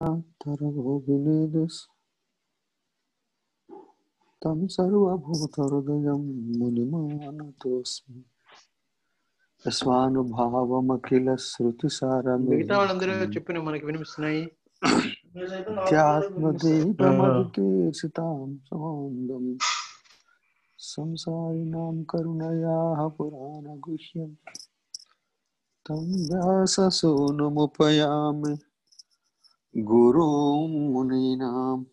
तरवोऽभिनेदुस् तं सर्वभूतहृदयं मुनिमानतोऽस्मि यस्वानुभावमखिलश्रुतिसारमे మిగతా వాళ్ళందరూ చెప్పిన మనకి వినిపిస్తున్నాయి ध्यात्मदीपमधिकेशितां सौन्दं संसारिणां करुणयाः पुराणगुह्यं तं व्याससूनुमुपयामि गुरुं मुनीनाम्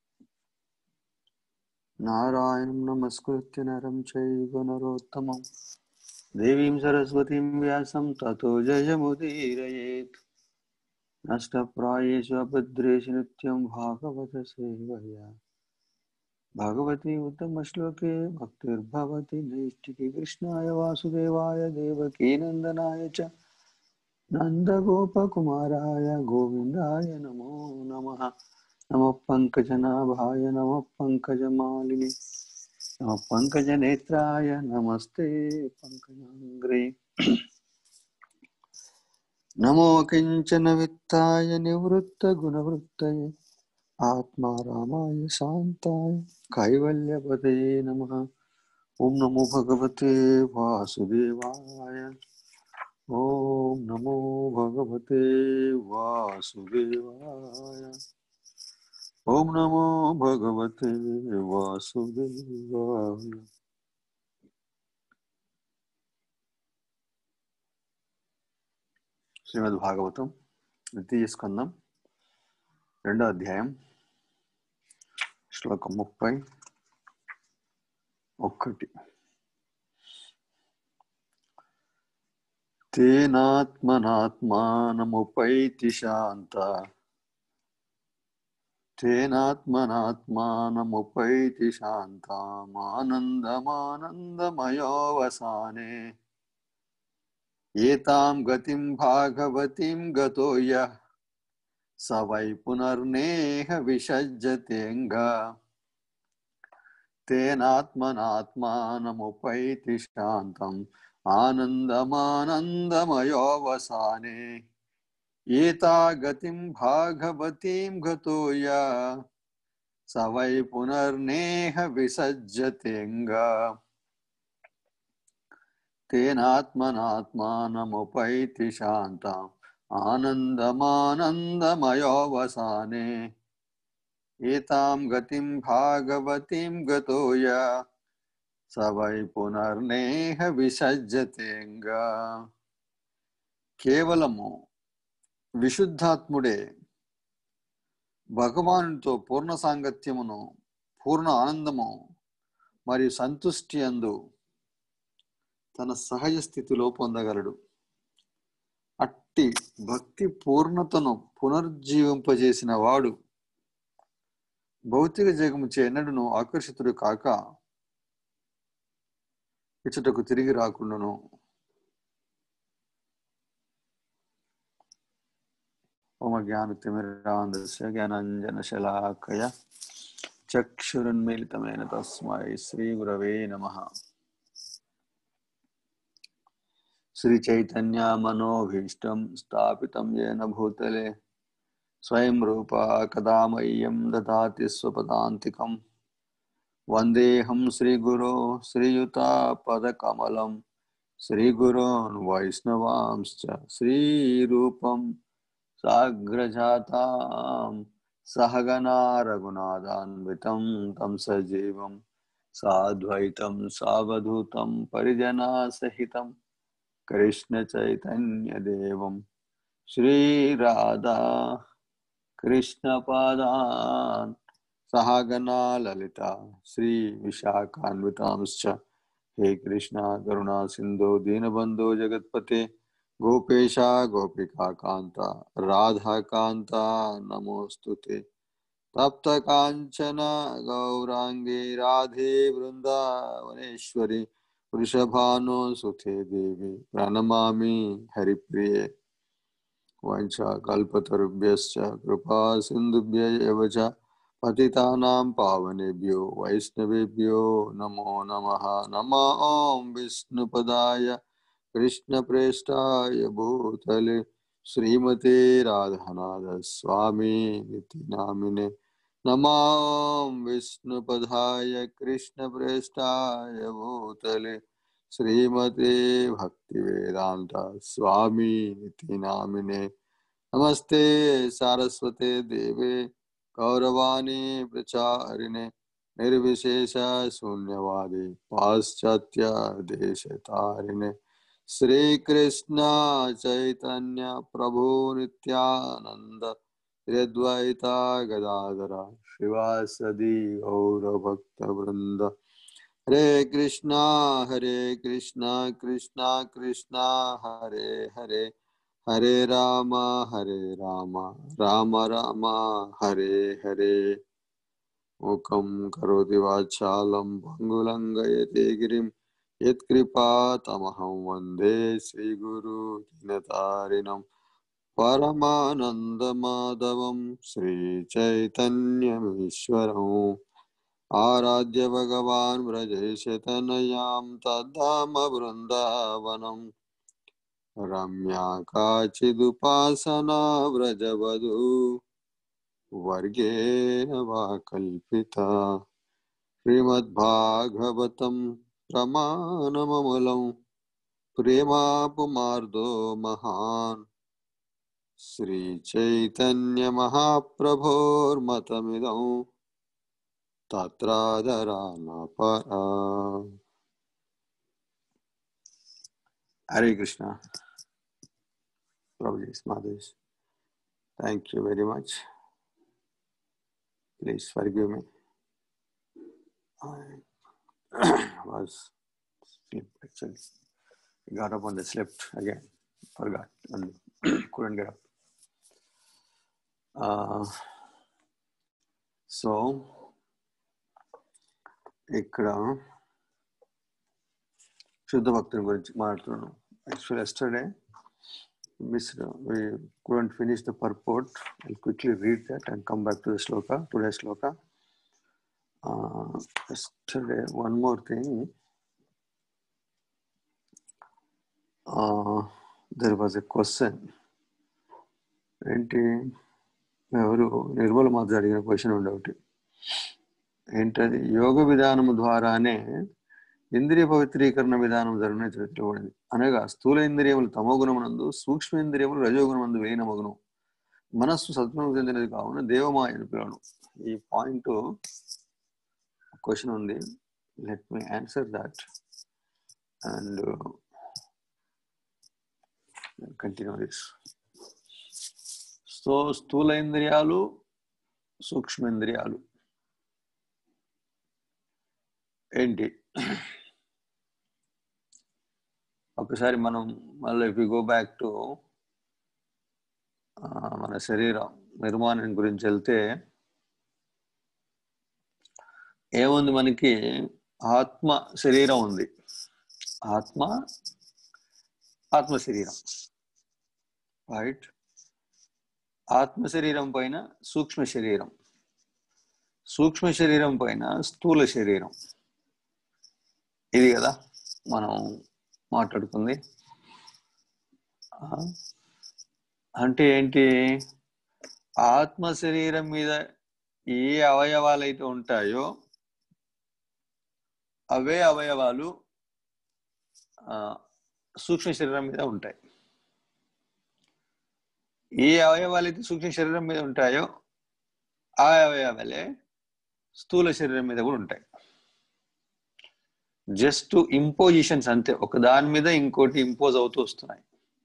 नारायणं नमस्कृत्य नरं चैव नरोत्तमं देवीं सरस्वतीं व्यासं ततो जयमुदीरयेत् नष्टप्रायेषु अभद्रेषु नित्यं भागवतसेवया भगवती उत्तमश्लोके भक्तिर्भवति नैष्टिकी कृष्णाय वासुदेवाय देवकीनन्दनाय च नन्दगोपकुमाराय गोविन्दाय नमो नमः नमः पङ्कजनाभाय नमः पङ्कजमालिनि नमः पङ्कजनेत्राय नमस्ते पङ्कजाङ्ग्रे नमो किञ्चन वित्ताय निवृत्तगुणवृत्तये आत्मा रामाय शान्ताय कैवल्यपदये नमः ॐ नमो भगवते वासुदेवाय ॐ नमो भगवते वासुदेवाय ॐ नमो भगवते वासुदेवाय శ్రీమద్ భాగవతం ద్వితీయ స్కందం రెండో అధ్యాయం శ్లోకం ముప్పై ఒక్కటి తేనాత్మనాత్మానముపైతి శాంత తేనాత్మనాత్మానముపైతి శాంతామానందమానందమయోవసానే ఏతాం గతిం భాగవతిం గతో యః స వై పునర్నేహ విసజ్జతేంగా తేనాత్మనాత్మానముపైతి శాంతం ఆనందమానందమయోవసానే ఏతా గతిం భాగవతీం గతో యః స వై పునర్నేహ విసజ్జతేంగా తేనాత్మనాత్మానముపైతి శాంతం ఆనందమానందమయోవసానే ఏతాం గతిం భాగవతిం గతో యః స వై పునర్నేహ విసజ్జతేంగా కేవలము విశుద్ధాత్ముడే భగవానుడితో పూర్ణ సాంగత్యమును పూర్ణ ఆనందము మరియు సంతుష్టి అందు తన సహజ స్థితిలో పొందగలడు అట్టి భక్తి పూర్ణతను పునర్జీవింపజేసిన వాడు భౌతిక జగము ఎన్నడను ఆకర్షితుడు కాక ఇచ్చటకు తిరిగి రాకుండాను ఓమ జ్ఞానతిమిరాంధస్య జ్ఞానంజన శలాకయ చక్షురున్మిళితమైన తస్మై శ్రీ గురవే నమః శ్రీ చైతన్య మనోభీష్టం స్థాపితం येन భూతలే స్వయం రూపా కదా మह्यं దదాతి స్వపదాంతికం వందేహం శ్రీగురో శ్రీయుతాపదకమలం శ్రీగురోన్ వైష్ణవాంశ్చ శ్రీరూపం సాగ్రజాతాం సహగనా రఘునాథాన్వితం తం సజీవం సాద్వైతం సావధూతం పరిజనా సహితం కృష్ణ చైతన్య దేవం శ్రీరాధా కృష్ణ పాదాన్ సహగనా లలిత శ్రీ విశాఖాన్వితాంశ్చ హే కృష్ణ కరుణా సింధో దీనబంధో జగత్పతే గోపేశ గోపికా కాంత రాధాకాంత నమోస్తుతే తప్త కాంచన గౌరాంగే రాధే బృందావనేశ్వరి వృషభానో సుతే దేవి ప్రణమామి హరిప్రియే వంచా కల్పతరుభ్యశ్చ కృపా సింధుభ్య ఎవ చ పతితానాం పావనేభ్యో వైష్ణవేభ్యో నమో నమః నమ ఓం విష్ణుపదాయ కృష్ణప్రేష్టాయ భూతలే శ్రీమతే రాధానాథ స్వామి నితి నామినే నమాం విష్ణుపదాయ కృష్ణ ప్రేష్టాయ భూతలే శ్రీమతే భక్తి వేదాంత స్వామి నితి నామినే నమస్తే సారస్వతే దేవే గౌరవాణి ప్రచారిణే నిర్విశేష శూన్యవాది పాశ్చాత్య దేశతారిణే శ్రీకృష్ణ చైతన్య ప్రభు నిత్యానంద శ్రీద్వైత గదాధర శివాసది గౌరభక్త వృంద హరే కృష్ణ హరే కృష్ణ కృష్ణ కృష్ణ హరే హరే హరే రామ హరే రామ రామ రామ హరే హరే ముఖం కరోతి వాచాలం పంగులంగయతే గిరిం యత్కృపాతమహం వందే శ్రీగురు దినతారిణం పరమానందమాధవం శ్రీచైతన్యమీశ్వరం ఆరాధ్య భగవాన్ వ్రజేశతనయాం తద్ధామ బృందావనం రమ్యా కాచిదుపాసనా వ్రజవధూ వర్గేణ వా కల్పిత శ్రీమద్భాగవతం ప్రమాణమములం ప్రేమాపుమార్దో మహాన్ శ్రీచైతన్యమహాప్రభోర్మతమిదం తత్రాదరానపరా హరే కృష్ణ ప్రభుజీ స్మాదేశ్ thank you very much Please forgive me. I was sleep actually. Got up on the slept again. Forgot and couldn't get up. Uh, so ఇక్కడ శుద్ధ భక్తుని గురించి మాట్లాడుతున్నాను actual yesterday missed we couldn't finish the purport i'll quickly read that and come back to the sloka today's sloka uh, yesterday one more thing uh, there was a question ఏంటి ఎవరు నిర్మల మాధవ్ అడిగిన question ఉండే ఒకటి ఏంటది యోగ విధానము ద్వారానే ఇంద్రియ పవిత్రీకరణ విధానం జరుగునే చెప్పబడింది అనగా స్థూల ఇంద్రియములు తమో గుణమునందు సూక్ష్మ ఇంద్రియములు రజోగుణమందు వేయినమగును మనస్సు సత్వము చెందినది కావున దేవమాయ అని పిలవను ఈ పాయింట్ క్వశ్చన్ ఉంది let me answer that and continue this so స్థూల ఇంద్రియాలు సూక్ష్మేంద్రియాలు ఏంటి ఒకసారి మనం మళ్ళీ ఇఫ్ గో బ్యాక్ టు మన శరీరం నిర్మాణం గురించి వెళ్తే ఏముంది మనకి ఆత్మ శరీరం ఉంది ఆత్మ ఆత్మ శరీరం రైట్ ఆత్మ శరీరం పైన సూక్ష్మ శరీరం సూక్ష్మ శరీరం పైన స్థూల శరీరం ఇది కదా మనం మాట్లాడుకుంది అంటే ఏంటి ఆత్మ శరీరం మీద ఏ అవయవాలు అయితే ఉంటాయో అవే అవయవాలు సూక్ష్మ శరీరం మీద ఉంటాయి ఏ అవయవాలు అయితే సూక్ష్మ శరీరం మీద ఉంటాయో ఆ అవయవాలే స్థూల శరీరం మీద కూడా ఉంటాయి జస్ట్ ఇంపోజిషన్స్ అంతే ఒక దాని మీద ఇంకోటి ఇంపోజ్ అవుతూ వస్తున్నాయి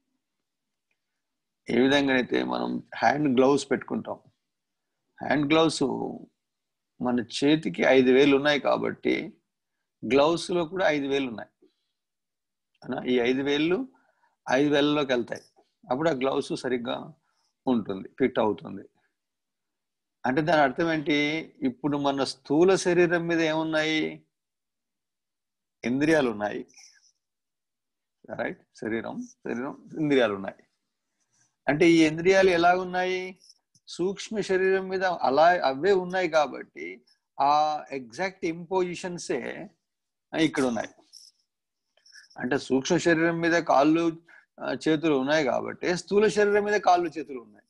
ఏ విధంగా అయితే మనం హ్యాండ్ గ్లౌస్ పెట్టుకుంటాం హ్యాండ్ గ్లౌస్ మన చేతికి ఐదు వేలు ఉన్నాయి కాబట్టి గ్లౌస్ లో కూడా ఐదు వేలు ఉన్నాయి ఈ ఐదు వేలు ఐదు వేలలోకి వెళ్తాయి అప్పుడు ఆ గ్లౌస్ సరిగ్గా ఉంటుంది ఫిట్ అవుతుంది అంటే దాని అర్థం ఏంటి ఇప్పుడు మన స్థూల శరీరం మీద ఏమున్నాయి ఇంద్రియాలు ఉన్నాయి రైట్ శరీరం శరీరం ఇంద్రియాలు ఉన్నాయి అంటే ఈ ఇంద్రియాలు ఎలా ఉన్నాయి సూక్ష్మ శరీరం మీద అలా అవే ఉన్నాయి కాబట్టి ఆ ఎగ్జాక్ట్ ఇంపోజిషన్సే ఇక్కడ ఉన్నాయి అంటే సూక్ష్మ శరీరం మీద కాళ్ళు ఆ, చేతులు ఉన్నాయి కాబట్టి స్థూల శరీరం మీద కాళ్ళు చేతులు ఉన్నాయి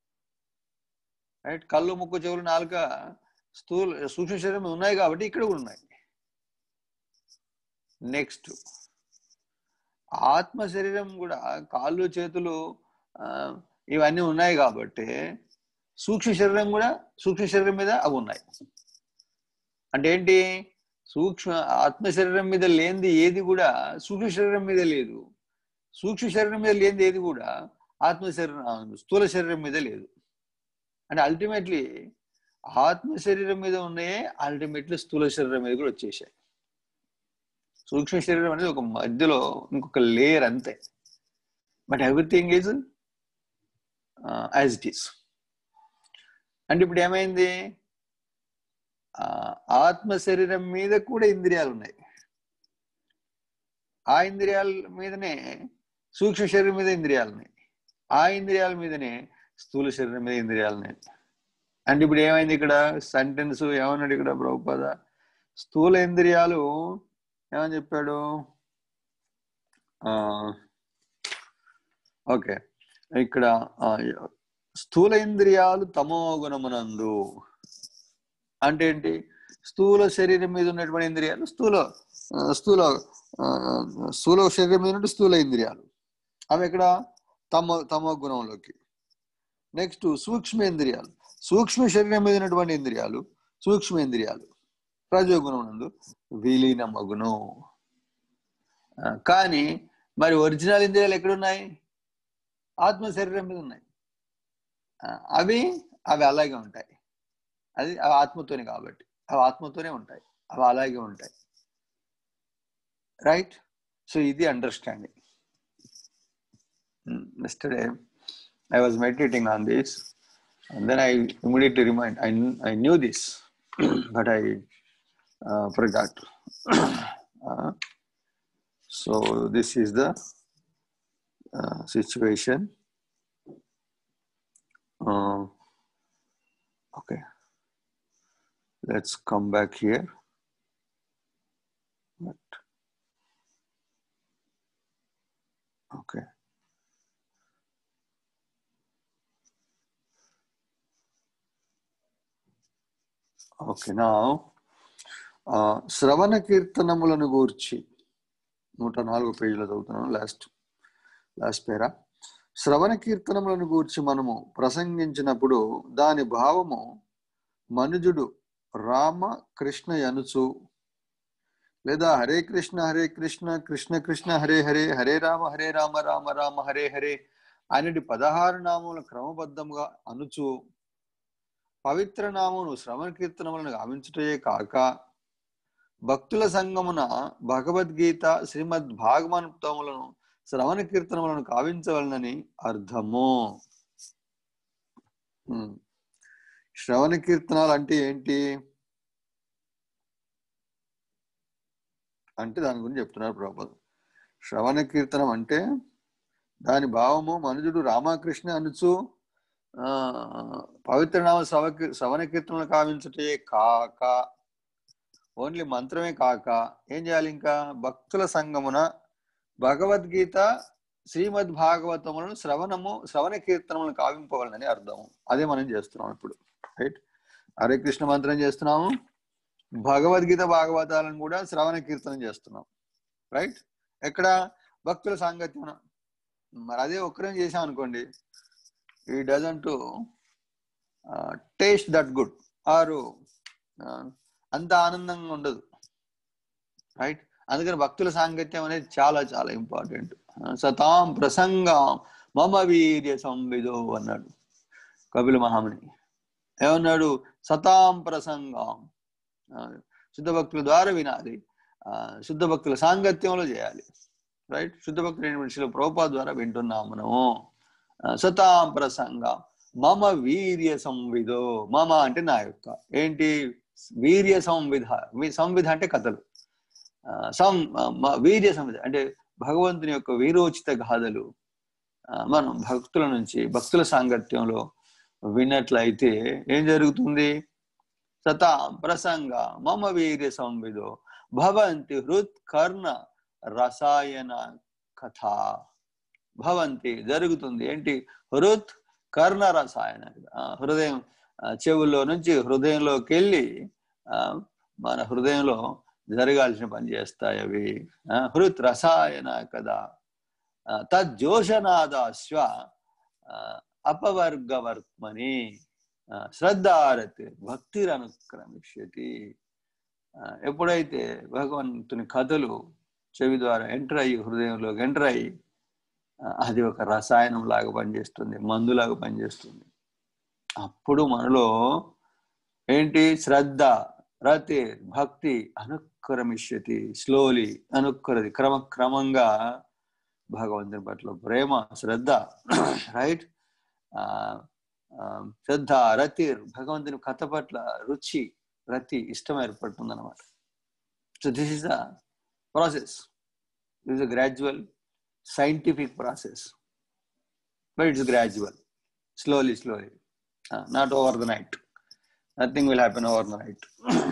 రైట్ కళ్ళు ముక్కు చెవులు నాలుక స్థూల సూక్ష్మ శరీరం మీద ఉన్నాయి కాబట్టి ఇక్కడ కూడా ఉన్నాయి నెక్స్ట్ ఆత్మ శరీరం కూడా కాళ్ళు చేతులు ఆ, ఇవన్నీ ఉన్నాయి కాబట్టి సూక్ష్మ శరీరం కూడా సూక్ష్మ శరీరం మీద అవి ఉన్నాయి అంటే ఏంటి సూక్ష్మ ఆత్మ శరీరం మీద లేనిది ఏది కూడా సూక్ష్మ శరీరం మీద లేదు సూక్ష్మ శరీరం మీద లేనిది ఏది కూడా ఆత్మ శరీరం ఆ, స్థూల శరీరం మీద లేదు అంటే అల్టిమేట్లీ ఆత్మ శరీరం మీద ఉన్నాయే అల్టిమేట్లీ స్థూల శరీరం మీద కూడా వచ్చేసాయి సూక్ష్మ శరీరం అనేది ఒక మధ్యలో ఇంకొక లేయర్ అంతే but everything is as it is అంటే ఇప్పుడు ఏమైంది ఆ, ఆత్మ శరీరం మీద కూడా ఇంద్రియాలు ఉన్నాయి ఆ ఇంద్రియాల మీదనే సూక్ష్మ శరీరం మీద ఇంద్రియాలు ఉన్నాయి ఆ ఇంద్రియాల మీదనే స్థూల శరీరం మీద ఇంద్రియాలు ఉన్నాయి అంటే ఇప్పుడు ఏమైంది ఇక్కడ సెంటెన్స్ ఏమన్నాడు ఇక్కడ ప్రభుపద స్థూల ఇంద్రియాలు ఏమని చెప్పాడు ఓకే ఇక్కడ ఆ, స్థూల ఇంద్రియాలు తమో గుణమునందు అంటే ఏంటి స్థూల శరీరం మీద ఉన్నటువంటి ఇంద్రియాలు స్థూల ఆ, స్థూల ఆ, స్థూల శరీరం మీద ఉన్నటువంటి స్థూల ఇంద్రియాలు అవి ఇక్కడ తమ తమ గుణంలోకి నెక్స్ట్ సూక్ష్మేంద్రియాలు సూక్ష్మ శరీరం మీద ఉన్నటువంటి ఇంద్రియాలు సూక్ష్మేంద్రియాలు రజోగుణం నందు విలీనమగును ఆ, కానీ మరి ఒరిజినల్ ఇంద్రియాలు ఎక్కడున్నాయి ఆత్మ శరీరం మీద ఉన్నాయి ఆ, అవి అవి అలాగే ఉంటాయి అది అవి ఆత్మతోనే కాబట్టి అవి ఆత్మతోనే ఉంటాయి అవి అలాగే ఉంటాయి రైట్ సో ఇది understanding yesterday I was meditating on this, and then I immediately remind I kn- I knew this, but I uh, forgot. Uh, so this is the uh, situation. Uh, okay, let's come back here. But, okay. Okay నా శ్రవణ కీర్తనములను గూర్చి నూట నాలుగు పేజీలో చదువుతున్నాను last last పేరా శ్రవణ కీర్తనములను గూర్చి మనము ప్రసంగించినప్పుడు దాని భావము మనుజుడు రామ కృష్ణ యనుచు లేదా హరే కృష్ణ హరే కృష్ణ కృష్ణ కృష్ణ హరే హరే హరే రామ హరే రామ రామ రామ హరే హరే అనేది పదహారు నామముల క్రమబద్ధముగా అనుచు పవిత్ర నామమును శ్రవణ కీర్తనములను గావించుటయే కాక భక్తుల సంగమున భగవద్గీత శ్రీమద్ భాగవతములను శ్రవణ కీర్తనములను కావించవలనని అర్థము ఉమ్. శ్రవణ కీర్తనాలు అంటే ఏంటి అంటే దాని గురించి చెప్తున్నారు ప్రభుత్వం శ్రవణ కీర్తనం అంటే దాని భావము మనుజుడు రామకృష్ణ అనుచు ఆ పవిత్ర నామ శ్రవ శ్రవణ కీర్తనలు కావించుటే కాక ఓన్లీ మంత్రమే కాక ఏం చేయాలి ఇంకా భక్తుల సంగమున భగవద్గీత శ్రీమద్ భాగవతములను శ్రవణము శ్రవణ కీర్తనములను కావింపవాలని అర్థము అదే మనం చేస్తున్నాం ఇప్పుడు రైట్ హరే కృష్ణ మంత్రం చేస్తున్నాము భగవద్గీత భాగవతాలను కూడా శ్రవణ కీర్తనం చేస్తున్నాం రైట్ ఎక్కడ భక్తుల సాంగత్యం మరి అదే ఒక్కరేం చేసాం అనుకోండి ఈ డజంట్ టేస్ట్ దట్ గుడ్ ఆరు అంత ఆనందంగా ఉండదు రైట్ అందుకని భక్తుల సాంగత్యం అనేది చాలా చాలా ఇంపార్టెంట్ సతాం ప్రసంగం మమ వీర్య సంవిదో అన్నాడు కపిల మహాముని ఏమన్నాడు సతాం ప్రసంగం ఆ, శుద్ధ భక్తుల ద్వారా వినాలి ఆ, శుద్ధ భక్తుల సాంగత్యంలో చేయాలి రైట్ శుద్ధ భక్తులు యూనివర్సిటీలో ప్రోపా ద్వారా వింటున్నాం మనము ఆ, సతాం ప్రసంగం మమ వీర్య సంవిదో మమ అంటే నా యొక్క ఏంటి వీర్య సంవిధ వి- సంవిధ అంటే కథలు ఆ, సం మ- వీర్య సంవిధ అంటే భగవంతుని యొక్క వీరోచిత గాథలు ఆ, మనం భక్తుల నుంచి భక్తుల సాంగత్యంలో విన్నట్లయితే ఏం జరుగుతుంది సతా ప్రసంగ మమ వీర్య సంవిదో భవంతి హృత్ కర్ణ రసాయన కథ భవంతి జరుగుతుంది ఏంటి హృత్ కర్ణ రసాయన ఆ, హృదయం ఆ, చెవుల్లో నుంచి హృదయంలోకి వెళ్ళి ఆ, మన హృదయంలో జరగాల్సిన పని చేస్తాయి అవి ఆ, హృత్ రసాయన కదా ఆ, తజ్జోషనాదాశ్వ ఆ, అపవర్గవర్త్మని ఆ, శ్రద్ధారతి భక్తిరనుక్రమిష్యతి ఆ, ఎప్పుడైతే భగవంతుని కథలు చెవి ద్వారా ఎంటర్ అయ్యి హృదయంలోకి ఎంటర్ అయ్యి ఆ, అది ఒక రసాయనం లాగా పనిచేస్తుంది మందులాగా పనిచేస్తుంది అప్పుడు మనలో ఏంటి శ్రద్ధ రతి భక్తి అనుక్రమిష్యతి స్లోలీ అనుక్కరది క్రమక్రమంగా భగవంతుని పట్ల ప్రేమ శ్రద్ధ రైట్ శ్రద్ధ రతి భగవంతుని కథ పట్ల రుచి రతి ఇష్టం ఏర్పడుతుంది అనమాట so this is the process is a gradual scientific process but it's gradual slowly slowly not over the night nothing will happen over the night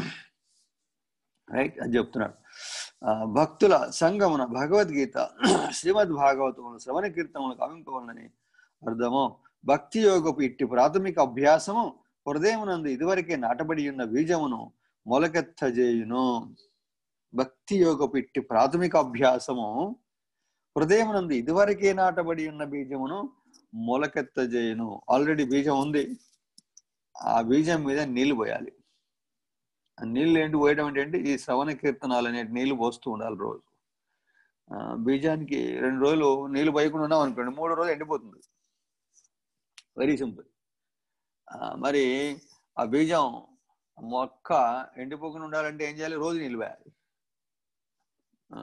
right అది చెప్తున్నాడు ఆ, భక్తుల సంగమున భగవద్గీత శ్రీమద్ భాగవతములు శ్రవణ కీర్తనములు కవింపవలనని అర్థము భక్తి యోగపు ఇట్టి ప్రాథమిక అభ్యాసము హృదయమునందు ఇదివరకే నాటబడి ఉన్న బీజమును మొలకెత్తజేయును భక్తి యోగపు ఇట్టి ప్రాథమిక అభ్యాసము హృదయమునందు ఇదివరకే నాటబడి ఉన్న బీజమును మొలకెత్తజేయును ఆల్రెడీ బీజం ఉంది ఆ బీజం మీద నీళ్లు పోయాలి ఆ నీళ్ళు ఏంటి పోయడం ఏంటంటే ఈ శ్రవణ కీర్తనాలు అనే నీళ్లు పోస్తూ ఉండాలి రోజు ఆ, బీజానికి రెండు రోజులు నీళ్లు పోయకుండా ఉన్నాం అనుకోండి మూడో రోజు ఎండిపోతుంది వెరీ సింపుల్ మరి ఆ బీజం ఆ మొక్క ఎండిపోకుండా ఉండాలంటే ఏం చేయాలి రోజు నీళ్ళు పోయాలి ఆ,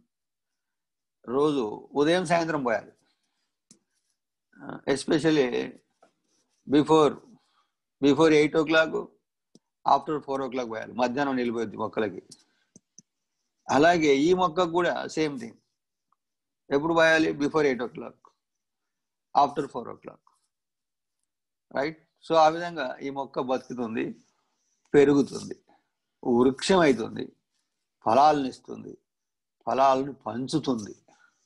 రోజు ఉదయం సాయంత్రం పోయాలి especially before before eight o'clock after four o'clock పోయాలి మధ్యాహ్నం నిలిపోద్ది మొక్కలకి అలాగే ఈ మొక్కకు కూడా సేమ్ థింగ్ ఎప్పుడు పోయాలి before eight o'clock after four o'clock right so ఆ విధంగా ఈ మొక్క బతుకుతుంది పెరుగుతుంది వృక్షం అవుతుంది ఫలాలను ఇస్తుంది ఫలాలను పంచుతుంది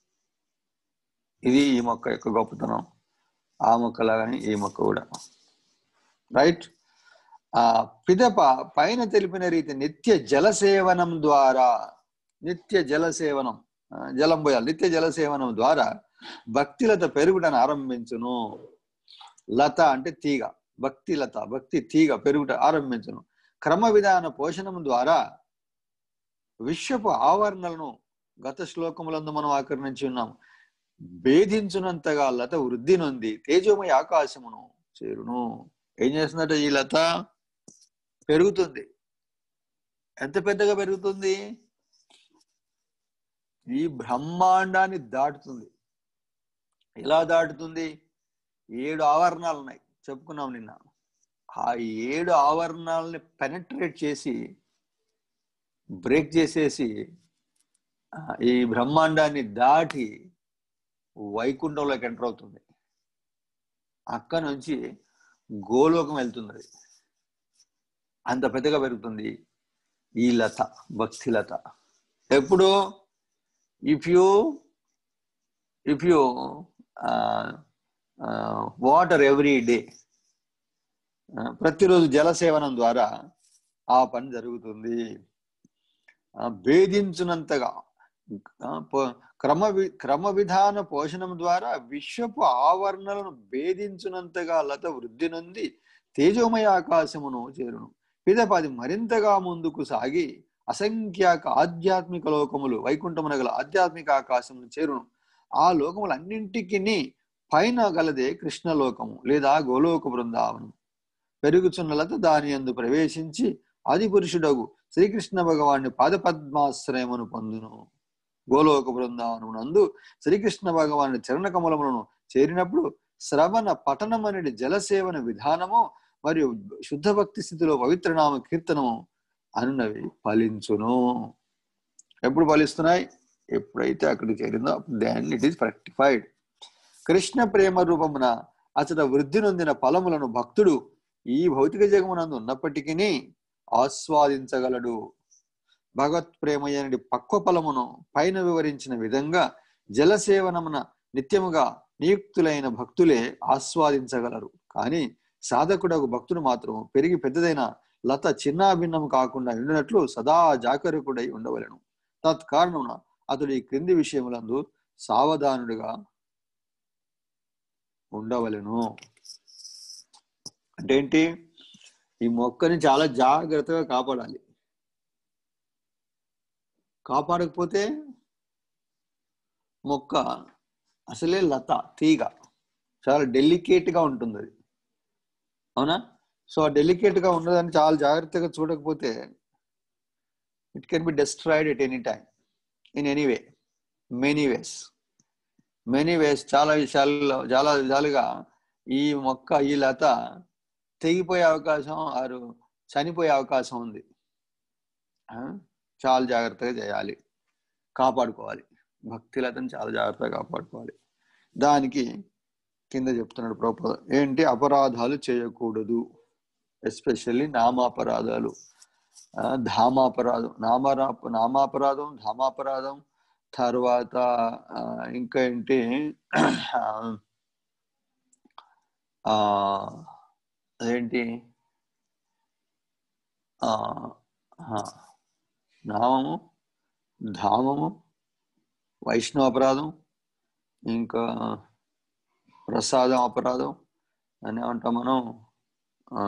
ఇది ఈ మొక్క యొక్క గొప్పతనం ఆ మొక్క లాగానే ఈ మొక్క కూడా రైట్ ఆ పిదప పైన తెలిపిన రీతి నిత్య జలసేవనం ద్వారా నిత్య జలసేవనం ఆ, జలం పోయాలి నిత్య జలసేవనం ద్వారా భక్తిలత పెరుగుటను ఆరంభించును లత అంటే తీగ భక్తి లత భక్తి తీగ పెరుగుట ఆరంభించును క్రమ విధాన పోషణం ద్వారా విశ్వపు ఆవరణలను గత శ్లోకములందు మనం ఆకర్ణించి ఉన్నాం భేదించునంతగా లత వృద్ధి నొంది తేజోమయ ఆకాశమును చేరును ఏం చేస్తుందట ఈ లత పెరుగుతుంది ఎంత పెద్దగా పెరుగుతుంది ఈ బ్రహ్మాండాన్ని దాటుతుంది ఎలా దాటుతుంది ఏడు ఆవరణాలు ఉన్నాయి చెప్పుకున్నాం నిన్న ఆ ఏడు ఆవరణాలని పెనట్రేట్ చేసి బ్రేక్ చేసేసి ఆ, ఈ బ్రహ్మాండాన్ని దాటి వైకుంఠంలోకి ఎంటర్ అవుతుంది అక్కడ నుంచి గోలోకం వెళ్తుంది అది అంత పెద్దగా పెరుగుతుంది ఈ లత భక్తి లత ఎప్పుడు if you if you water every day ప్రతిరోజు జలసేవనం ద్వారా ఆ పని జరుగుతుంది ఆ, భేదించునంతగా ఆ, పో- క్రమ వి- క్రమ విధాన పోషణం ద్వారా విశ్వపు ఆవరణలను భేదించునంతగా లత వృద్ధి నొంది తేజోమయ ఆకాశమును చేరును పిదప అది మరింతగా ముందుకు సాగి అసంఖ్యాక ఆధ్యాత్మిక లోకములు వైకుంఠమున గల ఆధ్యాత్మిక ఆకాశమును చేరును ఆ లోకములన్నింటికి పైన గలదే కృష్ణ లోకము లేదా గోలోక బృందావనం పెరుగుచున్న లత దాని యందు ప్రవేశించి ఆది పురుషుడగు శ్రీకృష్ణ భగవాన్ని పాదపద్మాశ్రయమును పొందును గోలోక బృందావనమునందు శ్రీకృష్ణ భగవాని చరణ కమలములను చేరినప్పుడు శ్రవణ పఠనం అనేది జలసేవన విధానము మరియు శుద్ధ భక్తి స్థితిలో పవిత్రనామ కీర్తనము అనునవి ఫలించును ఎప్పుడు ఫలిస్తున్నాయి ఎప్పుడైతే అక్కడికి చేరిందో దాన్ని ఇట్ ఈస్ ప్రాక్టిఫైడ్ కృష్ణ ప్రేమ రూపమున అతడు వృద్ధి నొందిన ఫలములను భక్తుడు ఈ భౌతిక జగమునందు ఉన్నప్పటికీ ఆస్వాదించగలడు భగవత్ ప్రేమయనడి పక్వ ఫలమును పైన వివరించిన విధంగా జలసేవనమున నిత్యముగా నియుక్తులైన భక్తులే ఆస్వాదించగలరు కానీ సాధకుడకు భక్తుడు మాత్రం పెరిగి పెద్దదైన లత చిన్నాభిన్నం కాకుండా ఉండినట్లు సదా జాగరూకుడై ఉండవలను తత్కారణమున అతడు ఈ క్రింది విషయములందు సావధానుడిగా ఉండవలను అంటే ఏంటి ఈ మొక్కని చాలా జాగ్రత్తగా కాపాడాలి కాపాడకపోతే మొక్క అసలే లత తీగ చాలా డెలికేట్ గా ఉంటుంది అది అవునా సో ఆ డెలికేట్ గా ఉన్నదాన్ని చాలా జాగ్రత్తగా చూడకపోతే it can be destroyed at any time in any way many ways many ways చాలా విషయాల్లో చాలా విధాలుగా ఈ మొక్క ఈ లత తెగిపోయే అవకాశం ఆరు చనిపోయే అవకాశం ఉంది ఆ? చాలా జాగ్రత్తగా చేయాలి కాపాడుకోవాలి భక్తి లతను చాలా జాగ్రత్తగా కాపాడుకోవాలి దానికి కింద చెప్తున్నాడు ప్రభుపద ఏంటి అపరాధాలు చేయకూడదు ఎస్పెషల్లీ నామాపరాధాలు ఆ, ధామాపరాధం నామరా నామాపరాధం ధామాపరాధం తర్వాత ఆ, ఇంకా ఏంటి ఆ, అదేంటి ఆ, ఆ, నామము ధామము వైష్ణవ అపరాధం ఇంకా ప్రసాదం అపరాధం అని ఏమంటాం మనం ఆ,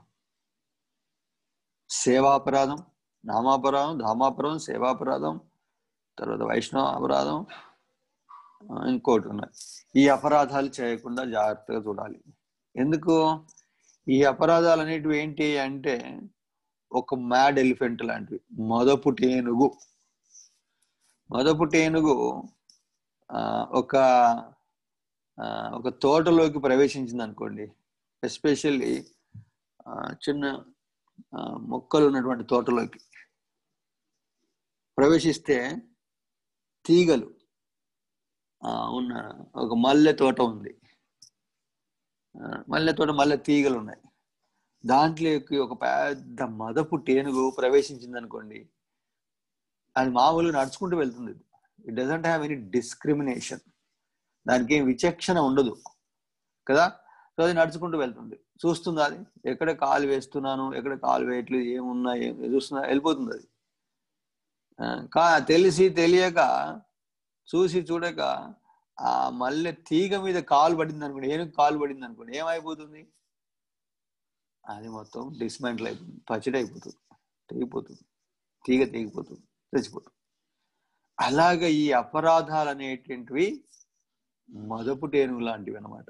సేవాపరాధం నామాపరాధం ధామాపరాధం సేవాపరాధం తర్వాత వైష్ణవ అపరాధం ఆ, ఇంకోటి ఉన్నాయి ఈ అపరాధాలు చేయకుండా జాగ్రత్తగా చూడాలి ఎందుకు ఈ అపరాధాలు అనేటివి ఏంటి అంటే ఒక మ్యాడ్ ఎలిఫెంట్ లాంటివి మొదపు టేనుగు మొదపు టేనుగు ఆ, ఒక ఆ, ఒక తోటలోకి ప్రవేశించింది అనుకోండి ఎస్పెషల్లీ చిన్న ఆ, మొక్కలు ఉన్నటువంటి తోటలోకి ప్రవేశిస్తే తీగలు ఆ, ఉన్న ఒక మల్లె తోట ఉంది ఆ, మల్లె తోట మల్లె తీగలు ఉన్నాయి దాంట్లోకి ఒక పెద్ద మదపు టేనుగు ప్రవేశించింది అనుకోండి అది మామూలుగా నడుచుకుంటూ వెళ్తుంది it doesn't have any discrimination దానికి ఏం విచక్షణ ఉండదు కదా సో అది నడుచుకుంటూ వెళ్తుంది చూస్తుంది అది ఎక్కడ కాలు వేస్తున్నాను ఎక్కడ కాలు వేయట్లేదు ఏమున్నా ఏం చూస్తున్నా వెళ్ళిపోతుంది అది ఆ, కా తెలిసి తెలియక చూసి చూడక ఆ మల్లె తీగ మీద కాలు పడింది అనుకోండి ఏనుగు కాలు పడింది అనుకోండి ఏమైపోతుంది అది మొత్తం డిస్మెంటల్ అయిపోతుంది పచ్చడి అయిపోతుంది తెగిపోతుంది తీగ తెగిపోతుంది చచ్చిపోతుంది అలాగ ఈ అపరాధాలు అనేటువంటివి మదపు టేనుగు లాంటివి అన్నమాట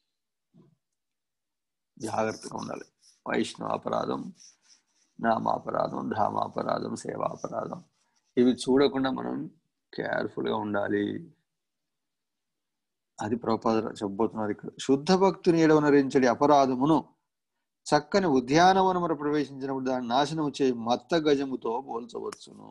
జాగ్రత్తగా ఉండాలి వైష్ణవ అపరాధం నామాపరాధం ధామాపరాధం సేవాపరాధం ఇవి చూడకుండా మనం కేర్ఫుల్ గా ఉండాలి అది ప్రపాద చెప్పబోతున్నారు ఇక్కడ శుద్ధ భక్తుని ఎడవనరించడి అపరాధమును చక్కని ఉద్యానవనమున ప్రవేశించినప్పుడు దాన్ని నాశనము చే మత్త గజముతో పోల్చవచ్చును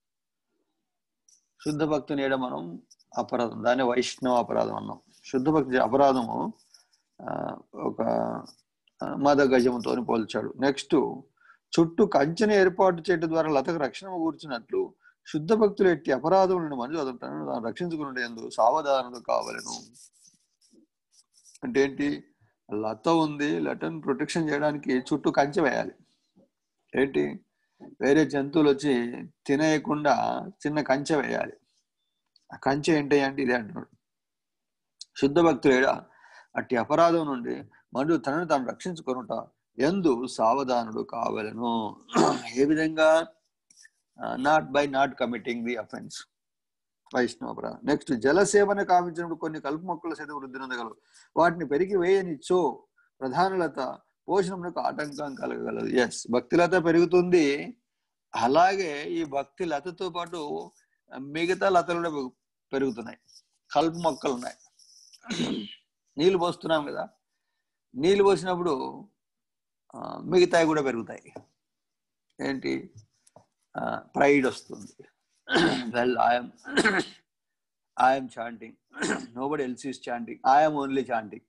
శుద్ధ భక్తుని ఏడ మనం అపరాధం దాన్ని వైష్ణవ అపరాధం అన్నాం శుద్ధ భక్తి అపరాధము ఆ, ఒక ఆ, మద గజముతో పోల్చాడు నెక్స్ట్ చుట్టూ కంచెని ఏర్పాటు చేయడం ద్వారా లతకు రక్షణ కూర్చున్నట్లు శుద్ధ భక్తులు ఎట్టి అపరాధం నుండి మనిషి అతను తాను రక్షించుకునేందుకు సావధానత కావలను అంటే ఏంటి లత ఉంది లతను ప్రొటెక్షన్ చేయడానికి చుట్టూ కంచె వేయాలి ఏంటి వేరే జంతువులు వచ్చి తినేయకుండా చిన్న కంచె వేయాలి ఆ కంచె ఏంటి అంటే ఇదే అంటున్నాడు శుద్ధ భక్తులేడ అట్టి అపరాధం నుండి మరియు తనను తాను రక్షించుకొనుట ఎందు సావధానుడు కావలను ఏ విధంగా not by not committing the offence Vaishnava అపరాధం నెక్స్ట్ జలసేవన కావించినప్పుడు కొన్ని కలుపు మొక్కల సైతం వృద్ధి నొందగలవు వాటిని పెరిగి వేయనిచ్చో ప్రధానలత పోషణములకు ఆటంకం కలగగలదు ఎస్ భక్తిలత పెరుగుతుంది అలాగే ఈ భక్తి లతతో పాటు మిగతా లతలు కూడా పెరుగు- పెరుగుతున్నాయి కలుపు మొక్కలు ఉన్నాయి నీళ్లు పోస్తున్నాం కదా నీళ్లు పోసినప్పుడు ఆ, మిగతాయి కూడా పెరుగుతాయి ఏంటి ప్రైడ్ వస్తుంది well I'm I'm chanting nobody else is chanting I'm only chanting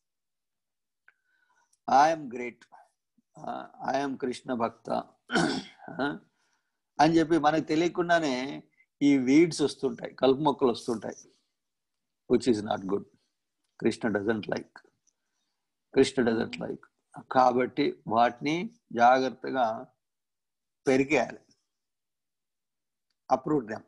I'm great I'm Krishna భక్త అని చెప్పి మనకు తెలియకుండానే ఈ వీడ్స్ వస్తుంటాయి కలుపు మొక్కలు వస్తుంటాయి which is not good Krishna doesn't like Krishna doesn't like కాబట్టి వాటిని జాగ్రత్తగా పెరికేయాలి అప్రూవ్ దెమ్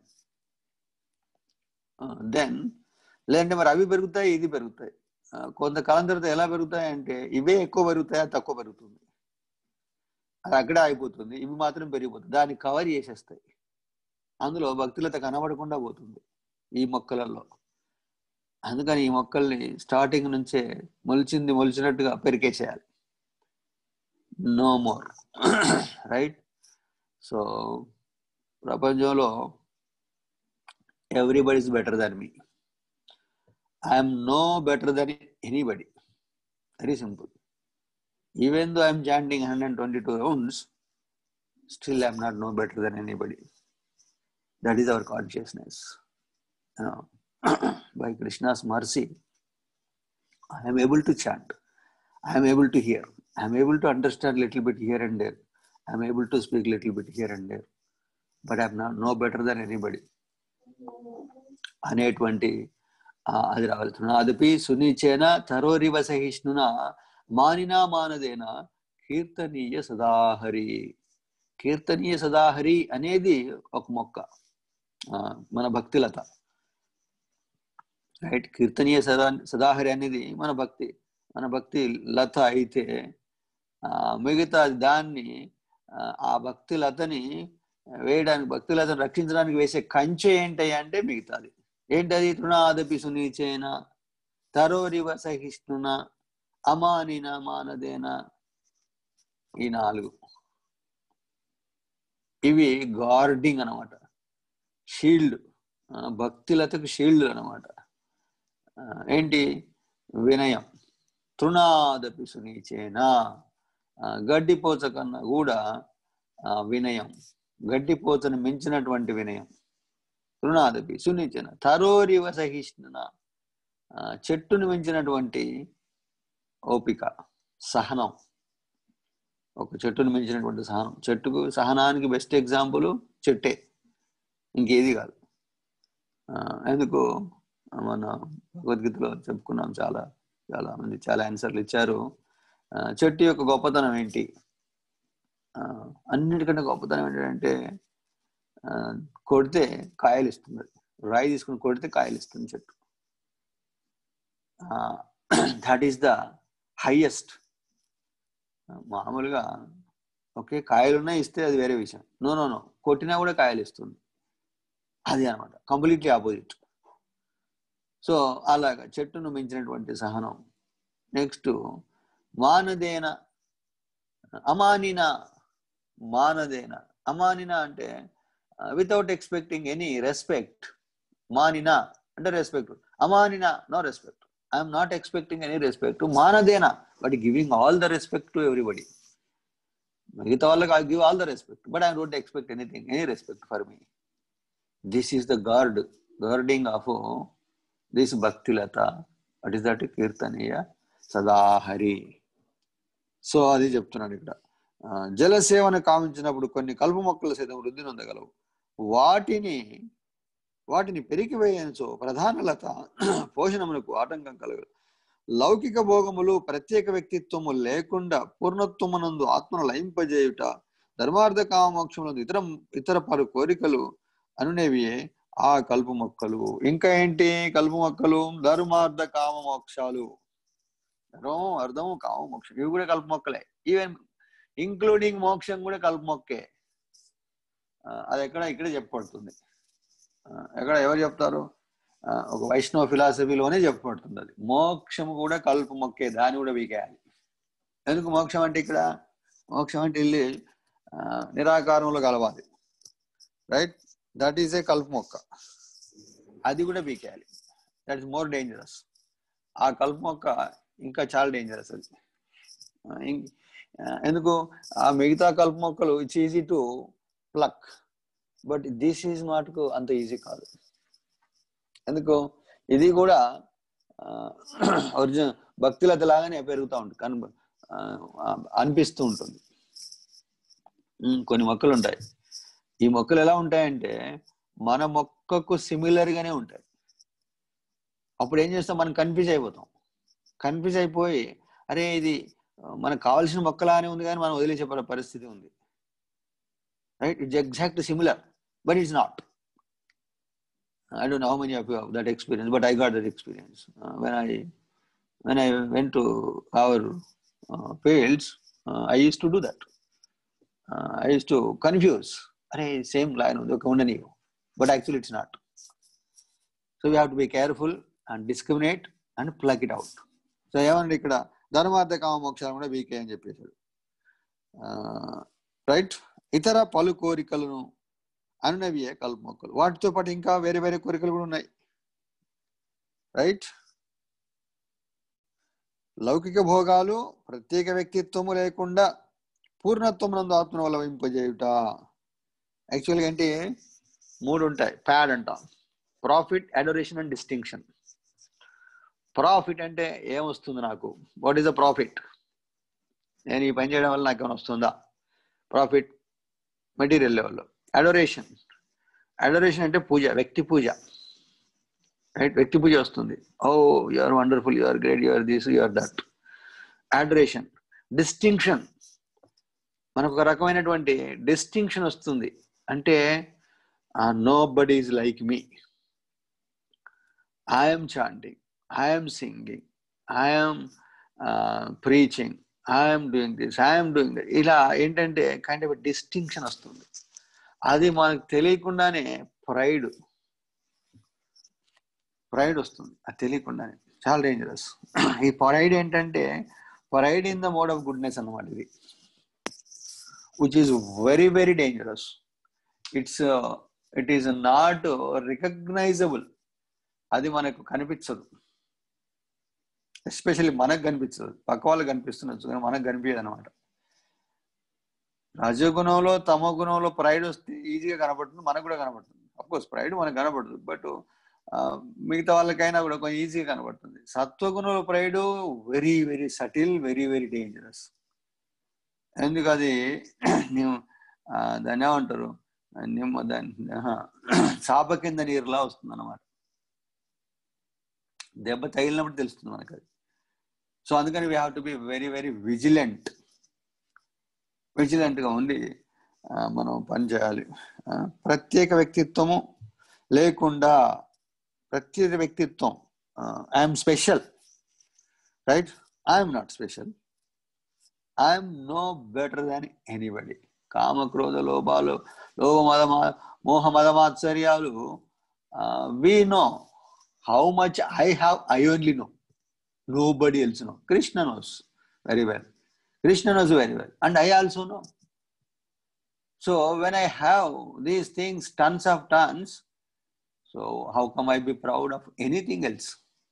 దెన్ లేదంటే మరి అవి పెరుగుతాయి ఇది పెరుగుతాయి ఆ, కొంతకాలం తర్వాత ఎలా పెరుగుతాయి అంటే ఇవే ఎక్కువ పెరుగుతాయా తక్కువ పెరుగుతుంది అది అక్కడే అయిపోతుంది ఇవి మాత్రం పెరిగిపోతుంది దాన్ని కవర్ చేసేస్తాయి అందులో భక్తులత కనబడకుండా పోతుంది ఈ మొక్కలలో అందుకని ఈ మొక్కల్ని స్టార్టింగ్ నుంచే మొలిచింది మొలిచినట్టుగా పెరికేసేయాలి నో మోర్ రైట్ సో ప్రపంచంలో everybody is better than me I'm no better then anybody very simple even though I'm chanting hundred and twenty two rounds still I'm not no better then anybody that is our consciousness by Krishna's mercy, I am able to chant. I am able to hear. I am able to understand little bit here and there. I am able to speak little bit here and there. But I am not no better than anybody. అనేటువంటి ఆ, అది రావాలి తృణాదపి సునిచేన తరోరివ సహిష్ణున మానినా మానదేన కీర్తనీయ సదాహరి కీర్తనీయ సదాహరి అనేది ఒక మొక్క ఆ, మన భక్తిలత right కీర్తనీయ సదా సదాహరి అనేది మన భక్తి మన భక్తి లత అయితే ఆ, మిగతా దాన్ని ఆ, ఆ భక్తి లతని వేయడానికి భక్తి లతను రక్షించడానికి వేసే కంచె ఏంటి అంటే మిగతాది ఏంటది తృణాదపి సునీచేన తరోరివ సహిష్ణున అమానిన మానదేన ఈ నాలుగు ఇవి గార్డింగ్ అనమాట షీల్డ్ భక్తిలతకు షీల్డ్ అనమాట ఆ, ఏంటి వినయం తృణాదపి సునీచేన ఆ, గడ్డిపోచ కన్నా కూడా ఆ, వినయం గడ్డిపోచను మించినటువంటి వినయం తృణాదపి సునీచేన తరోరివ సహిష్ణున ఆ, చెట్టును మించినటువంటి ఓపిక సహనం ఒక చెట్టును మించినటువంటి సహనం చెట్టుకు సహనానికి బెస్ట్ ఎగ్జాంపుల్ చెట్టే ఇంకేది కాదు ఆ, ఎందుకు మన భగవద్గీతలో చెప్పుకున్నాం చాలా చాలా మంది చాలా ఆన్సర్లు ఇచ్చారు ఆ, చెట్టు యొక్క గొప్పతనం ఏంటి ఆ, అన్నిటికంటే గొప్పతనం ఏంటంటే ఆ, కొడితే కాయలు ఇస్తుంది అది. రాయి తీసుకుని కొడితే కాయలు ఇస్తుంది చెట్టు దట్ ఈస్ ద హైయెస్ట్ మామూలుగా ఓకే కాయలు ఉన్నాయి ఇస్తే అది వేరే విషయం నో నో నో కొట్టినా కూడా కాయలు ఇస్తుంది అది అనమాట కంప్లీట్లీ ఆపోజిట్ సో అలాగా చెట్టును మించినటువంటి సహనం నెక్స్ట్ మానదేన అమానిన మానదేన అమానిన అంటే వితౌట్ ఎక్స్పెక్టింగ్ ఎనీ రెస్పెక్ట్ మానిన అంటే రెస్పెక్ట్ అమానిన no respect I'm not expecting any respect మానదేన but giving all the respect to everybody మిగతా వాళ్ళకి I give all the respect but I don't expect anything any respect for me this is the guard guarding of this భక్తిలత what is that కీర్తనీయ సదాహరి so అది చెప్తున్నాను ఇక్కడ ఆ, జలసేవను కామించినప్పుడు కొన్ని కలుపు మొక్కలు సైతం వృద్ధి నొందగలవు వాటిని వాటిని పెరికివేయనిచో ప్రధాన లత పోషణములకు ఆటంకం కలగదు లౌకిక భోగములు ప్రత్యేక వ్యక్తిత్వము లేకుండా పూర్ణత్వమునందు ఆత్మను లయింపజేయుట ధర్మార్థ కామోక్షములందు ఇతర ఇతర పలు కోరికలు అనునేవియే ఆ కలుపు మొక్కలు ఇంకా ఏంటి కలుపు మొక్కలు ధర్మార్థ కామ మోక్షాలు ధర్మం అర్థం కామ మోక్షం ఇవి కూడా కలుపు మొక్కలే ఈవెన్ ఇంక్లూడింగ్ మోక్షం కూడా కలుపు మొక్కే ఆ, అది ఎక్కడ ఇక్కడే చెప్పబడుతుంది ఆ, ఎక్కడ ఎవరు చెప్తారు ఆ, ఒక వైష్ణవ ఫిలాసఫీలోనే చెప్పబడుతుంది అది మోక్షం కూడా కలుపు మొక్కే దాన్ని కూడా వీకేయాలి ఎందుకు మోక్షం అంటే ఇక్కడ మోక్షం అంటే వెళ్ళి ఆ, నిరాకారంలో కలవాలి రైట్ దట్ ఈస్ ఏ కలుపు మొక్క అది కూడా పీకేయాలి దట్ ఇస్ మోర్ డేంజరస్ ఆ కలుపు మొక్క ఇంకా చాలా డేంజరస్ అది ఆ, ఇం- ఆ, ఎందుకు ఆ మిగతా కలుపు మొక్కలు it's easy to pluck but this is not అంత ఈజీ కాదు ఎందుకు ఇది కూడా ఒరిజినల్ భక్తులత లాగానే పెరుగుతూ ఉంటుంది కను ఆ, ఆ, అనిపిస్తూ ఉంటుంది ఉమ్, కొన్ని మొక్కలు ఉంటాయి ఈ మొక్కలు ఎలా ఉంటాయంటే మన మొక్కకు సిమిలర్ గానే ఉంటాయి అప్పుడు ఏం చేస్తాం మనం కన్ఫ్యూజ్ అయిపోతాం కన్ఫ్యూజ్ అయిపోయి అరే ఇది ఆ, మనకు కావాల్సిన మొక్కలానే ఉంది కానీ మనం వదిలేసే పరి- పరిస్థితి ఉంది right it's exact similar but it's not I don't know how many of you have that experience, but I got that experience uh, when I when I went to our uh, fields. Uh, I used to do that. Uh, I used to confuse. Arey, same line ఉంది ఒక ఉండని but actually it's not. So we have to be careful and discriminate and plug it out. So ఏమన్నా ఇక్కడ ధర్మార్థ కామ మోక్షాలు కూడా వీకే అని చెప్పేశాడు right ఇతర పలు కోరికలను అనునవియే కలుపు మొక్కలు వాటితో పాటు ఇంకా వేరే వేరే కోరికలు కూడా ఉన్నాయి రైట్ లౌకిక భోగాలు ప్రత్యేక వ్యక్తిత్వము లేకుండా పూర్ణత్వం నందు ఆత్మను అవలంబింపజేయుట యాక్చువల్గా ఏంటి మూడు ఉంటాయి ప్యాడ్ అంటాం profit adoration and distinction profit అంటే ఏమొస్తుంది నాకు వాట్ ఈస్ ద ప్రాఫిట్ నేను ఈ పని చేయడం వల్ల నాకు ఏమైనా వస్తుందా ప్రాఫిట్ మెటీరియల్ లెవెల్లో అడోరేషన్ అడోరేషన్ అంటే పూజ వ్యక్తి పూజ రైట్ వ్యక్తి పూజ వస్తుంది oh you are wonderful you are great you are this you are that adoration distinction మనకు ఒక రకమైనటువంటి డిస్టింక్షన్ వస్తుంది అంటే nobody is like me I'm chanting I'm singing I'm preaching I'm doing this I'm doing that ఇలా ఏంటంటే kind of distinction వస్తుంది అది మనకు తెలియకుండానే ప్రైడ్ ప్రైడ్ వస్తుంది అది తెలియకుండానే చాలా డేంజరస్ ఈ ప్రైడ్ ఏంటంటే pride in the mode of goodness అన్నమాట ఇది which is very very dangerous it's it is not recognisable అది మనకు కనిపించదు ఎస్పెషల్లీ మనకు కనిపించదు పక్క వాళ్ళకి కనిపిస్తుండొచ్చు కానీ మనకు కనిపించదు అనమాట రజగుణంలో తమ గుణంలో ప్రైడ్ వస్తే ఈజీగా కనబడుతుంది మనకు కూడా కనబడుతుంది కోర్స్ ప్రైడ్ మనకు కనబడుతుంది బట్ మిగతా వాళ్ళకైనా కూడా కొంచెం ఈజీగా కనబడుతుంది సత్వగుణంలో pride very very subtle very very dangerous ఎందుకు అది నేను ఆ, దాన్ని ఏమంటారు నిమ్మ దాన్ని ఆహా, చాప కింద నీరులా వస్తుంది అనమాట దెబ్బ తగిలినప్పుడు తెలుస్తుంది మనకు అది సో అందుకని we have to be very very vigilant విజిలెంట్గా ఉండి ఆ, మనం పని చేయాలి ఆ, ప్రత్యేక వ్యక్తిత్వము లేకుండా ప్రత్యేక వ్యక్తిత్వం I'm special right I'm not special I'm no better than anybody కామ క్రోధ లోభాలు లోభ మద మోహ మదమాత్సర్యాలు we know how much I have I only know nobody else know Krishna knows very well Krishna knows very well. And I also know. So when I have these things, tons of tons, so how come I be proud of anything else?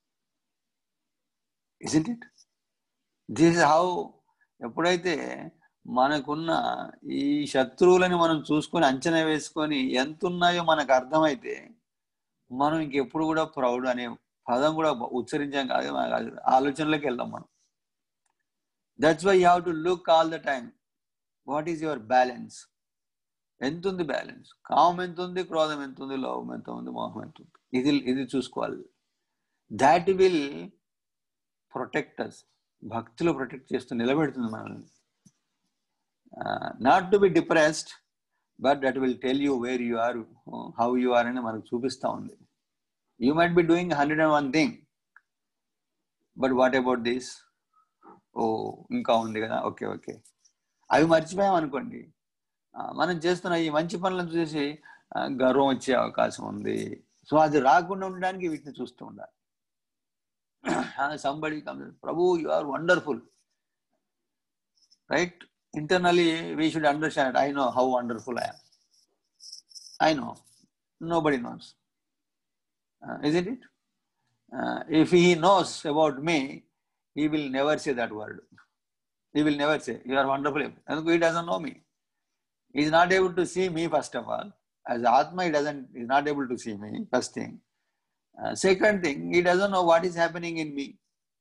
Isn't it? This is how ఎప్పుడైతే మనకున్న ఈ శత్రువులని మనం చూసుకొని అంచనా వేసుకొని ఎంత ఉన్నాయో మనకు అర్థమైతే మనం ఇంకెప్పుడు కూడా ప్రౌడ్ అనే పదం కూడా ఉచ్చరించాం కాదు మనకు అది ఆలోచనలోకి వెళ్దాం మనం that's why you have to look all the time what is your balance ఎంత ఉంది బ్యాలెన్స్ కామం ఎంత ఉంది క్రోధం ఎంత ఉంది లోభం ఎంత ఉంది మోహం ఎంత ఉంది ఇది ఇది చూసుకోవాలి దాట్ విల్ ప్రొటెక్ట్ అస్ భక్తిలో ప్రొటెక్ట్ చేస్తూ నిలబెడుతుంది మనల్ని not to be depressed but that will tell you where you are how you are అని మనకు చూపిస్తా ఉంది you might be doing hundred and one thing but what about this oh ఇంకా ఉంది కదా ఓకే ఓకే అవి మర్చిపోయాం అనుకోండి ఆ, మనం చేస్తున్న ఈ మంచి పనులను చూసి ఆ, గర్వం వచ్చే అవకాశం ఉంది సో అది రాకుండా ఉండడానికి వీటిని చూస్తూ ఉండాలి సంబడి ప్రభు you are wonderful right internally we should understand I know how wonderful I I know nobody knows is it it if he knows about me he will never say that word. He will never say, You are wonderful. And he doesn't know me. He is not able to see me, first of all. As Atma, he doesn't, he is not able to see me, first thing. Uh, second thing, he doesn't know what is happening in me.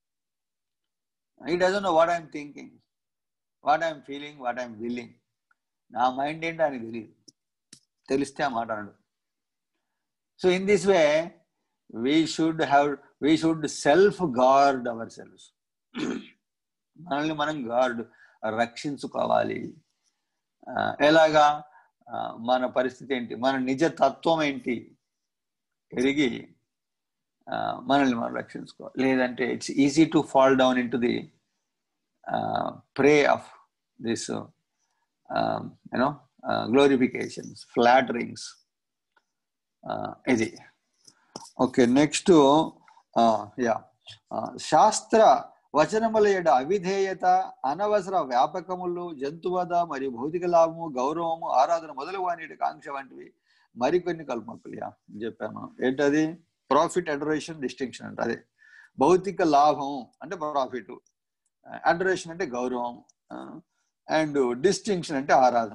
He doesn't know what I am thinking, what I am feeling, what I am willing. నా mind ఏంటో ఆయనకు తెలియదు తెలిస్తే ఆ మాట అనడు so in this way we should have we should self guard our self మనల్ని మనం గార్డ్ రక్షించుకోవాలి ఆ, ఎలాగా ఆ, మన పరిస్థితి ఏంటి మన నిజ తత్వం ఏంటి ఎరిగి ఆ, మనల్ని మనం రక్షించుకోవాలి లేదంటే it's easy to fall down in to the prey of this you know glorifications flatterings ఇది ఓకే నెక్స్ట్ యా శాస్త్ర వచనముల యొక్క అవిధేయత అనవసర వ్యాపకములు జంతువద మరియు భౌతిక లాభము గౌరవము ఆరాధన మొదలగు వాటి కాంక్ష వంటివి మరికొన్ని కల్పకులు యా చెప్పాను ఏంటది ప్రాఫిట్ అడరేషన్ డిస్టింక్షన్ అంటే అదే భౌతిక లాభం అంటే ప్రాఫిట్ అడరేషన్ అంటే గౌరవం అండ్ డిస్టింక్షన్ అంటే ఆరాధన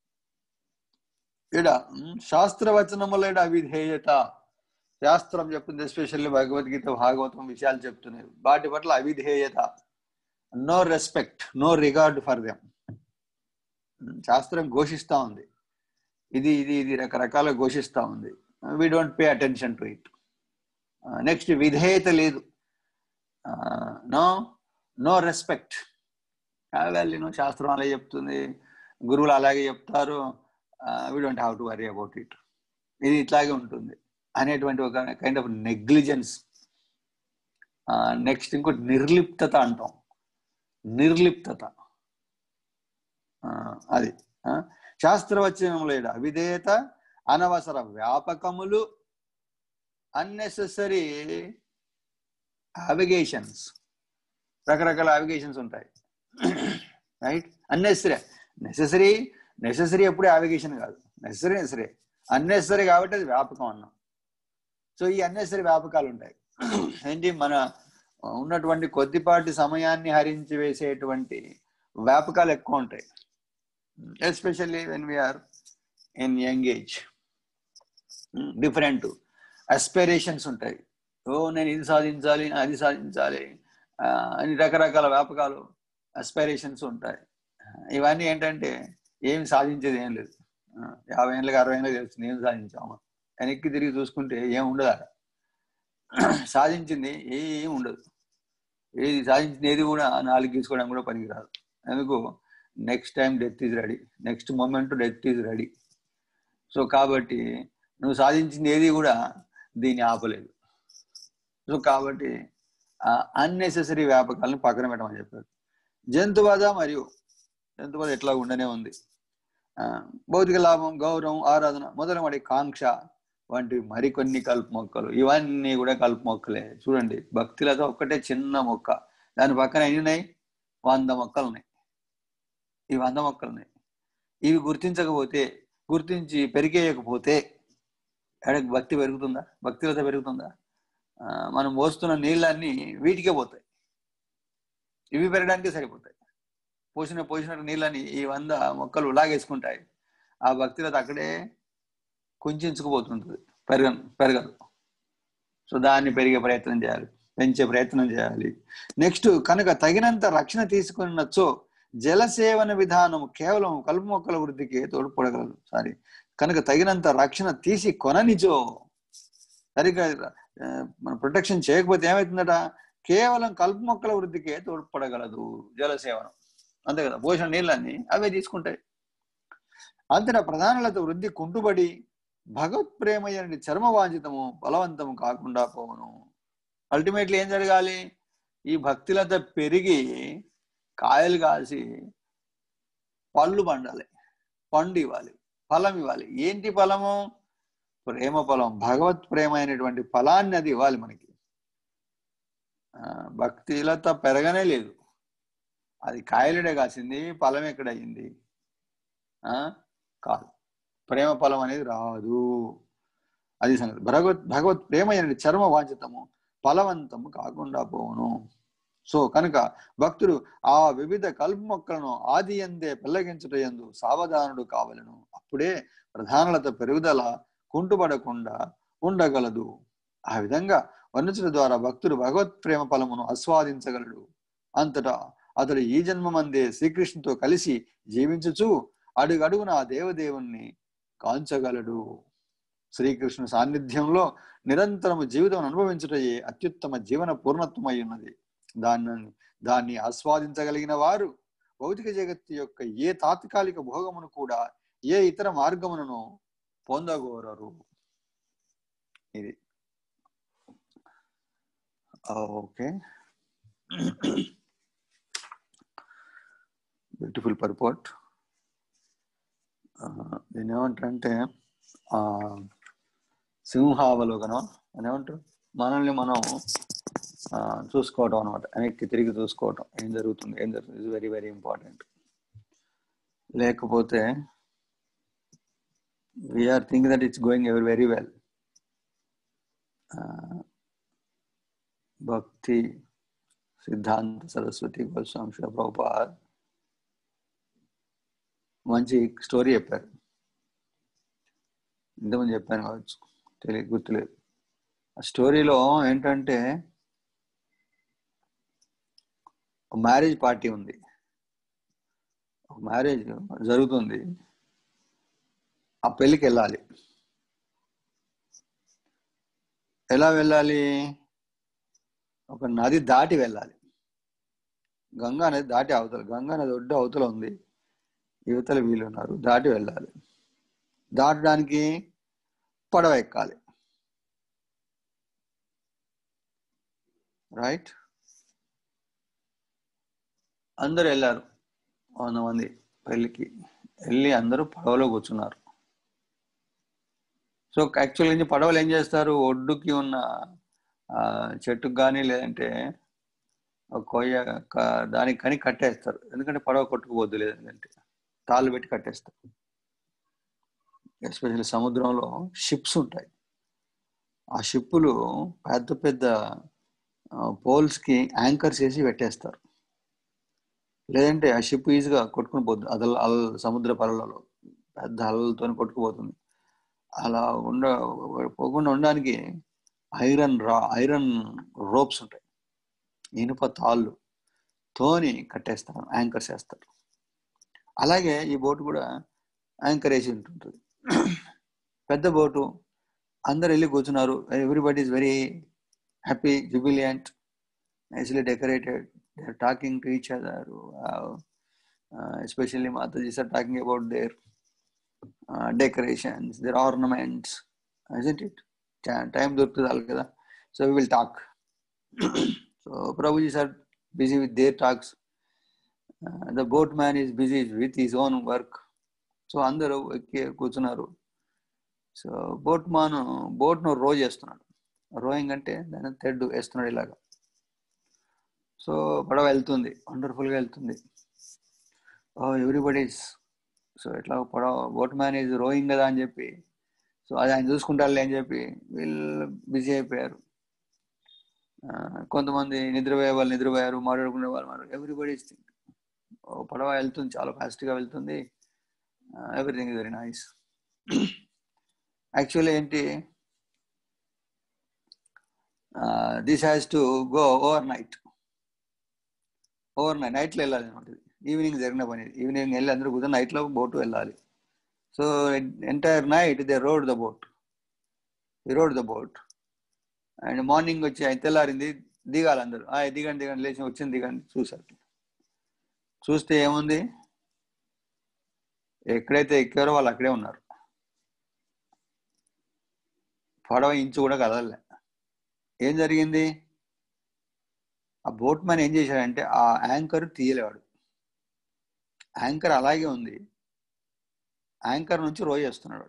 ఇడ శాస్త్రవచనముల యొక్క అవిధేయత శాస్త్రం చెప్తుంది ఎస్పెషల్లీ భగవద్గీత భాగవతం విషయాలు చెప్తున్నాయి వాటి పట్ల అవిధేయత no respect no regard for them శాస్త్రం ఘోషిస్తా ఉంది ఇది ఇది ఇది రకరకాల ఘోషిస్తా ఉంది we don't pay attention to it next విధేయత లేదు నో నో రెస్పెక్ట్ వాల్యూ శాస్త్రం అలాగే చెప్తుంది గురువులు అలాగే చెప్తారు we don't have to worry about it ఇది ఇట్లాగే ఉంటుంది అనేటువంటి ఒక కైండ్ ఆఫ్ నెగ్లిజెన్స్ నెక్స్ట్ ఇంకోటి నిర్లిప్తత అంటాం నిర్లిప్తత ఆ, అది ఆ, శాస్త్రవచనముల యొక్క అవిధేయత అనవసర వ్యాపకములు అన్నెసెసరీ అవిగేషన్స్ రకరకాల అవిగేషన్స్ ఉంటాయి రైట్ అన్నెసరీ నెససరీ నెససరీ ఎప్పుడే అవిగేషన్ కాదు నెససరీ నెసరీ అన్నెసరీ కాబట్టి అది వ్యాపకం అన్నాం సో ఈ అన్నెసరీ వ్యాపకాలు ఉంటాయి ఏంటి మన ఉన్నటువంటి కొద్దిపాటి సమయాన్ని హరించి వేసేటువంటి వ్యాపకాలు ఎక్కువ ఉంటాయి especially when we are in young age different aspirations ఉంటాయి ఓ నేను ఇది సాధించాలి అది సాధించాలి ఆ, అని రకరకాల వ్యాపకాలు అస్పైరేషన్స్ ఉంటాయి ఇవన్నీ ఏంటంటే ఏమి సాధించేది ఏం లేదు ఆ, యాభై ఏళ్ళకి అరవై ఏళ్ళకి తెలుస్తుంది ఏం సాధించాము వెనక్కి తిరిగి చూసుకుంటే ఏం ఉండదు అక్కడ సాధించింది ఏం ఉండదు ఏది సాధించింది ఏది కూడా నాలుగు తీసుకోవడం కూడా పనికిరాదు ఎందుకు next time death is ready next moment death is ready so కాబట్టి నువ్వు సాధించింది ఏది కూడా దీన్ని ఆపలేదు సో కాబట్టి అన్నెసెసరీ వ్యాపకాలను పక్కన పెట్టమని చెప్పారు జంతువధ మరియు జంతువధ ఎట్లా ఉండనే ఉంది ఆ, భౌతిక లాభం గౌరవం ఆరాధన మొదలైన కాంక్ష వంటి మరికొన్ని కలుపు మొక్కలు ఇవన్నీ కూడా కలుపు మొక్కలే చూడండి భక్తులతో ఒక్కటే చిన్న మొక్క దాని పక్కన ఎన్ని ఉన్నాయి వంద మొక్కలు ఉన్నాయి ఈ వంద మొక్కలు ఉన్నాయి ఇవి గుర్తించకపోతే గుర్తించి పెరిగేయకపోతే ఎడకి భక్తి పెరుగుతుందా భక్తిలత పెరుగుతుందా ఆ, మనం పోస్తున్న నీళ్ళన్నీ వీటికే పోతాయి ఇవి పెరగడానికి సరిపోతాయి పోసిన పోసిన నీళ్ళని ఈ వంద మొక్కలు లాగేసుకుంటాయి ఆ భక్తిలత అక్కడే కుంచుకుపోతుంటుంది పెరగ పెరగదు సో దాన్ని పెరిగే ప్రయత్నం చేయాలి పెంచే ప్రయత్నం చేయాలి నెక్స్ట్ కనుక తగినంత రక్షణ తీసుకున్నచో జలసేవన విధానం కేవలం కలుపు మొక్కల వృద్ధికి తోడ్పడగలదు సారీ కనుక తగినంత రక్షణ తీసి కొననిచో సరిగ్గా ఆ, మన ప్రొటెక్షన్ చేయకపోతే ఏమవుతుందట కేవలం కలుపు మొక్కల వృద్ధికే తోడ్పడగలదు జలసేవనం అంతే కదా పోషణ నీళ్ళన్నీ అవే తీసుకుంటాయి అంతటా ప్రధానులతో వృద్ధి కుంటుబడి భగవత్ ప్రేమయని చర్మవాంఛితము బలవంతము కాకుండా పోవును అల్టిమేట్లీ ఏం జరగాలి ఈ భక్తులత పెరిగి కాయలు కాసి పళ్ళు పండాలి పండు ఇవ్వాలి ఫలం ఇవ్వాలి ఏంటి ఫలము ప్రేమ ఫలం భగవత్ ప్రేమ అయినటువంటి ఫలాన్ని అది ఇవ్వాలి మనకి ఆ, భక్తిలత పెరగనే లేదు అది కాయలుడే కాసింది ఫలం ఎక్కడయింది ఆ కాదు ప్రేమ ఫలం అనేది రాదు అది సంగతి భగవత్ భగవత్ ప్రేమ అయిన చర్మ వాంఛితము ఫలవంతము కాకుండా పోవును సో కనుక భక్తుడు ఆ వివిధ కలుపు మొక్కలను ఆది ఎందే పెళ్ళగించుట ఎందు సావధానుడు కావలను అప్పుడే ప్రధానలత పెరుగుదల కుంటుపడకుండా ఉండగలదు ఆ విధంగా వర్ణించడం ద్వారా భక్తుడు భగవత్ ప్రేమ ఫలమును ఆస్వాదించగలడు అంతటా అతడు ఈ జన్మమందే శ్రీకృష్ణుతో కలిసి జీవించుచు అడుగడుగున ఆ దేవదేవుణ్ణి కాంచగలడు శ్రీకృష్ణుని సాన్నిధ్యంలో నిరంతరము జీవితం అనుభవించుటయే అత్యుత్తమ జీవన పూర్ణత్వం అయి ఉన్నది దాన్ని దాన్ని ఆస్వాదించగలిగిన వారు భౌతిక జగత్తు యొక్క ఏ తాత్కాలిక భోగమును కూడా ఏ ఇతర మార్గములను పొందగోరరు ఇది ఓకే బ్యూటిఫుల్ పర్పోర్ట్ దీని ఏమంటారంటే ఆ, సింహావలోకనం అని ఏమంటారు మనల్ని మనం ఆ, చూసుకోవటం అనమాట వెనక్కి తిరిగి చూసుకోవటం ఏం జరుగుతుంది ఏం జరుగుతుంది ఇస్ వెరీ వెరీ ఇంపార్టెంట్ లేకపోతే we're think that it's going ever very well Bhakti Siddhanta Saraswati Goswami శిల ప్రభుపాద్ మంచి స్టోరీ చెప్పారు ఇంతకుముందు చెప్పాను కావచ్చు తెలియదు గుర్తులేదు ఆ స్టోరీలో ఏంటంటే ఒక మ్యారేజ్ పార్టీ ఉంది ఒక మ్యారేజ్ జరుగుతుంది ఆ పెళ్ళికి వెళ్ళాలి ఎలా వెళ్ళాలి ఒక నది దాటి వెళ్ళాలి గంగా నది దాటి అవతల గంగా నది ఒడ్డు అవతల ఉంది యువతల వీళ్ళు ఉన్నారు దాటి వెళ్ళాలి దాటడానికి పడవ ఎక్కాలి రైట్ అందరు వెళ్ళారు వంద మంది పెళ్ళికి వెళ్ళి అందరూ పడవలో కూర్చున్నారు సో యాక్చువల్గా పడవలు ఏం చేస్తారు ఒడ్డుకి ఉన్న ఆ, చెట్టుకు కానీ లేదంటే ఒక కొయ్య క- దానికి కానీ కట్టేస్తారు ఎందుకంటే పడవ కొట్టుకుపోద్దు లేదంటే తాళ్ళు పెట్టి కట్టేస్తారు ఎస్పెషల్లీ సముద్రంలో షిప్స్ ఉంటాయి ఆ షిప్పులు పెద్ద పెద్ద పోల్స్ కి యాంకర్స్ వేసి పెట్టేస్తారు లేదంటే ఆ షిప్ ఈజీగా కొట్టుకుని పోతుంది అదల అల సముద్ర పరలలో పెద్ద అలలతో కొట్టుకుపోతుంది అలా ఉండ పోకుండా ఉండడానికి ఐరన్ రా ఐరన్ రోప్స్ ఉంటాయి ఇనుప తాళ్ళు తోని కట్టేస్తారు యాంకర్స్ వేస్తారు అలాగే ఈ బోట్ కూడా యాంకర్ వేసి ఉంటుంటుంది పెద్ద బోటు అందరు వెళ్ళి కూర్చున్నారు everybody is very happy jubilant nicely decorated they are talking to each other especially మాతాజీస్ are talking about their decorations their ornaments it it time దొరుకుతుంది వాళ్ళకి కదా so we will talk so Prabhuji sir busy with their talks the boat man is busy with his own work so అందరూ ఎక్కి కూర్చున్నారు so boat మాను బోట్ను రో చేస్తున్నాడు rowing అంటే దాని తెడ్డు వేస్తున్నాడు ఇలాగా సో పడవ వెళ్తుంది వండర్ఫుల్గా వెళ్తుంది ఓ ఎవ్రీబడీస్ సో ఇట్లా పడవ బోట్ మ్యాన్ ఈజ్ రోయింగ్ కదా అని చెప్పి సో అది ఆయన చూసుకుంటారులే అని చెప్పి వీళ్ళు బిజీ అయిపోయారు ఆ, కొంతమంది నిద్రపోయే వాళ్ళు నిద్రపోయారు మాట్లాడుకునే వాళ్ళు మాట్లాడు ఎవ్రీబడి పడవ వెళ్తుంది చాలా ఫాస్ట్గా వెళ్తుంది everything is very nice actually ఏంటి this has to go overnight overnight నైట్లో వెళ్ళాలి అనమాట ఈవినింగ్ జరిగిన పని ఈవినింగ్ వెళ్ళి అందరూ కూర్చొని నైట్లో బోటు వెళ్ళాలి so entire night they rowed the boat the rowed the boat and morning వచ్చి ఆయన తెల్లారింది దిగాలి అందరూ ఆ దిగండి దిగండి లేచి వచ్చింది దిగండి చూసారు చూస్తే ఏముంది ఎక్కడైతే ఎక్కారో వాళ్ళు అక్కడే ఉన్నారు పడవ ఇంచు కూడా కదలలే ఏం జరిగింది ఆ బోట్ మ్యాన్ ఏం చేశాడంటే ఆ యాంకర్ తీయలేవాడు యాంకర్ అలాగే ఉంది యాంకర్ నుంచి రో చేస్తున్నాడు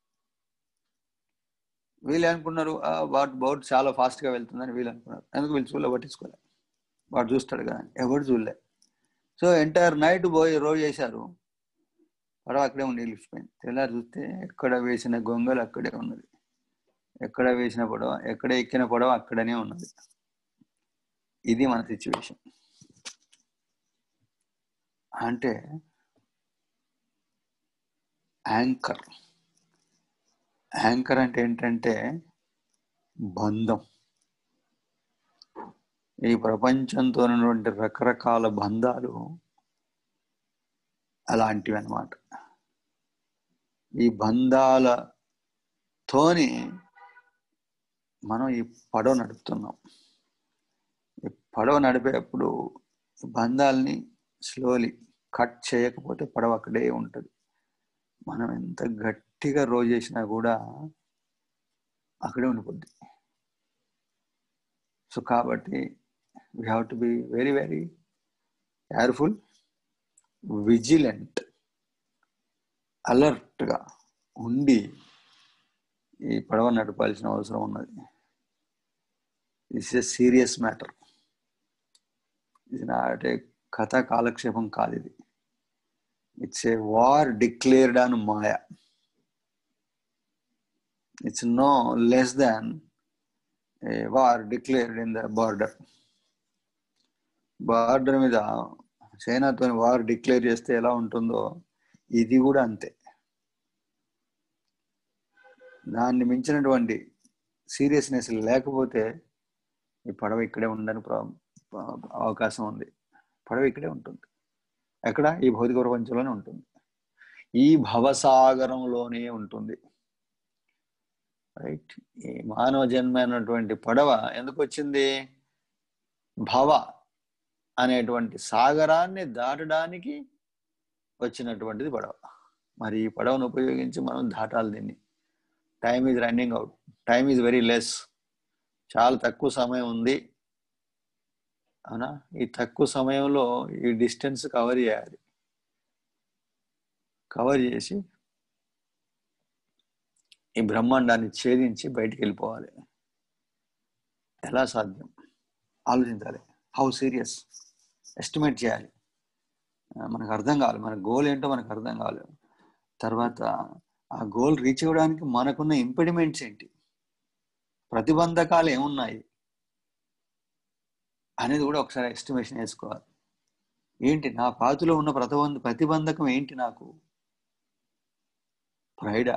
వీళ్ళు అనుకున్నారు వాట్ బోట్ చాలా ఫాస్ట్ గా వెళ్తుందని వీళ్ళు అనుకున్నారు ఎందుకు వీళ్ళు చూడలే పట్టించుకోలే వాడు చూస్తాడు కదా ఎవడు చూడలే సో ఎంటైర్ నైట్ పోయి రో చేశారు పడవ అక్కడే ఉండి నిలిచిపోయింది తెల్లారి చూస్తే ఎక్కడ వేసిన గొంగలు అక్కడే ఉన్నది ఎక్కడ వేసిన పడవ ఎక్కడ ఎక్కిన పడవ అక్కడనే ఉన్నది ఇది మన సిచ్యువేషన్ అంటే యాంకర్ యాంకర్ అంటే ఏంటంటే బంధం ఈ ప్రపంచంతో ఉన్నటువంటి రకరకాల బంధాలు అలాంటివి అన్నమాట ఈ బంధాల తోని మనం ఈ పడవ నడుపుతున్నాం ఈ పడవ నడిపేటప్పుడు బంధాలని స్లోలీ కట్ చేయకపోతే పడవ అక్కడే ఉంటుంది మనం ఎంత గట్టిగా రోజు చేసినా కూడా అక్కడే ఉండిపోద్ది సో కాబట్టి we have to be very very careful vigilant అలర్ట్గా ఉండి ఈ పడవ నడపాల్సిన అవసరం ఉన్నది ఇట్స్ ఎ సీరియస్ మ్యాటర్ ఇది నాటే కథ కాలక్షేపం కాదు ఇది it's a war declared on maya it's no less than a war declared in the border border మీద చైనాతో వార్ డిక్లేర్ చేస్తే ఎలా ఉంటుందో ఇది కూడా అంతే దాన్ని మించినటువంటి సీరియస్నెస్ లేకపోతే ఈ పడవ ఇక్కడే ఉండని ప్ర- అవకాశం ఉంది పడవ ఇక్కడే ఉంటుంది ఎక్కడ ఈ భౌతిక ప్రపంచంలోనే ఉంటుంది ఈ భవసాగరంలోనే ఉంటుంది రైట్ ఈ మానవ జన్మ అన్నటువంటి పడవ ఎందుకు వచ్చింది భవ అనేటువంటి సాగరాన్ని దాటడానికి వచ్చినటువంటిది పడవ మరి ఈ పడవను ఉపయోగించి మనం దాటాలి దీన్ని time is running out time is very less చాలా తక్కువ సమయం ఉంది అవునా ఈ తక్కువ సమయంలో ఈ డిస్టెన్స్ కవర్ చేయాలి కవర్ చేసి ఈ బ్రహ్మాండాన్ని ఛేదించి బయటికి వెళ్ళిపోవాలి ఎలా సాధ్యం ఆలోచించాలి హౌ సీరియస్ ఎస్టిమేట్ చేయాలి ఆ, మనకు అర్థం కావాలి మన గోల్ ఏంటో మనకు అర్థం కావాలి తర్వాత ఆ గోల్ రీచ్ అవ్వడానికి మనకున్న ఇంపెడిమెంట్స్ ఏంటి ప్రతిబంధకాలు ఏమున్నాయి అనేది కూడా ఒకసారి ఎస్టిమేషన్ వేసుకోవాలి ఏంటి నా పాతులో ఉన్న ప్రతిబంధ ప్రతిబంధకం ఏంటి నాకు ప్రైడా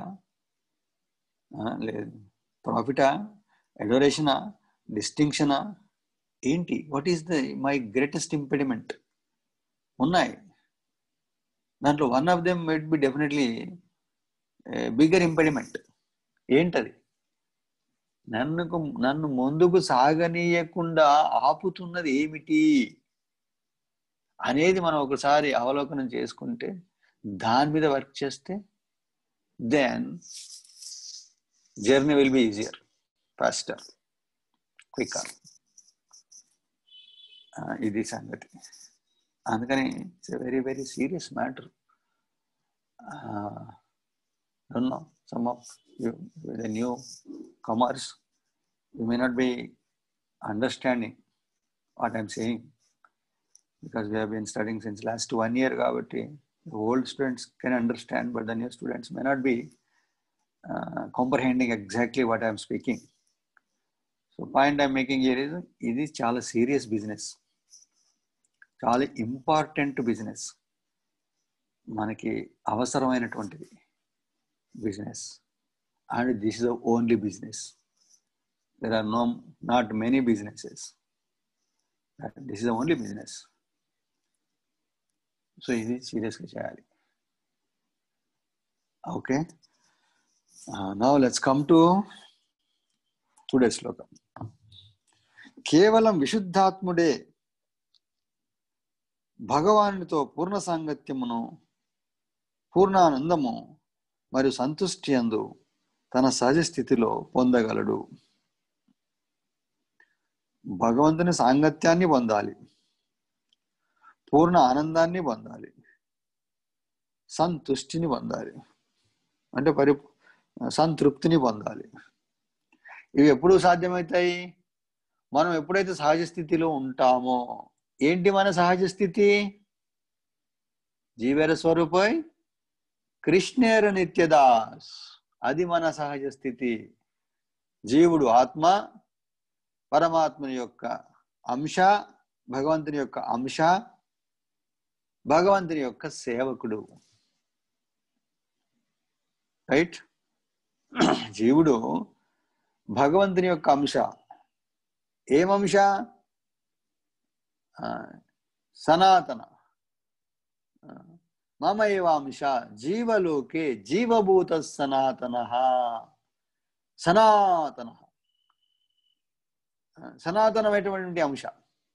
లేదు ప్రాఫిటా ఎడోరేషనా డిస్టింక్షనా ఏంటి what is the my greatest impediment ఉన్నాయి దాంట్లో one of them might be definitely bigger impediment ఏంటది నన్ను నన్ను ముందుకు సాగనీయకుండా ఆపుతున్నది ఏమిటి అనేది మనం ఒకసారి అవలోకనం చేసుకుంటే దాని మీద వర్క్ చేస్తే then journey will be easier faster quicker ఇది సంగతి అందుకని it's very very serious matter don't know some of you the new commerce you may not be understanding what i'm saying because we have been studying since last one year కాబట్టి the old students can understand but the new students may not be uh, comprehending exactly what i'm speaking so point i'm making here is ఇది చాలా serious business చాలా important business మనకి అవసరమైనటువంటిది business and this is the only business there are no not many businesses this is the only business so ఇది సీరియస్గా చేయాలి okay now let's come to today శ్లోకం కేవలం విశుద్ధాత్ముడే భగవానుడితో పూర్ణ సాంగత్యమును పూర్ణానందము మరియు సంతుష్టి అందు తన సహజ స్థితిలో పొందగలడు భగవంతుని సాంగత్యాన్ని పొందాలి పూర్ణ ఆనందాన్ని పొందాలి సంతుష్టిని పొందాలి అంటే పరి సంతృప్తిని పొందాలి ఇవి ఎప్పుడు సాధ్యమవుతాయి మనం ఎప్పుడైతే సహజ స్థితిలో ఉంటామో ఏంటి మన సహజ స్థితి జీవేర స్వరూపై కృష్ణేర నిత్యదాస్ అది మన సహజ స్థితి జీవుడు ఆత్మ పరమాత్మని యొక్క అంశ భగవంతుని యొక్క అంశ భగవంతుని యొక్క సేవకుడు రైట్ జీవుడు భగవంతుని యొక్క అంశ ఏమంశ సనాతన మమ ఏవాంశ జీవలోకే జీవభూత సనాతన సనాతన సనాతనమైనటువంటి అంశ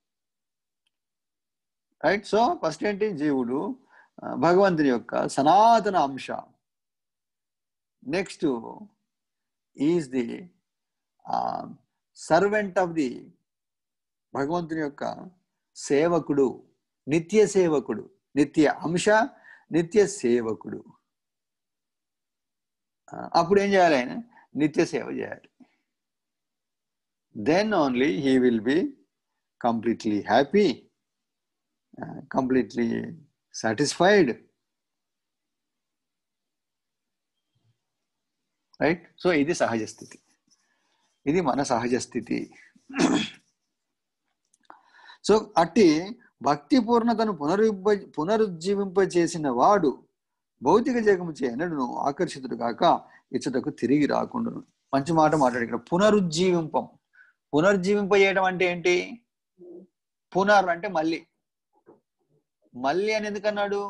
రైట్ సో ఫస్ట్ ఏంటి జీవుడు ఆ, భగవంతుని యొక్క సనాతన అంశ next is the servant of the భగవంతుని యొక్క సేవకుడు నిత్య సేవకుడు నిత్య అంశ నిత్య సేవకుడు ఆ, అప్పుడు ఏం చేయాలి ఆయన నిత్య సేవ చేయాలి then only he will be completely happy completely satisfied right so ఇది సహజ స్థితి ఇది మన సహజ స్థితి సో అట్టి భక్తి పూర్ణతను పునరుబ్బ పునరుజ్జీవింప చేసిన వాడు భౌతిక జగము చేయనడును ఆకర్షితుడు కాక ఇచ్చటకు తిరిగి రాకుండాను మంచి మాట మాట్లాడు ఇక్కడ పునరుజ్జీవింపం పునర్జీవింప చేయడం అంటే ఏంటి పునర్ అంటే మళ్ళీ మళ్ళీ అని ఎందుకన్నాడు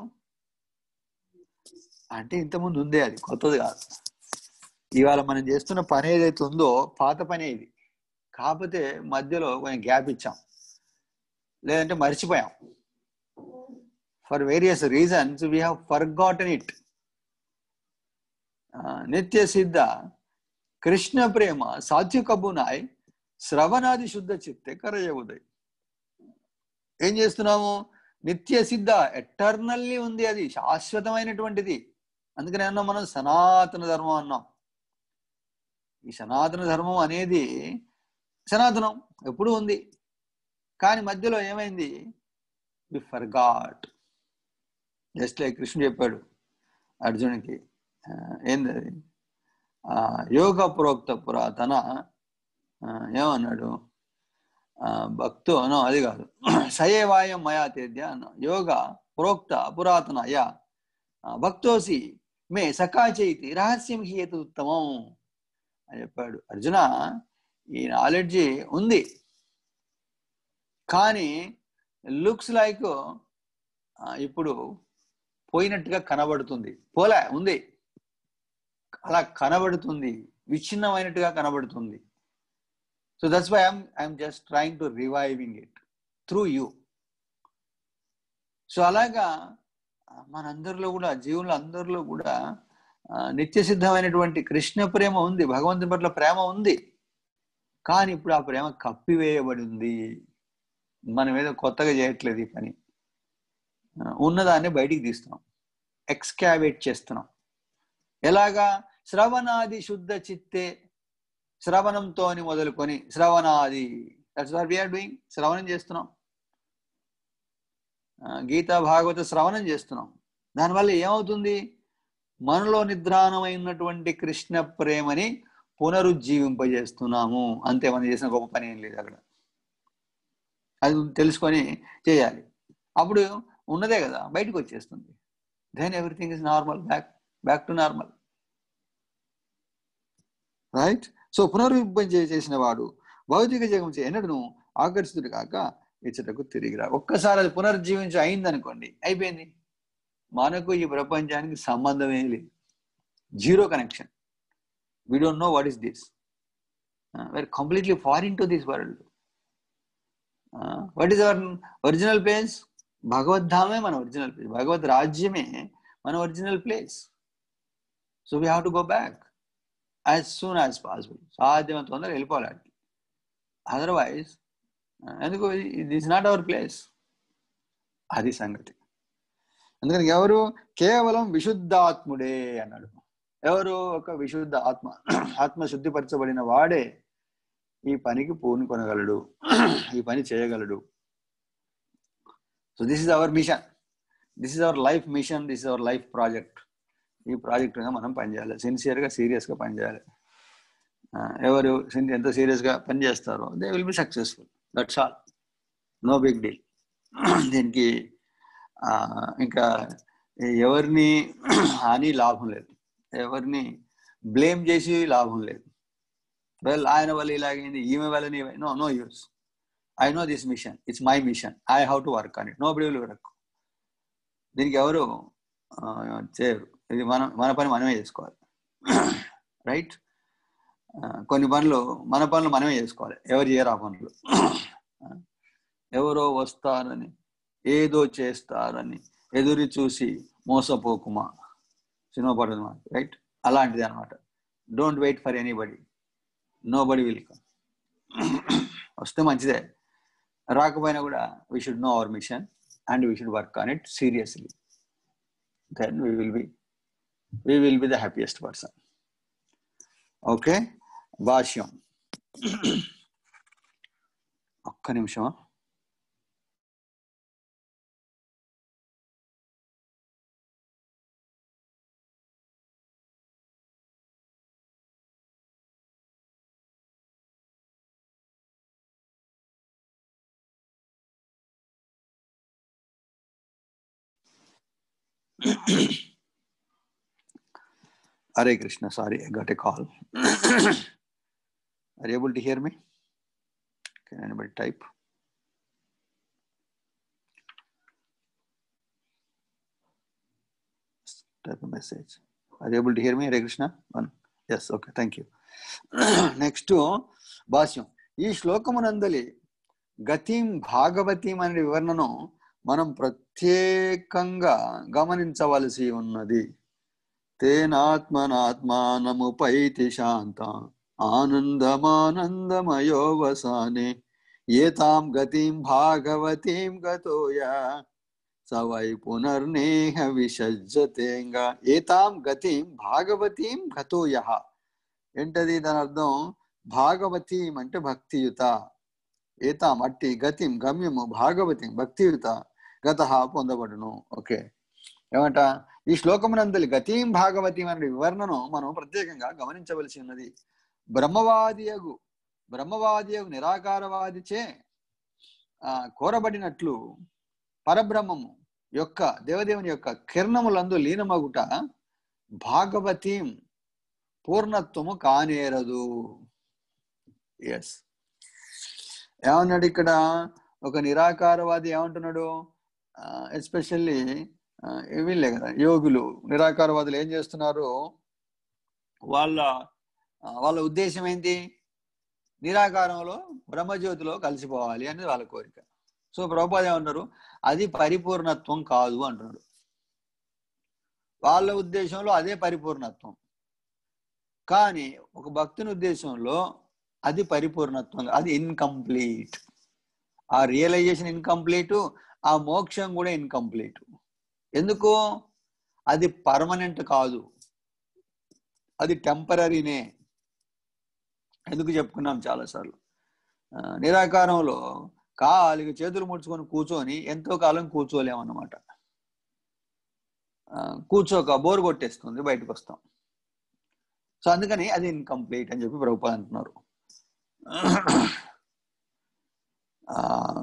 అంటే ఇంతకుముందు ఉందే అది కొత్తది కాదు ఇవాళ మనం చేస్తున్న పని ఏదైతే ఉందో పాత పని ఇది కాకపోతే మధ్యలో కొంచెం గ్యాప్ ఇచ్చాం లేదంటే మర్చిపోయాం for various reasons we have forgotten it నిత్య సిద్ధ కృష్ణ ప్రేమ సాత్వికబునాయ్ శ్రవణాది శుద్ధ చిత్తే కరయవుదయ్ ఏం చేస్తున్నాము నిత్య సిద్ధ ఎటర్నల్లీ ఉంది అది శాశ్వతమైనటువంటిది అందుకని అన్నాం మనం సనాతన ధర్మం అన్నాం ఈ సనాతన ధర్మం అనేది సనాతనం ఎప్పుడూ ఉంది కానీ మధ్యలో ఏమైంది వి ఫర్గాట్ జస్ట్ లైక్ కృష్ణుడు చెప్పాడు అర్జునునికి ఆ, ఏంది అది ఆ, యోగ ప్రోక్త పురాతన ఆ, ఏమన్నాడు ఆ, భక్తు అనో అది కాదు సయేవాయం మయా తేద్య అన్న యోగ ప్రోక్త పురాతన యా ఆ, భక్తోసి మే సకాచైతి రహస్యం హీయత ఉత్తమం అని చెప్పాడు అర్జున ఈ నాలెడ్జి ఉంది కానీ లుక్స్ లైక్ ఇప్పుడు పోయినట్టుగా కనబడుతుంది పోలే ఉంది అలా కనబడుతుంది విచ్ఛిన్నమైనట్టుగా కనబడుతుంది so that's why I'm I'm just trying to reviving it through you so అలాగా ఆ, మనందరిలో కూడా జీవుల అందరిలో కూడా ఆ, నిత్య సిద్ధమైనటువంటి కృష్ణ ప్రేమ ఉంది భగవంతుని పట్ల ప్రేమ ఉంది కానీ ఇప్పుడు ఆ ప్రేమ కప్పివేయబడి ఉంది మనం ఏదో కొత్తగా చేయట్లేదు ఈ పని ఆ, ఉన్నదాన్ని బయటికి తీస్తున్నాం ఎక్స్కావేట్ చేస్తున్నాం ఎలాగా శ్రవణాది శుద్ధ చిత్తే శ్రవణంతోని మొదలుకొని శ్రవణాది దట్స్ వాట్ వీఆర్ డూయింగ్ శ్రవణం చేస్తున్నాం ఆ, గీతా భాగవత శ్రవణం చేస్తున్నాం దానివల్ల ఏమవుతుంది మనలో నిద్రాణమైనటువంటి కృష్ణ ప్రేమని పునరుజ్జీవింపజేస్తున్నాము అంతే మనం చేసిన గొప్ప పని ఏం లేదు అక్కడ అది తెలుసుకొని చేయాలి అప్పుడు ఉన్నదే కదా బయటకు వచ్చేస్తుంది then everything is normal back back to normal right so పునరుద్ధం చేసిన వాడు భౌతిక జగం ఎన్నడను ఆకర్షితుడు కాక ఇచ్చటకు తిరిగి రా ఒక్కసారి అది పునర్జీవించి అయింది అనుకోండి అయిపోయింది మనకు ఈ ప్రపంచానికి సంబంధమే లేదు zero connection we don't know what is this where completely foreign to this world what is our original place భగవద్ధామే మన ఒరిజినల్ ప్లేస్ భగవద్ రాజ్యమే మన original place so we have to go back as soon as possible సాధ్యమైన తొందరగా వెళ్ళిపోవాలి అక్కడికి otherwise ఎందుకు దిస్ నాట్ అవర్ ప్లేస్ అది సంగతి అందుకని ఎవరు కేవలం విశుద్ధాత్ముడే అన్నాడు ఎవరు ఒక విశుద్ధ ఆత్మ ఆత్మ శుద్ధిపరచబడిన వాడే ఈ పనికి పూనుకొనగలడు ఈ పని చేయగలడు so this is our mission this is our life mission this is our life project ఈ ప్రాజెక్ట్ మీద మనం పనిచేయాలి సిన్సియర్గా సీరియస్గా పనిచేయాలి ఆ, ఎవరు sin- ఎంత సీరియస్గా పనిచేస్తారో they will be successful that's all no big deal దీనికి ఆ, ఇంకా ఎవరిని హాని లాభం లేదు ఎవరిని బ్లేమ్ చేసి లాభం లేదు వెల్ ఆయన వల్ల ఇలాగైంది ఈమె వల్ల no no use I know this mission it's my mission I how to work on it nobody will work దీనికి ఎవరు ఆ, చేయరు ఇది మనం మన పని మనమే చేసుకోవాలి రైట్ ఆ, కొన్ని పనులు మన పనులు మనమే చేసుకోవాలి ఎవరు చేయరు ఆ పనులు ఆ, ఎవరో వస్తారని ఏదో చేస్తారని ఎదురు చూసి మోసపోకుమా సినిమా పడదు రైట్ అలాంటిది అనమాట don't wait for anybody nobody will come వస్తే మంచిదే రాకపోయినా కూడా we should know our mission and we should work on it seriously then we will be we will be the happiest person okay భాష్యం ఒక్క నిమిషం Hare Krishna, sorry, I got a call. Are you able to hear me? Can anybody type? Type a message. Are you able to hear me, Hare Krishna? One. Yes, okay, thank you. Next భాష్యం ఈ శ్లోకమునందలి గతిం భాగవతీం అనే వివరణను మనం ప్రత్యేకంగా గమనించవలసి ఉన్నది తేనాత్మనాత్మానముపైతి శాంత ఆనందమానందమయో వసానే ఏతాం గతిం భాగవతీం గతోయ సవై పునర్నేహ విసజ్జతేంగా ఏతాం గతిం భాగవతీం గతోయ ఏంటది దాని అర్థం భాగవతీం అంటే భక్తియుత ఏతాం అట్టి గతిం గమ్యము భాగవతిం భక్తియుత గత పొందబడును ఓకే ఏమంట ఈ శ్లోకమునందలి గతీం భాగవతీం అనే వివరణను మనం ప్రత్యేకంగా గమనించవలసి ఉన్నది బ్రహ్మవాదియగు బ్రహ్మవాదియగు నిరాకారవాదిచే ఆ కోరబడినట్లు పరబ్రహ్మము యొక్క దేవదేవుని యొక్క కిరణములందు లీనమగుట భాగవతీం పూర్ణత్వము కానేరదు ఎస్ ఏమన్నాడు ఇక్కడ ఒక నిరాకారవాది ఏమంటున్నాడు ఎస్పెషల్లీ వీళ్ళే కదా యోగులు నిరాకారవాదులు ఏం చేస్తున్నారు వాళ్ళ ఆ, వాళ్ళ ఉద్దేశం ఏంటి నిరాకారంలో బ్రహ్మజ్యోతిలో కలిసిపోవాలి అనేది వాళ్ళ కోరిక సో ప్రభుపాద ఏమన్నారు అది పరిపూర్ణత్వం కాదు అంటున్నాడు వాళ్ళ ఉద్దేశంలో అదే పరిపూర్ణత్వం కానీ ఒక భక్తుని ఉద్దేశంలో అది పరిపూర్ణత్వం అది ఇన్కంప్లీట్ ఆ రియలైజేషన్ ఇన్కంప్లీట్ ఆ మోక్షం కూడా ఇన్కంప్లీట్ ఎందుకు అది పర్మనెంట్ కాదు అది టెంపరీనే ఎందుకు చెప్పుకున్నాం చాలాసార్లు ఆ, నిరాకారంలో కాలిగా చేతులు ముడుచుకొని కూర్చొని ఎంతో కాలం కూర్చోలేమన్నమాట ఆ, కూర్చోక బోర్ కొట్టేస్తుంది బయటకు వస్తాం సో అందుకని అది ఇన్కంప్లీట్ అని చెప్పి ప్రభుపాద అంటున్నారు ఆ,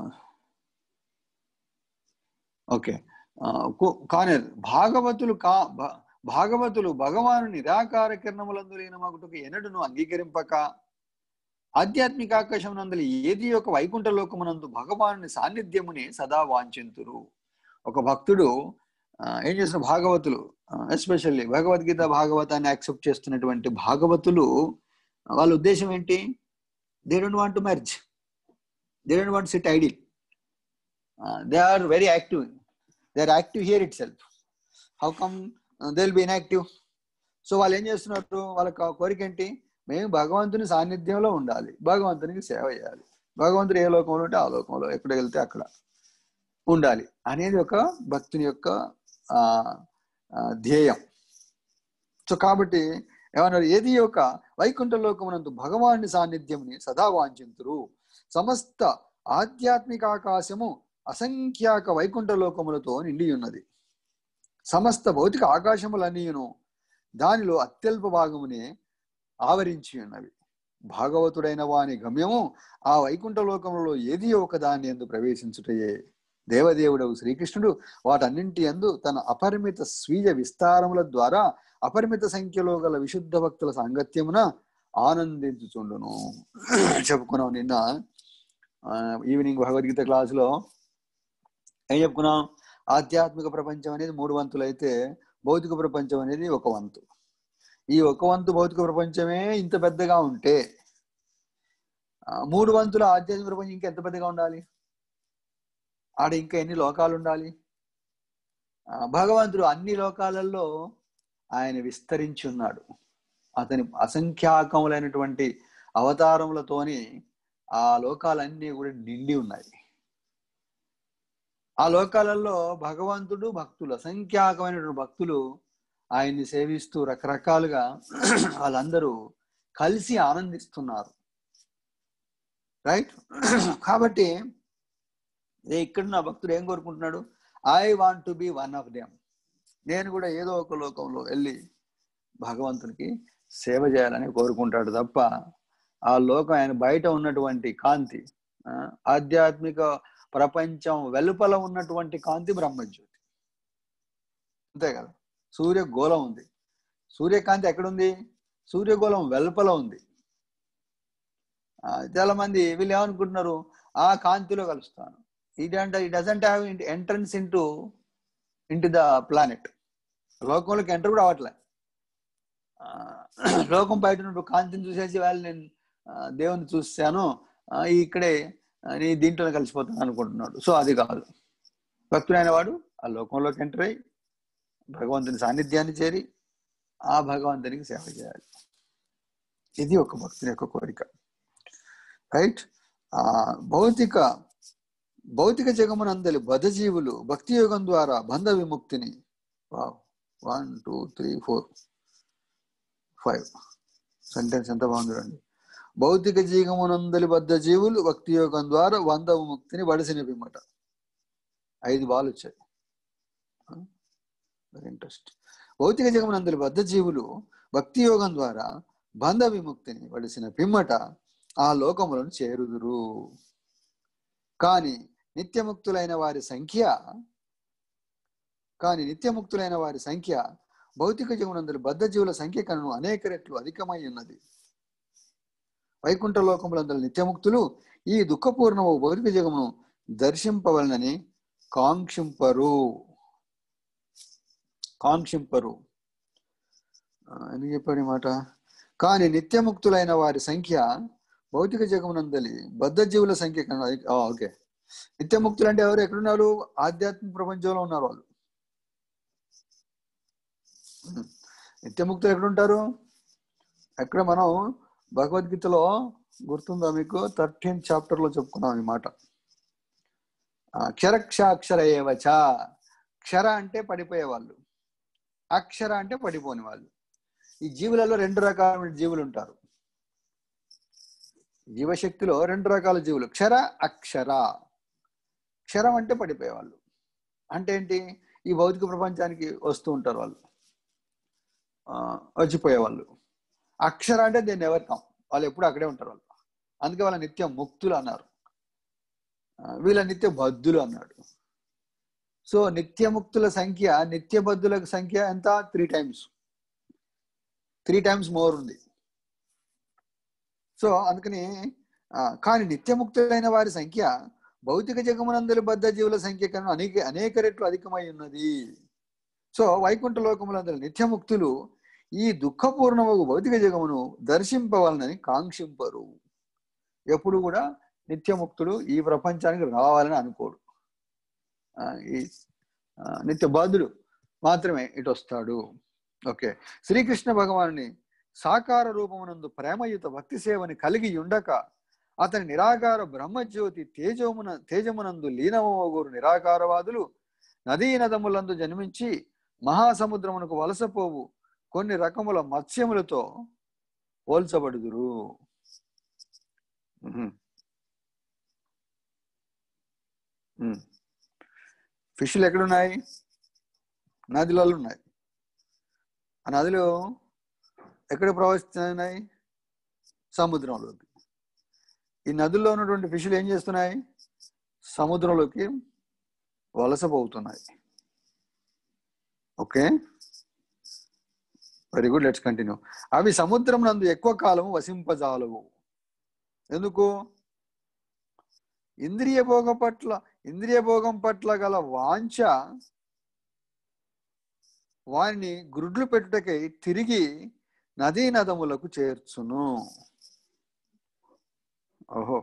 ఓకే ఆ, కు- కానీ భాగవతులు కా భా- భాగవతులు భగవాను నిరాకార కిరణములందు లీనమగుటకు ఎన్నడను అంగీకరింపక ఆధ్యాత్మిక ఆకాశం నందులు ఏది ఒక వైకుంఠ లోకమునందు భగవాను సాన్నిధ్యముని సదా వాంఛింతురు ఒక భక్తుడు ఆ, ఏం చేసిన భాగవతులు ఎస్పెషల్లీ భగవద్గీత భాగవతాన్ని యాక్సెప్ట్ చేస్తున్నటువంటి భాగవతులు వాళ్ళ ఉద్దేశం ఏంటి they don't want to merge they don't want sit idle they are very active they are active here itself how come they will be inactive so వాళ్ళు ఏం చేస్తున్నారు వాళ్ళ కో- కోరిక ఏంటి మేము భగవంతుని సాన్నిధ్యంలో ఉండాలి భగవంతునికి సేవ చేయాలి భగవంతుడు ఏ లోకంలో ఉంటే ఆ లోకంలో ఎక్కడ వెళ్తే అక్కడ ఉండాలి అనేది ఒక భక్తుని యొక్క ఆ, ఆ, ధ్యేయం సో కాబట్టి ఏమన్నారు ఏది ఒక వైకుంఠ లోకమునందు భగవాని సాన్నిధ్యముని సదా వాంఛింతురు సమస్త ఆధ్యాత్మిక ఆకాశము అసంఖ్యాక వైకుంఠ లోకములతో నిండి ఉన్నది సమస్త భౌతిక ఆకాశములన్నీయును దానిలో అత్యల్ప భాగమునే ఆవరించి ఉన్నవి భాగవతుడైన వాని గమ్యము ఆ వైకుంఠ లోకములలో ఏది ఒక దాని ఎందు ప్రవేశించుటయే దేవదేవుడవు శ్రీకృష్ణుడు వాటన్నింటి యందు తన అపరిమిత స్వీయ విస్తారముల ద్వారా అపరిమిత సంఖ్యలో గల విశుద్ధ భక్తుల సాంగత్యమున ఆనందించుచుండును చెప్పుకున్నాం నిన్న ఆ, ఈవినింగ్ భగవద్గీత క్లాసులో ఏం చెప్పుకున్నాం ఆధ్యాత్మిక ప్రపంచం అనేది మూడు వంతులు అయితే భౌతిక ప్రపంచం అనేది ఒక వంతు ఈ ఒక వంతు భౌతిక ప్రపంచమే ఇంత పెద్దగా ఉంటే ఆ, మూడు వంతుల ఆధ్యాత్మిక ప్రపంచం ఇంకా ఎంత పెద్దగా ఉండాలి ఆడ ఇంకా ఎన్ని లోకాలు ఉండాలి ఆ, భగవంతుడు అన్ని లోకాలలో ఆయన విస్తరించి ఉన్నాడు అతని అసంఖ్యాకములైనటువంటి అవతారములతోని ఆ లోకాలన్నీ కూడా నిండి ఉన్నాయి ఆ లోకాలలో భగవంతుడు భక్తులు అసంఖ్యాకమైనటువంటి భక్తులు ఆయన్ని సేవిస్తూ రకరకాలుగా వాళ్ళందరూ కలిసి ఆనందిస్తున్నారు రైట్ కాబట్టి ఏ ఇక్కడ నా భక్తుడు ఏం కోరుకుంటున్నాడు I want to be one of them నేను కూడా ఏదో ఒక లోకంలో వెళ్ళి భగవంతునికి సేవ చేయాలని కోరుకుంటాడు తప్ప ఆ లోకం ఆయన బయట ఉన్నటువంటి కాంతి ఆ, ఆధ్యాత్మిక ప్రపంచం వెలుపల ఉన్నటువంటి కాంతి బ్రహ్మజ్యోతి అంతే కదా సూర్యగోళం ఉంది సూర్యకాంతి ఎక్కడుంది సూర్యగోళం వెలుపల ఉంది ఆ, చాలా మంది వీళ్ళు ఏమనుకుంటున్నారు ఆ కాంతిలో కలుస్తాను ఇదంటే it doesn't have entrance into into the planet లోకంలోకి ఎంటర్ కూడా అవ్వట్లే ఆ, లోకం బయట ఉన్నప్పుడు కాంతిని చూసేసి వాళ్ళు నేను ఆ, దేవుని చూశాను ఆ, ఇక్కడే ఆ, నీ దీంట్లోనే కలిసిపోతాను అనుకుంటున్నాడు సో అది కాదు భక్తుడైన వాడు ఆ లోకంలోకి ఎంటర్ అయ్యి భగవంతుని సాన్నిధ్యాన్ని చేరి ఆ భగవంతునికి సేవ చేయాలి ఇది ఒక భక్తుని యొక్క కోరిక రైట్ ఆ భౌతిక భౌతిక జగమునందలి బద్ధజీవులు భక్తి యోగం ద్వారా బంధ విముక్తిని one two three four five sentence ఎంత బాగుంది చూడండి భౌతిక జీవమునందలి బద్ధ జీవులు భక్తి యోగం ద్వారా బంధ విముక్తిని వడిసిన పిమ్మట ఐదు బాలు వచ్చాయి వెరీ ఇంట్రెస్ట్ భౌతిక జగమునందలి బద్ధ జీవులు భక్తి యోగం ద్వారా బంధ విముక్తిని వడిసిన పిమ్మట ఆ లోకములను చేరుదురు కానీ నిత్యముక్తులైన వారి సంఖ్య కానీ నిత్యముక్తులైన వారి సంఖ్య భౌతిక జీవనందులు బద్ధ జీవుల సంఖ్య కను అనేక రెట్లు అధికమై ఉన్నది వైకుంఠ లోకములందరూ నిత్యముక్తులు ఈ దుఃఖపూర్ణము భౌతిక జగమును దర్శింపవలనని కాంక్షింపరు కాంక్షింపరు ఆ, ఎందుకు చెప్పాడు ఈ మాట కానీ నిత్యముక్తులైన వారి సంఖ్య భౌతిక జగమునందలి బద్ధ జీవుల సంఖ్య కన్నా అధిక- ఆ, ఓకే నిత్యముక్తులు అంటే ఎవరు ఎక్కడున్నారు ఆధ్యాత్మిక ప్రపంచంలో ఉన్నారు వాళ్ళు ఉమ్. నిత్యముక్తులు ఎక్కడుంటారు ఎక్కడ మనం భగవద్గీతలో గుర్తుందా మీకు థర్టీన్త్ చాప్టర్ లో చెప్పుకున్నాం ఈ మాట ఆ, క్షరక్షాక్షర ఏవచ క్షర అంటే పడిపోయే వాళ్ళు అక్షర అంటే పడిపోని వాళ్ళు ఈ జీవులలో రెండు రకాలైన జీవులు ఉంటారు జీవశక్తిలో రెండు రకాల జీవులు క్షర అక్షర క్షరం అంటే పడిపోయేవాళ్ళు అంటే ఏంటి ఈ భౌతిక ప్రపంచానికి వస్తూ ఉంటారు వాళ్ళు ఆ, వచ్చిపోయేవాళ్ళు అక్షర అంటే దీన్ని ఎవరికాం వాళ్ళు ఎప్పుడు అక్కడే ఉంటారు వాళ్ళు అందుకే వాళ్ళ నిత్యం ముక్తులు అన్నారు ఆ, వీళ్ళ నిత్య బద్ధులు అన్నాడు సో నిత్యముక్తుల సంఖ్య నిత్యబద్ధుల సంఖ్య ఎంత three times three times more ఉంది సో అందుకని ఆ, కానీ నిత్యముక్తులైన వారి సంఖ్య భౌతిక జగమునందరి బద్ధ జీవుల సంఖ్య కన్నా అనేక అనేక రెట్లు అధికమై ఉన్నది సో వైకుంఠ లోకములందరి నిత్యముక్తులు ఈ దుఃఖపూర్ణము భౌతిక జగమును దర్శింపవాలని కాంక్షింపరు ఎప్పుడు కూడా నిత్యముక్తుడు ఈ ప్రపంచానికి రావాలని అనుకోడు ఆ, ఈ ఆ, నిత్య బాధుడు మాత్రమే ఇటు వస్తాడు ఓకే శ్రీకృష్ణ భగవానుని సాకార రూపమునందు ప్రేమయుత భక్తి సేవని కలిగి ఉండక అతని నిరాకార బ్రహ్మజ్యోతి తేజమున తేజమునందు లీనమోగూరు నిరాకారవాదులు నదీ నదములందు జన్మించి మహాసముద్రమునకు వలసపోవు కొన్ని రకముల మత్స్యములతో పోల్చబడుదురు ఉహు. ఉమ్. ఫిష్లు ఎక్కడున్నాయి నదిలలో ఉన్నాయి ఆ నదిలో ఎక్కడ ప్రవహిస్తున్నాయి సముద్రంలోకి ఈ నదుల్లో ఉన్నటువంటి ఫిష్లు ఏం చేస్తున్నాయి సముద్రంలోకి వలసపోతున్నాయి okay very good let's continue అవి సముద్రం నందు ఎక్కువ కాలం వసింపజాలవు ఎందుకు ఇంద్రియ భోగం పట్ల ఇంద్రియ భోగం పట్ల గల వాంఛ వారిని గుడ్లు పెట్టుటకై తిరిగి నదీ నదములకు చేర్చును ఓహో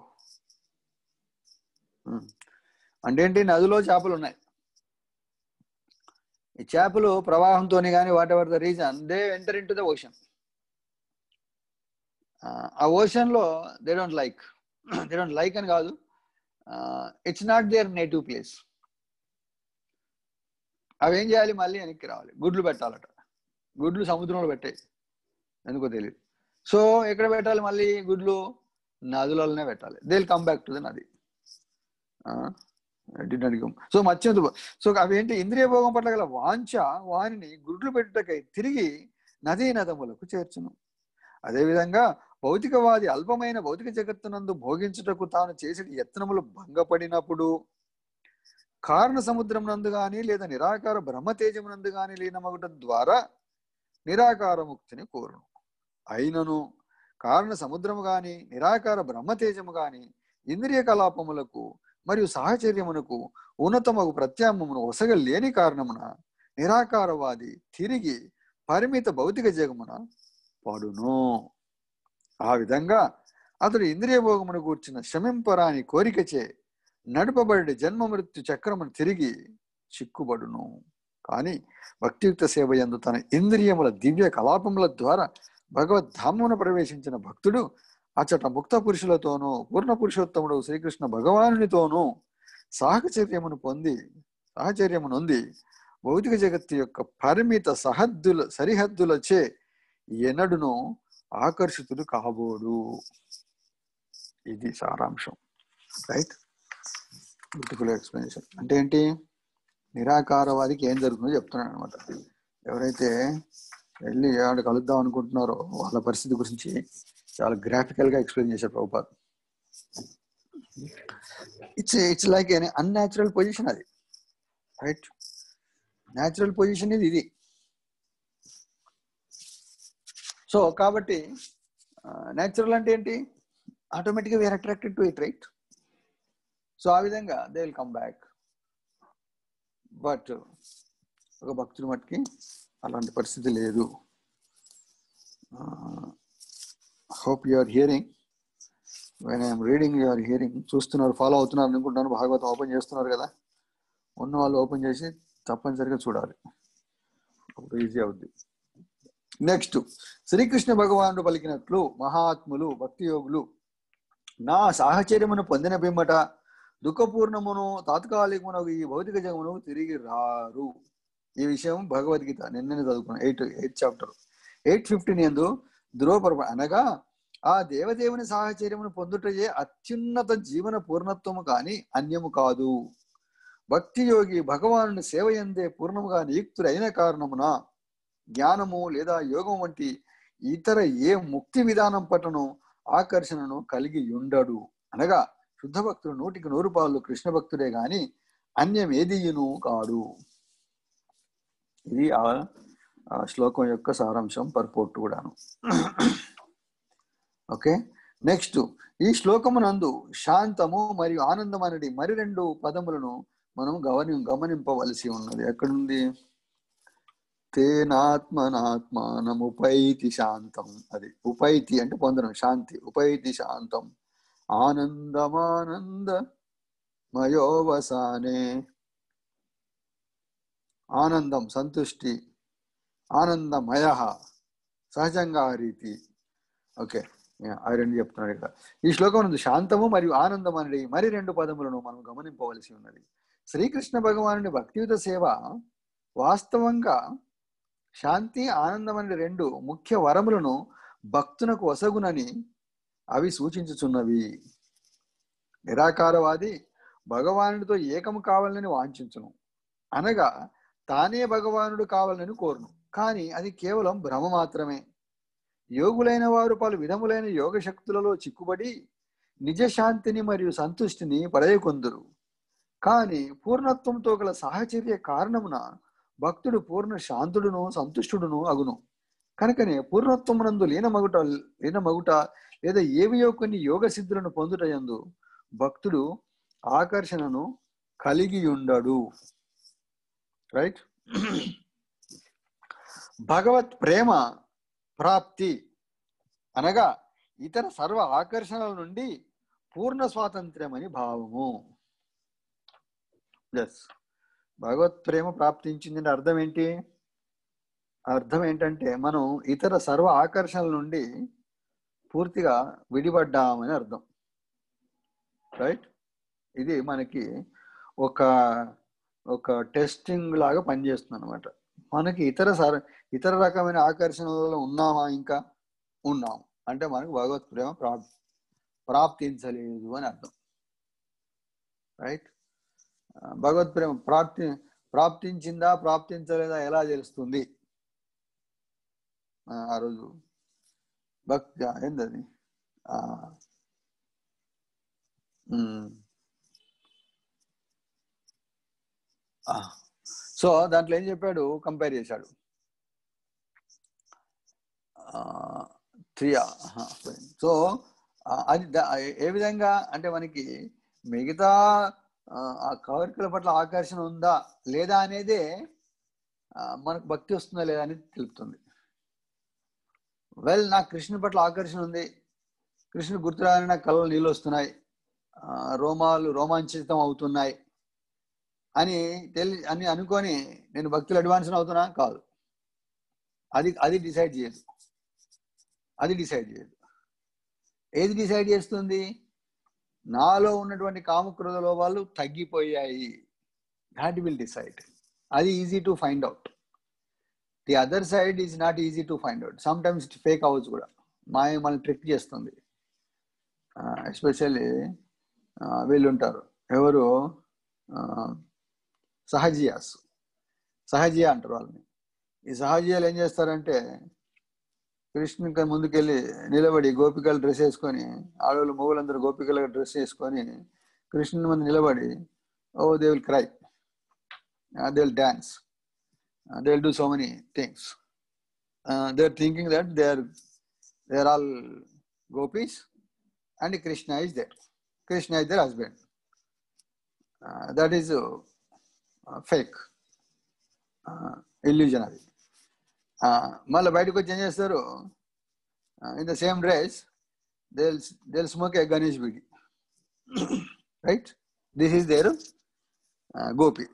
ఉమ్. అంటే ఏంటి నదిలో చేపలు ఉన్నాయి ఈ చేపలు ప్రవాహంతోని కానీ whatever the reason they enter into the ocean ఆ ఓషన్ లో they don't like they don't like అని కాదు it's not their native place అవి ఏం చేయాలి మళ్ళీ వెనక్కి రావాలి గుడ్లు పెట్టాలట గుడ్లు సముద్రంలో పెట్టాయి ఎందుకో తెలియదు సో ఎక్కడ పెట్టాలి మళ్ళీ గుడ్లు నదులలోనే పెట్టాలి they will come back to the నది సో మత్స్యం సో అవేంటి ఇంద్రియ భోగం పట్ల గల వాంఛ వానిని గుడ్లు పెట్టుటకై తిరిగి నదీ నదములకు చేర్చును అదేవిధంగా భౌతికవాది అల్పమైన భౌతిక జగత్తునందు భోగించుటకు తాను చేసిన యత్నములు భంగపడినప్పుడు కారణ సముద్రం నందు గాని లేదా నిరాకార బ్రహ్మతేజమునందు గాని లీనమగుట ద్వారా నిరాకార ముక్తిని కోరును అయినను కారణ సముద్రము గాని నిరాకార బ్రహ్మతేజము గాని ఇంద్రియ కలాపములకు మరియు సాహచర్యమునకు ఉన్నతమగు ప్రత్యామమును ఒసగ లేని కారణమున నిరాకారవాది తిరిగి పరిమిత భౌతిక జగమున పడును ఆ విధంగా అతడు ఇంద్రియ భోగమును కూర్చిన శమింపరాని కోరికచే నడుపబడి జన్మ మృత్యు చక్రమును తిరిగి చిక్కుబడును కానీ భక్తియుక్త సేవ యందు తన ఇంద్రియముల దివ్య కలాపముల ద్వారా భగవద్ధామమున ప్రవేశించిన భక్తుడు అచట ముక్త పురుషులతోనూ పూర్ణ పురుషోత్తముడు శ్రీకృష్ణ భగవానునితోనూ సాహచర్యమును పొంది సాహచర్యము నొంది భౌతిక జగత్తు యొక్క పరిమిత సహద్దుల సరిహద్దులచే ఎన్నడును ఆకర్షితుడు కాబోడు ఇది సారాంశం రైట్ బ్యూటిఫుల్ ఎక్స్ప్లెనేషన్ అంటే ఏంటి నిరాకారవాదికి ఏం జరుగుతుందో చెప్తున్నాను అనమాట ఎవరైతే వెళ్ళి ఆడ కలుద్దాం అనుకుంటున్నారో వాళ్ళ పరిస్థితి గురించి చాలా గ్రాఫికల్ గా ఎక్స్ప్లెయిన్ చేశారు Prabhupad it's it's like an unnatural position అది రైట్ న్యాచురల్ పొజిషన్ ఇది ఇది సో కాబట్టి న్యాచురల్ అంటే ఏంటి ఆటోమేటిక్గా we're attracted to it right so ఆ విధంగా they will come back but ఒక భక్తుడి మట్టుకి అలాంటి పరిస్థితి లేదు hope you are hearing when I'm reading you are hearing చూస్తున్నారు ఫాలో అవుతున్నారు అనుకుంటున్నాను భాగవతం ఓపెన్ చేస్తున్నారు కదా ఉన్న వాళ్ళు ఓపెన్ చేసి తప్పనిసరిగా చూడాలి అప్పుడు ఈజీ అవుద్ది నెక్స్ట్ శ్రీకృష్ణ భగవానుడు పలికినట్లు మహాత్ములు భక్తి యోగులు నా సాహచర్యమును పొందిన పిమ్మట దుఃఖపూర్ణమును తాత్కాలికమును ఈ భౌతిక జగమును తిరిగి రారు ఈ విషయం భగవద్గీత నిన్ననే చదువుకున్నాను eight eighth chapter eight fifteen ఎందు ధ్రువపరప అనగా ఆ దేవదేవుని సాహచర్యమును పొందుటయే అత్యున్నత జీవన పూర్ణత్వము కాని అన్యము కాదు భక్తి యోగి భగవాను సేవ ఎందే పూర్ణముగా నియుక్తుడైన కారణమున జ్ఞానము లేదా యోగం వంటి ఇతర ఏ ముక్తి విధానం పట్లను ఆకర్షణను కలిగి ఉండడు అనగా శుద్ధ భక్తుడు నూటికి నూరు పాలు కృష్ణ భక్తుడే గాని అన్యం ఏదియును కాడు ఇది ఆ ఆ శ్లోకం యొక్క సారాంశం పర్పోర్ట్ కూడాను ఓకే నెక్స్ట్ ఈ శ్లోకమునందు శాంతము మరియు ఆనందం అనేది మరి రెండు పదములను మనం గమని గమనింపవలసి ఉన్నది ఎక్కడుంది తేనాత్మనాత్మానముపైతి శాంతం అది ఉపైతి అంటే పొందడం శాంతి ఉపైతి శాంతం ఆనందమానంద మయోవసానే ఆనందం సంతుష్టి ఆనందమయ సహజంగా ఆ రీతి ఓకే ఆ రెండు చెప్తున్నాడు ఇక్కడ ఈ శ్లోకం ఉంది శాంతము మరియు ఆనందం అనేది మరి రెండు పదములను మనం గమనింపవలసి ఉన్నది శ్రీకృష్ణ భగవానుని భక్తియుత సేవ వాస్తవంగా శాంతి ఆనందం అనే రెండు ముఖ్య వరములను భక్తునకు వసగునని అవి సూచించుచున్నవి నిరాకారవాది భగవానుడితో ఏకము కావాలని వాంఛించును అనగా తానే భగవానుడు కావాలని కోరును కానీ అది కేవలం భ్రమ మాత్రమే యోగులైన వారు పలు విధములైన యోగ శక్తులలో చిక్కుబడి నిజశాంతిని మరియు సంతుష్టిని పడయకొందురు కానీ పూర్ణత్వంతో గల సాహచర్య కారణమున భక్తుడు పూర్ణ శాంతుడును సంతుష్టుడును అగును కనుకనే పూర్ణత్వమునందు లీనమగుట లీనమగుట లేదా ఏవియో కొన్ని యోగ సిద్ధులను పొందుటయందు భక్తుడు ఆకర్షణను కలిగి ఉండడు రైట్ భగవత్ ప్రేమ ప్రాప్తి అనగా ఇతర సర్వ ఆకర్షణల నుండి పూర్ణ స్వాతంత్ర్యం అని భావము ఎస్ భగవత్ ప్రేమ ప్రాప్తించింది అర్థం ఏంటి అర్థం ఏంటంటే మనం ఇతర సర్వ ఆకర్షణల నుండి పూర్తిగా విడిపడ్డామని అర్థం రైట్ ఇది మనకి ఒక ఒక టెస్టింగ్ లాగా పనిచేస్తుంది అనమాట మనకి ఇతర సర ఇతర రకమైన ఆకర్షణలలో ఉన్నామా ఇంకా ఉన్నాం అంటే మనకు భగవత్ ప్రేమ ప్రాప్ ప్రాప్తించలేదు అని అర్థం రైట్ భగవత్ ప్రేమ ప్రాప్తి ప్రాప్తించిందా ప్రాప్తించలేదా ఎలా తెలుస్తుంది ఆ ఆ రోజు భక్తి ఏంటది ఆ, ఉమ్. ఆ, సో దాంట్లో ఏం చెప్పాడు కంపేర్ చేశాడు త్రియా సో అది ద- ఏ విధంగా అంటే మనకి మిగతా ఆ, ఆ కోరికల పట్ల ఆకర్షణ ఉందా లేదా అనేదే ఆ, మనకు భక్తి వస్తుందా లేదా అనేది తెలుపుతుంది వెల్ నాకు కృష్ణుని పట్ల ఆకర్షణ ఉంది కృష్ణుడు గుర్తురాని నాకు కళ్ళలో నీళ్ళు వస్తున్నాయి ఆ, రోమాలు రోమాంచితం అవుతున్నాయి అని తెలి అని అనుకొని నేను భక్తులు అడ్వాన్స్ అవుతున్నా కాదు అది అది డిసైడ్ చేయదు అది డిసైడ్ చేయదు ఏది డిసైడ్ చేస్తుంది నాలో ఉన్నటువంటి కామక్రోధ లోపాలు తగ్గిపోయాయి దాట్ విల్ డిసైడ్ అది easy to find out the other side is not easy to find out sometimes fake అవ్వచ్చు కూడా మాయ మనల్ని ట్రిక్ చేస్తుంది ఎస్పెషల్లీ వీళ్ళు ఉంటారు ఎవరు ఆ, సహజియాస్ సహజియా అంటారు వాళ్ళని ఈ సహజియాలు ఏం చేస్తారంటే కృష్ణుని ముందుకెళ్ళి నిలబడి గోపికలు డ్రెస్ వేసుకొని ఆడవాళ్ళు మొగులందరూ గోపికలుగా డ్రెస్ వేసుకొని కృష్ణుని ముందు నిలబడి oh they will cry they will dance they will do so many things they are thinking that they are they are all gopis and Krishna is there Krishna is their husband that is fake illusion అది మళ్ళీ బయటకు వచ్చి ఏం చేస్తారు in the same dress they they smoke a Ganesh beedi right this is their gopi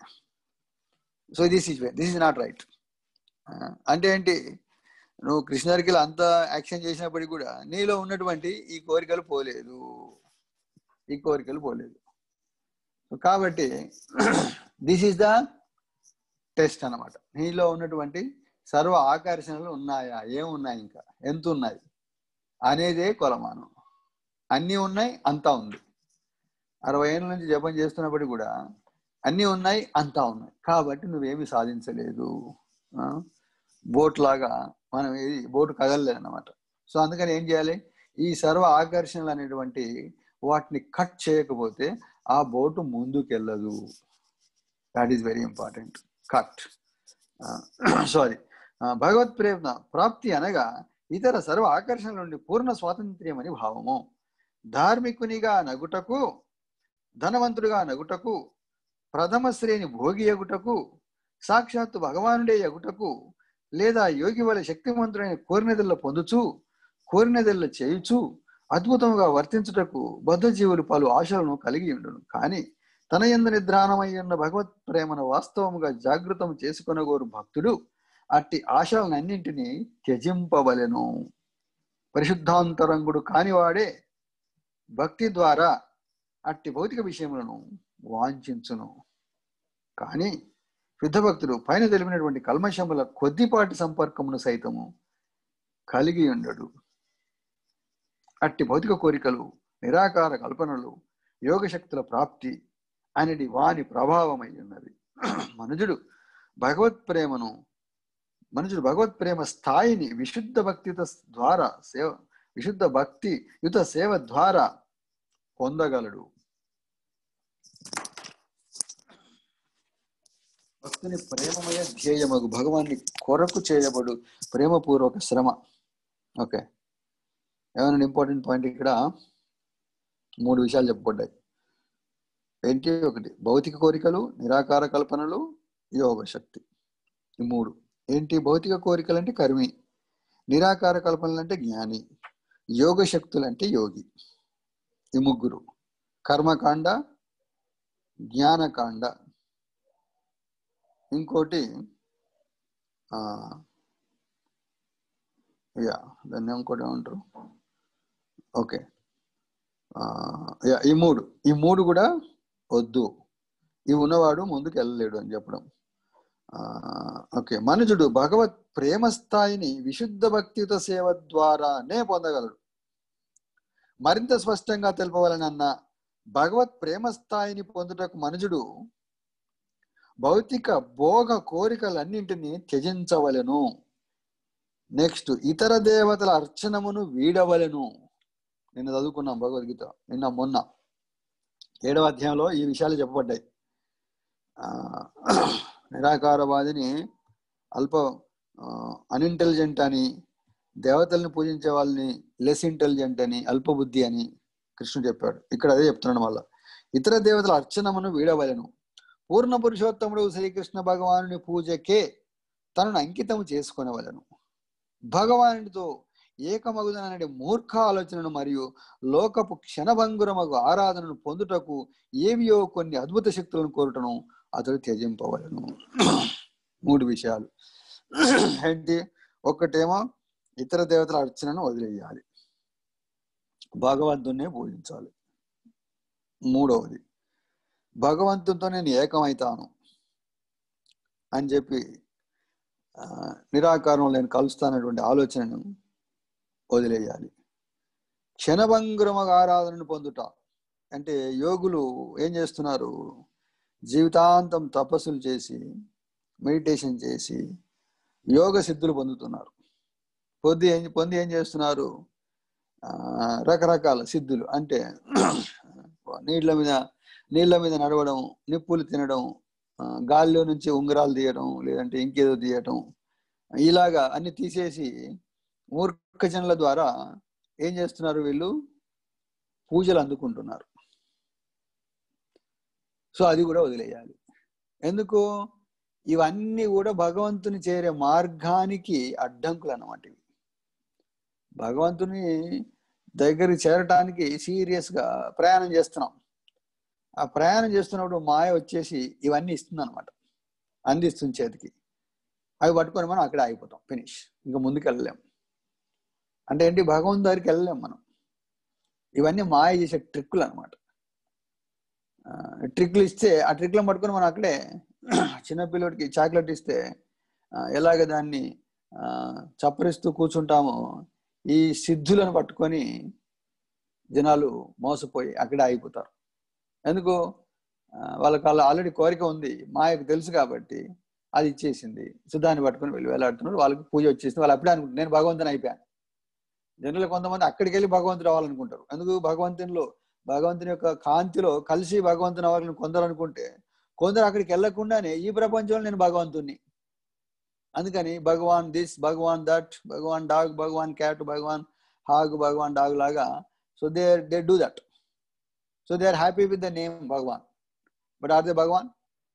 so this is this is not right అంటే ఏంటి నువ్వు కృష్ణారికి అంత యాక్షన్ చేసినప్పటికీ కూడా నీలో ఉన్నటువంటి ఈ కోరికలు పోలేదు ఈ కోరికలు పోలేదు కాబట్టి దిస్ ఈస్ ద టెస్ట్ అన్నమాట నీలో ఉన్నటువంటి సర్వ ఆకర్షణలు ఉన్నాయా ఏమున్నాయి ఇంకా ఎంత ఉన్నాయి అనేదే కొలమానం అన్నీ ఉన్నాయి అంతా ఉంది అరవై ఏళ్ళ నుంచి జపం చేస్తున్నప్పటికీ కూడా అన్నీ ఉన్నాయి అంతా ఉన్నాయి కాబట్టి నువ్వేమి సాధించలేదు ఆ? బోట్ లాగా మనం ఏది బోటు కదలలేదు అనమాట సో అందుకని ఏం చేయాలి ఈ సర్వ ఆకర్షణలు అనేటువంటి వాటిని కట్ చేయకపోతే ఆ బోటు ముందుకెళ్ళదు that is very important cut sorry భగవత్ ప్రేమ ప్రాప్తి అనగా ఇతర సర్వ ఆకర్షణల నుండి పూర్ణ స్వాతంత్ర్యం అని భావము ధార్మికునిగా నగుటకు ధనవంతుడిగా నగుటకు ప్రథమ శ్రేణి భోగి ఎగుటకు సాక్షాత్తు భగవానుడే ఎగుటకు లేదా యోగి వల్ల శక్తివంతుడైన కోరినదెల్ల పొందుచు కోరినదెల్ల చేయుచు అద్భుతముగా వర్తించుటకు బద్ధజీవులు పలు ఆశలను కలిగి ఉండును కానీ తన ఎందు నిద్రాణమై ఉన్న భగవత్ ప్రేమను వాస్తవముగా జాగృతం చేసుకొనగోరు భక్తుడు అట్టి ఆశలనన్నింటినీ త్యజింపవలెను పరిశుద్ధాంతరంగుడు కానివాడే భక్తి ద్వారా అట్టి భౌతిక విషయములను వాంఛించును కానీ శుద్ధ భక్తుడు పైన తెలిపినటువంటి కల్మషముల కొద్దిపాటి సంపర్కమును సైతము కలిగి ఉండడు అట్టి భౌతిక కోరికలు నిరాకార కల్పనలు యోగశక్తుల ప్రాప్తి అనేది వాని ప్రభావమై ఉన్నది మనుజుడు భగవత్ ప్రేమను మనుషుడు భగవత్ ప్రేమ స్థాయిని విశుద్ధ భక్తిత ద్వారా సేవ విశుద్ధ భక్తి యుత సేవ ద్వారా పొందగలడు భక్తుని ప్రేమమయ ధ్యేయమగు భగవాన్ని కొరకు చేయబడు ప్రేమపూర్వక శ్రమ ఓకే ఏమైనా ఇంపార్టెంట్ పాయింట్ ఇక్కడ మూడు విషయాలు చెప్పబడ్డాయి ఏంటి ఒకటి భౌతిక కోరికలు నిరాకార కల్పనలు యోగ శక్తి ఈ మూడు ఏంటి భౌతిక కోరికలు అంటే కర్మి నిరాకార కల్పనలు అంటే జ్ఞాని యోగ శక్తులు అంటే యోగి ఈ ముగ్గురు కర్మకాండ జ్ఞానకాండ ఇంకోటి ఆ, యా దాన్ని ఇంకోటి ఏమంటారు ఓకే ఆ, యా ఈ మూడు ఈ మూడు కూడా వద్దు ఇవి ఉన్నవాడు ముందుకు వెళ్ళలేడు అని చెప్పడం ఆ, ఓకే మనుజుడు భగవత్ ప్రేమ స్థాయిని విశుద్ధ భక్తియుత సేవ ద్వారానే పొందగలడు మరింత స్పష్టంగా తెలుపవలనన్న భగవత్ ప్రేమ స్థాయిని పొందుటకు మనుజుడు భౌతిక భోగ కోరికలన్నింటినీ త్యజించవలెను నెక్స్ట్ ఇతర దేవతల అర్చనమును వీడవలెను నిన్న చదువుకున్నాం భగవద్గీత నిన్న మొన్న ఏడవ అధ్యాయంలో ఈ విషయాలు చెప్పబడ్డాయి ఆ, నిరాకారవాదిని అల్ప అన్ఇంటెలిజెంట్ అని దేవతల్ని పూజించే వాళ్ళని లెస్ ఇంటెలిజెంట్ అని అల్పబుద్ధి అని కృష్ణుడు చెప్పాడు ఇక్కడ అదే చెప్తున్నాడు మళ్ళా ఇతర దేవతల అర్చనమును వీడవలెను పూర్ణ పురుషోత్తముడు శ్రీకృష్ణ భగవానుని పూజకే తనను అంకితము చేసుకొనవలెను భగవానుడితో ఏకమగుదననే మూర్ఖ ఆలోచనను మరియు లోకపు క్షణభంగురమగు ఆరాధనను పొందుటకు ఏవియో కొన్ని అద్భుత శక్తులను కోరుటను అతడు త్యజింపవలను మూడు విషయాలు ఏంటి ఒక్కటేమో ఇతర దేవతల అర్చనను వదిలేయాలి భగవంతుణ్ణే పూజించాలి మూడవది భగవంతునితో నేను ఏకమైతాను అని చెప్పి ఆ, నిరాకారంలో నేను కలుస్తానటువంటి ఆలోచనను వదిలేయాలి క్షణభంగురమగ ఆరాధనను పొందుట అంటే యోగులు ఏం చేస్తున్నారు జీవితాంతం తపస్సులు చేసి మెడిటేషన్ చేసి యోగ సిద్ధులు పొందుతున్నారు పొంది ఏం పొంది ఏం చేస్తున్నారు ఆ, రకరకాల సిద్ధులు అంటే నీళ్ళ మీద నీళ్ళ మీద నడవడం నిప్పులు తినడం ఆ, గాలిలో నుంచి ఉంగరాలు తీయడం లేదంటే ఇంకేదో తీయటం ఇలాగా అన్ని తీసేసి మూర్ఖజనుల ద్వారా ఏం చేస్తున్నారు వీళ్ళు పూజలు అందుకుంటున్నారు సో అది కూడా వదిలేయాలి ఎందుకు ఇవన్నీ కూడా భగవంతుని చేరే మార్గానికి అడ్డంకులు అన్నమాట ఇవి భగవంతుని దగ్గరికి చేరటానికి సీరియస్ గా ప్రయాణం చేస్తున్నాం ఆ ప్రయాణం చేస్తున్నప్పుడు మాయ వచ్చేసి ఇవన్నీ ఇస్తుంది అనమాట అందిస్తుంది చేతికి అవి పట్టుకొని మనం అక్కడ ఆగిపోతాం ఫినిష్ ఇంకా ముందుకు వెళ్ళలేం అంటే ఏంటి భగవంతు దగ్గరికి వెళ్ళలేం మనం ఇవన్నీ మాయ చేసే ట్రిక్కులు అనమాట ట్రిక్లు ఇస్తే ఆ ట్రిక్లను పట్టుకొని మనం అక్కడే చిన్నపిల్లడికి చాక్లెట్ ఇస్తే ఆ, ఎలాగ దాన్ని ఆ, చప్పరిస్తూ కూర్చుంటామో ఈ సిద్ధులను పట్టుకొని జనాలు మోసపోయి అక్కడే ఆగిపోతారు ఎందుకు ఆ, వాళ్ళకి వాళ్ళ ఆల్రెడీ కోరిక ఉంది మాయకు తెలుసు కాబట్టి అది ఇచ్చేసింది సో దాన్ని పట్టుకొని వెళ్ళి వెళ్ళాడుతున్నారు వాళ్ళకి పూజ వచ్చేసింది వాళ్ళు అప్పుడే అనుకుంటారు నేను భగవంతుని అయిపోయాను జనరల్ కొంతమంది అక్కడికి వెళ్ళి భగవంతుడు అవ్వాలనుకుంటారు ఎందుకు భగవంతునిలో భగవంతుని యొక్క కాంతిలో కలిసి భగవంతుని అవ్వాలని కొందరు అనుకుంటే కొందరు అక్కడికి వెళ్ళకుండానే ఈ ప్రపంచంలో నేను భగవంతుణ్ణి అందుకని Bhagwan this Bhagwan that Bhagwan dog Bhagwan cat Bhagwan hog Bhagwan dog లాగా so they they do that so they are happy with the name Bhagwan but are they Bhagwan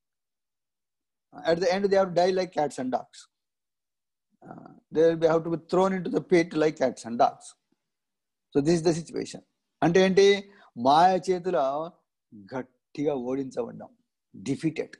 at the end they have to die like cats and dogs uh, they will be have to be thrown into the pit like cats and dogs so this is the situation అంటే ఏంటి మాయ చేతిలో గట్టిగా ఓడించబడ్డాం defeated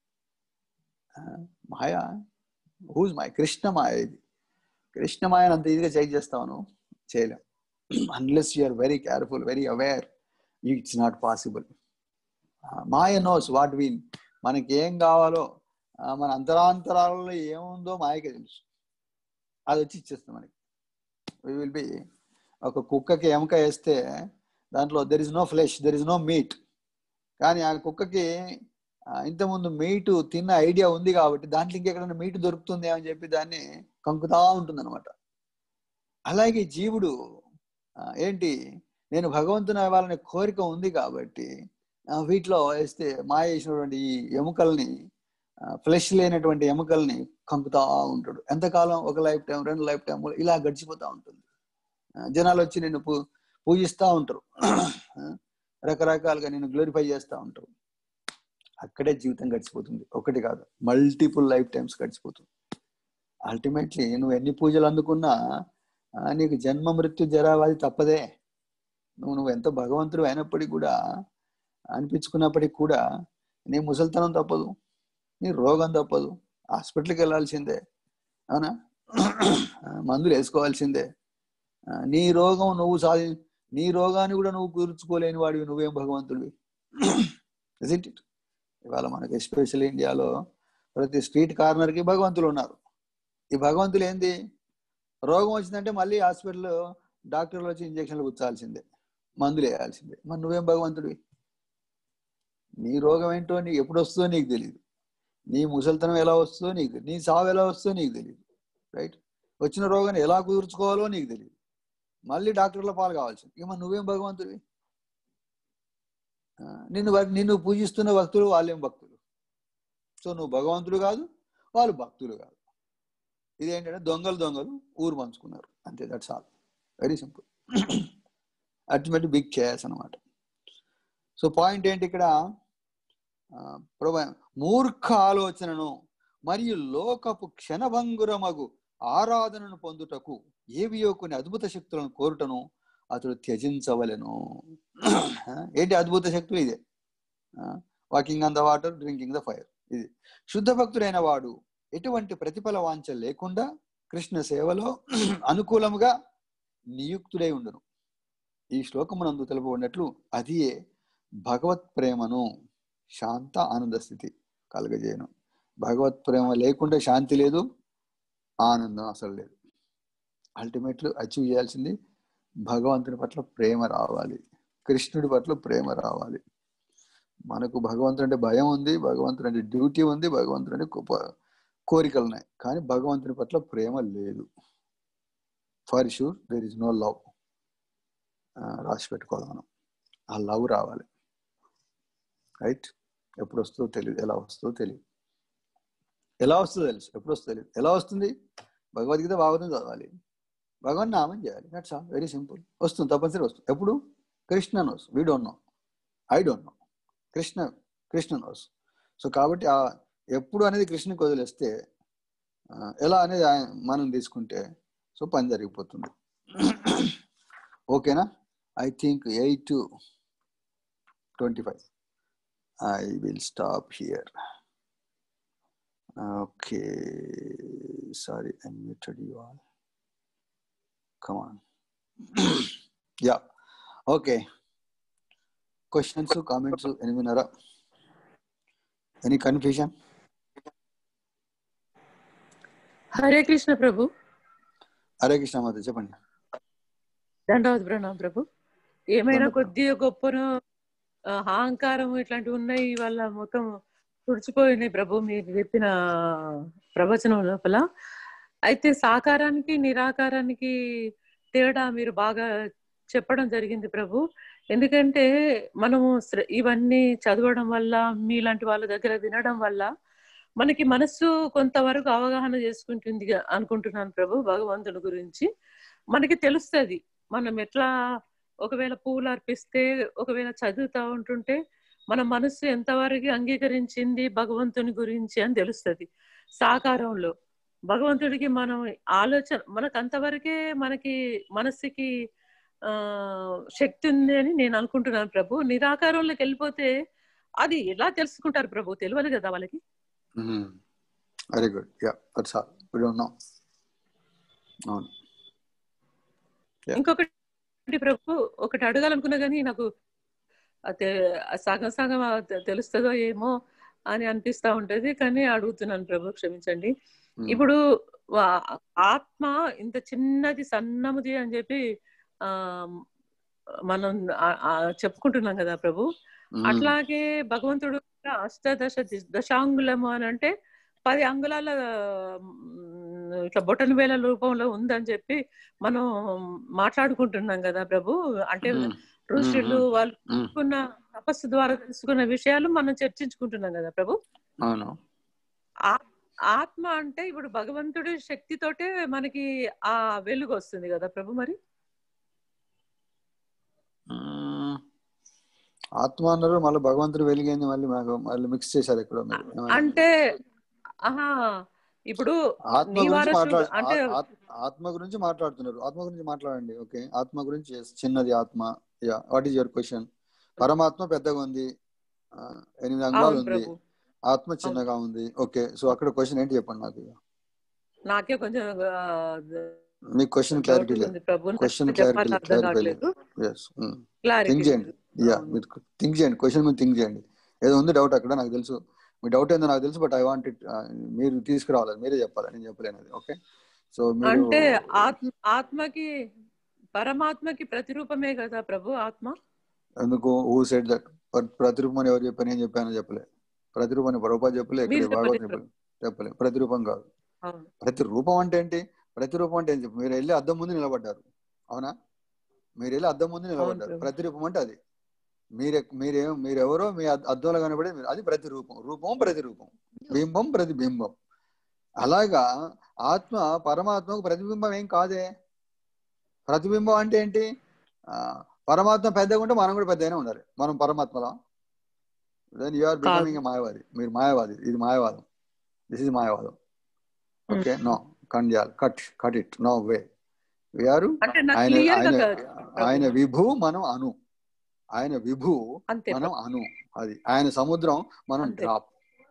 maya whose maya Krishna maya ఇది కృష్ణ మాయను అంత ఈజీగా చెక్ చేస్తాను చేయలేం unless you're very careful very aware it's not possible maya knows what we need మనకి ఏం కావాలో ఆ, మన అంతరాంతరాలలో ఏముందో మాయకే తెలుసు అది వచ్చి ఇచ్చేస్తుంది మనకి వి విల్ బి ఒక కుక్కకి ఎముక వేస్తే దాంట్లో there is no flesh there is no meat కానీ ఆ కుక్కకి ఆ, ఇంతకుముందు మీట్ తిన్న ఐడియా ఉంది కాబట్టి దాంట్లో ఇంకెక్కడైనా మీట్ దొరుకుతుంది అని చెప్పి దాన్ని కంకుతా ఉంటుంది అనమాట అలాగే జీవుడు ఆ, ఏంటి నేను భగవంతుని అవ్వాలనే కోరిక ఉంది కాబట్టి ఆ, వీటిలో వేస్తే మాయ వేసినటువంటి ఈ ఎముకల్ని ఫ్లెష్ లేనటువంటి ఎముకల్ని కంకుతా ఉంటాడు ఎంతకాలం ఒక లైఫ్ టైం రెండు లైఫ్ టైం ఇలా గడిచిపోతా ఉంటుంది ఆ, జనాలు వచ్చి నిన్ను పూ పూజిస్తూ ఉంటారు ఆ, రకరకాలుగా నేను గ్లోరిఫై చేస్తూ ఉంటారు అక్కడే జీవితం గడిచిపోతుంది ఒకటి కాదు మల్టిపుల్ లైఫ్ టైమ్స్ గడిచిపోతుంది అల్టిమేట్లీ నువ్వు ఎన్ని పూజలు అందుకున్నా ఆ, నీకు జన్మ మృత్యు జరావాది తప్పదే నువ్వు నువ్వు ఎంత భగవంతుడు అయినప్పటికీ కూడా అనిపించుకున్నప్పటికీ కూడా నీ ముసలితనం తప్పదు నీ రోగం తప్పదు హాస్పిటల్కి వెళ్ళాల్సిందే అవునా ఆ, మందులు వేసుకోవాల్సిందే ఆ, నీ రోగం నువ్వు సాధి నీ రోగాన్ని కూడా నువ్వు కూర్చుకోలేని వాడివి నువ్వేం భగవంతుడివి ఇట్ ఇవాళ మనకి ఎస్పెషల్ ఇండియాలో ప్రతి స్ట్రీట్ కార్నర్కి భగవంతులు ఉన్నారు ఈ భగవంతులు ఏంది రోగం వచ్చిందంటే మళ్ళీ హాస్పిటల్లో డాక్టర్లు వచ్చి ఇంజక్షన్లు గుచ్చాల్సిందే మందులు వేయాల్సిందే మరి నువ్వేం భగవంతుడివి నీ రోగం ఏంటో నీకు ఎప్పుడు వస్తుందో నీకు తెలియదు నీ ముసలితనం ఎలా వస్తుందో నీకు తెలీదు. నీ సావు ఎలా వస్తుందో నీకు తెలియదు రైట్ వచ్చిన రోగాన్ని ఎలా కుదుర్చుకోవాలో నీకు తెలియదు మళ్ళీ డాక్టర్ల పాలు కావాల్సింది ఇక మరి నువ్వేం భగవంతుడివి ఆ, నిన్ను భ- నిన్ను పూజిస్తున్న భక్తులు వాళ్ళేం భక్తులు సో నువ్వు భగవంతుడు కాదు వాళ్ళు భక్తులు కాదు ఇదేంటంటే దొంగలు దొంగలు ఊరు పంచుకున్నారు అంతే that's all very simple ultimate big case అనమాట సో పాయింట్ ఏంటి ఇక్కడ ఆ, ప్రభు మూర్ఖ ఆలోచనను మరియు లోకపు క్షణభంగురమగు ఆరాధనను పొందుటకు ఏవియో కొన్ని అద్భుత శక్తులను కోరుటను అతడు త్యజించవలెను ఏంటి అద్భుత శక్తులు ఇదే walking on the water drinking the fire ఇది శుద్ధ భక్తుడైన వాడు ఎటువంటి ప్రతిఫల వాంఛ లేకుండా కృష్ణ సేవలో అనుకూలముగా నియుక్తుడై ఉండును ఈ శ్లోకమునందు తెలుపబడినట్లు అదియే భగవత్ ప్రేమను శాంత ఆనంద స్థితి కలగజేయను భగవత్ ప్రేమ లేకుండా శాంతి లేదు ఆనందం అసలు లేదు అల్టిమేట్లు అచీవ్ చేయాల్సింది భగవంతుని పట్ల ప్రేమ రావాలి కృష్ణుడి పట్ల ప్రేమ రావాలి మనకు భగవంతుడు అంటే భయం ఉంది భగవంతుడు అంటే డ్యూటీ ఉంది భగవంతుడు అంటే గొప్ప కోరికలు ఉన్నాయి కానీ భగవంతుని పట్ల ప్రేమ లేదు for sure there is no love రాసి పెట్టుకోవాలి మనం ఆ లవ్ రావాలి రైట్ ఎప్పుడు వస్తుందో తెలియదు ఎలా వస్తుందో తెలియదు ఎలా వస్తుందో తెలుసు ఎప్పుడు వస్తుందో తెలియదు ఎలా వస్తుంది భగవద్గీత భాగవతం చదవాలి భగవన్ నామం చేయాలి దట్స్ ఆల్ వెరీ సింపుల్ వస్తుంది తప్పనిసరి వస్తుంది ఎప్పుడు Krishna knows we don't know I don't know Krishna Krishna knows so కాబట్టి ఆ ఎప్పుడు అనేది కృష్ణకి వదిలేస్తే ఆ, ఎలా అనేది ఆయన మనం తీసుకుంటే సో పని జరిగిపోతుంది ఓకేనా I think eight to twenty five I will stop here okay sorry I muted you all come on yeah okay questions comments ఏమైనారా ఎనీ కన్ఫ్యూజన్ హరే కృష్ణ ప్రభు హరే కృష్ణ మాత చెప్పండి దండవత్ ప్రణాం ప్రభు ఏమైనా దండవత్ కొద్దిగా గొప్పను ఆ, అహంకారం ఇట్లాంటివి ఉన్నాయి వాళ్ళ మొత్తం తుడిచిపోయినాయి ప్రభు మీరు చెప్పిన ప్రవచనం లోపల అయితే సాకారానికి నిరాకారానికి తేడా మీరు బాగా చెప్పడం జరిగింది ప్రభు ఎందుకంటే మనము శ్ర- ఇవన్నీ చదవడం వల్ల మీలాంటి వాళ్ళ దగ్గర వినడం వల్ల మనకి మనస్సు కొంతవరకు అవగాహన చేసుకుంటుంది అనుకుంటున్నాను ప్రభు భగవంతుని గురించి మనకి తెలుస్తుంది మనం ఎట్లా ఒకవేళ పూలు అర్పిస్తే ఒకవేళ చదువుతా ఉంటుంటే మన మనస్సు ఎంతవరకు అంగీకరించింది భగవంతుని గురించి అని తెలుస్తుంది సాకారంలో భగవంతుడికి మనం ఆలోచన మనకు అంతవరకే మనకి మనస్సుకి ఆ శక్తి ఉంది అని నేను అనుకుంటున్నాను ప్రభు నిరాకారంలోకి వెళ్ళిపోతే అది ఎలా తెలుసుకుంటారు ప్రభు తెలియదు కదా వాళ్ళకి very good ya that's all we don't know అవును Yeah. ఇంకొకటి ప్రభు ఒకటి అడగాలనుకున్నా కానీ నాకు అదే సగం సగం తె- తెలుస్తుందో ఏమో అని అనిపిస్తా ఉంటది కానీ అడుగుతున్నాను ప్రభు క్షమించండి Hmm. ఇప్పుడు వా- ఆత్మ ఇంత చిన్నది సన్నముది అని చెప్పి ఆ మనం ఆ- ఆ చెప్పుకుంటున్నాం కదా ప్రభు Mm. అట్లాగే భగవంతుడు కూడా అష్టదశ ది- దశాంగులము అని అంటే పది అంగుళాల మ్, ఇట్లా బొటన వేల రూపంలో ఉందని చెప్పి మనం మాట్లాడుకుంటున్నాం కదా ప్రభు అంటే Mm. ఋషులు మ్మ్. వాళ్ళు Mm. తెలుసుకున్న తపస్సు ద్వారా తెలుసుకున్న విషయాలు మనం చర్చించుకుంటున్నాం కదా ప్రభు అవును ఆ- ఆత్మ అంటే ఇప్పుడు భగవంతుడి శక్తితోటే మనకి ఆ వెలుగు వస్తుంది కదా ప్రభు మరి మ్మ్. ఆత్మ అన్నారు మళ్ళీ భగవంతుడు వెలిగింది మళ్ళీ మాకు మళ్ళీ మిక్స్ చేశారు ఇక్కడ మీరు ఏమన్నా? అంటే ఆహా ఇప్పుడు ఆత్మ నీ గురించి వారసులు మాట్లాడు అంటే ఆ- ఆ- ఆత్మ గురించి మాట్లాడుతున్నారు ఆత్మ గురించి మాట్లాడండి ఓకే ఆత్మ గురించి yes, చిన్నది ఆత్మ ya what is your question పరమాత్మ పెద్దగా ఉంది ఆ, ఎనిమిది అంగాలు అవును ఉంది ప్రభు ఆత్మ చిన్నగా ఉంది ఓకే సో అక్కడ క్వశ్చన్ ఏంటి చెప్పండి నాకు నాకే కొంచెం మీ క్వశ్చన్ డౌట్ క్లారిటీ లేదు ఉంది ప్రభు నాకు క్వశ్చన్ చెప్పాలి క్లారిటీ అర్థం క్లారిఫై లేదు కావట్లేదు ఎస్ క్లారిటీ థింక్ చేయండి యా అవును. మీరు థింక్ చేయండి క్వశ్చన్ మీద థింక్ చేయండి ఏదో ఉంది డౌట్ అక్కడ నాకు తెలుసు మీ డౌట్ ఏందో నాకు తెలుసు బట్ ఐ వాంట్ ఇట్ మీరు తీసుకురావాలి మీరే చెప్పాలి నేను చెప్పలేను అది ఓకే సో మీరు అంటే ఆత్మ ఆత్మకి పరమాత్మకి ప్రతిరూపమే కదా ప్రభు ఆత్మ ఎందుకు హూ సెడ్ దట్ ప్రతిరూపం అని ఎవరు చెప్పాను నేను చెప్పాను చెప్పలే ప్రతిరూపం అని ప్రభుపాద చెప్పలే మీరు ఇక్కడ భాగవతం చెప్పలేదు చెప్పలే చెప్పలే ప్రతిరూపం కాదు అవును ప్రతిరూపం అంటే ఏంటి ప్రతిరూపం అంటే ఏం చెప్పు మీరు వెళ్ళి అద్దం ముందు నిలబడ్డారు అవునా మీరు వెళ్ళి అద్దం ముందు నిలబడ్డారు ప్రభు. ప్రతిరూపం అంటే అది మీరే మీరేం మీరెవరో మీ అద్- అద్దంలో కనబడేది మీరు- అది ప్రతిరూపం రూపం ప్రతిరూపం బింబం ప్రతిబింబం అలాగా ఆత్మ పరమాత్మకు ప్రతిబింబం ఏం కాదే ప్రతిబింబం అంటే ఏంటి ఆ, పరమాత్మ పెద్దగా ఉంటే మనం కూడా పెద్దగానే ఉండాలి మనం పరమాత్మలా దెన్ యు ఆర్ బికమింగ్ మాయవాది మీరు మాయవాది ఇది మాయవాదం దిస్ ఇస్ మాయవాదం ఓకే నో కండ్యాల్ cut cut it no way we're అంటే నాకు ఆయన క్లియర్ గా ఆయన కాదు ఆయన విభు మనం అను ఆయన విభు అంతే మనం ప్రభు. అను అది ఆయన సముద్రం మనం అంతే. డ్రాప్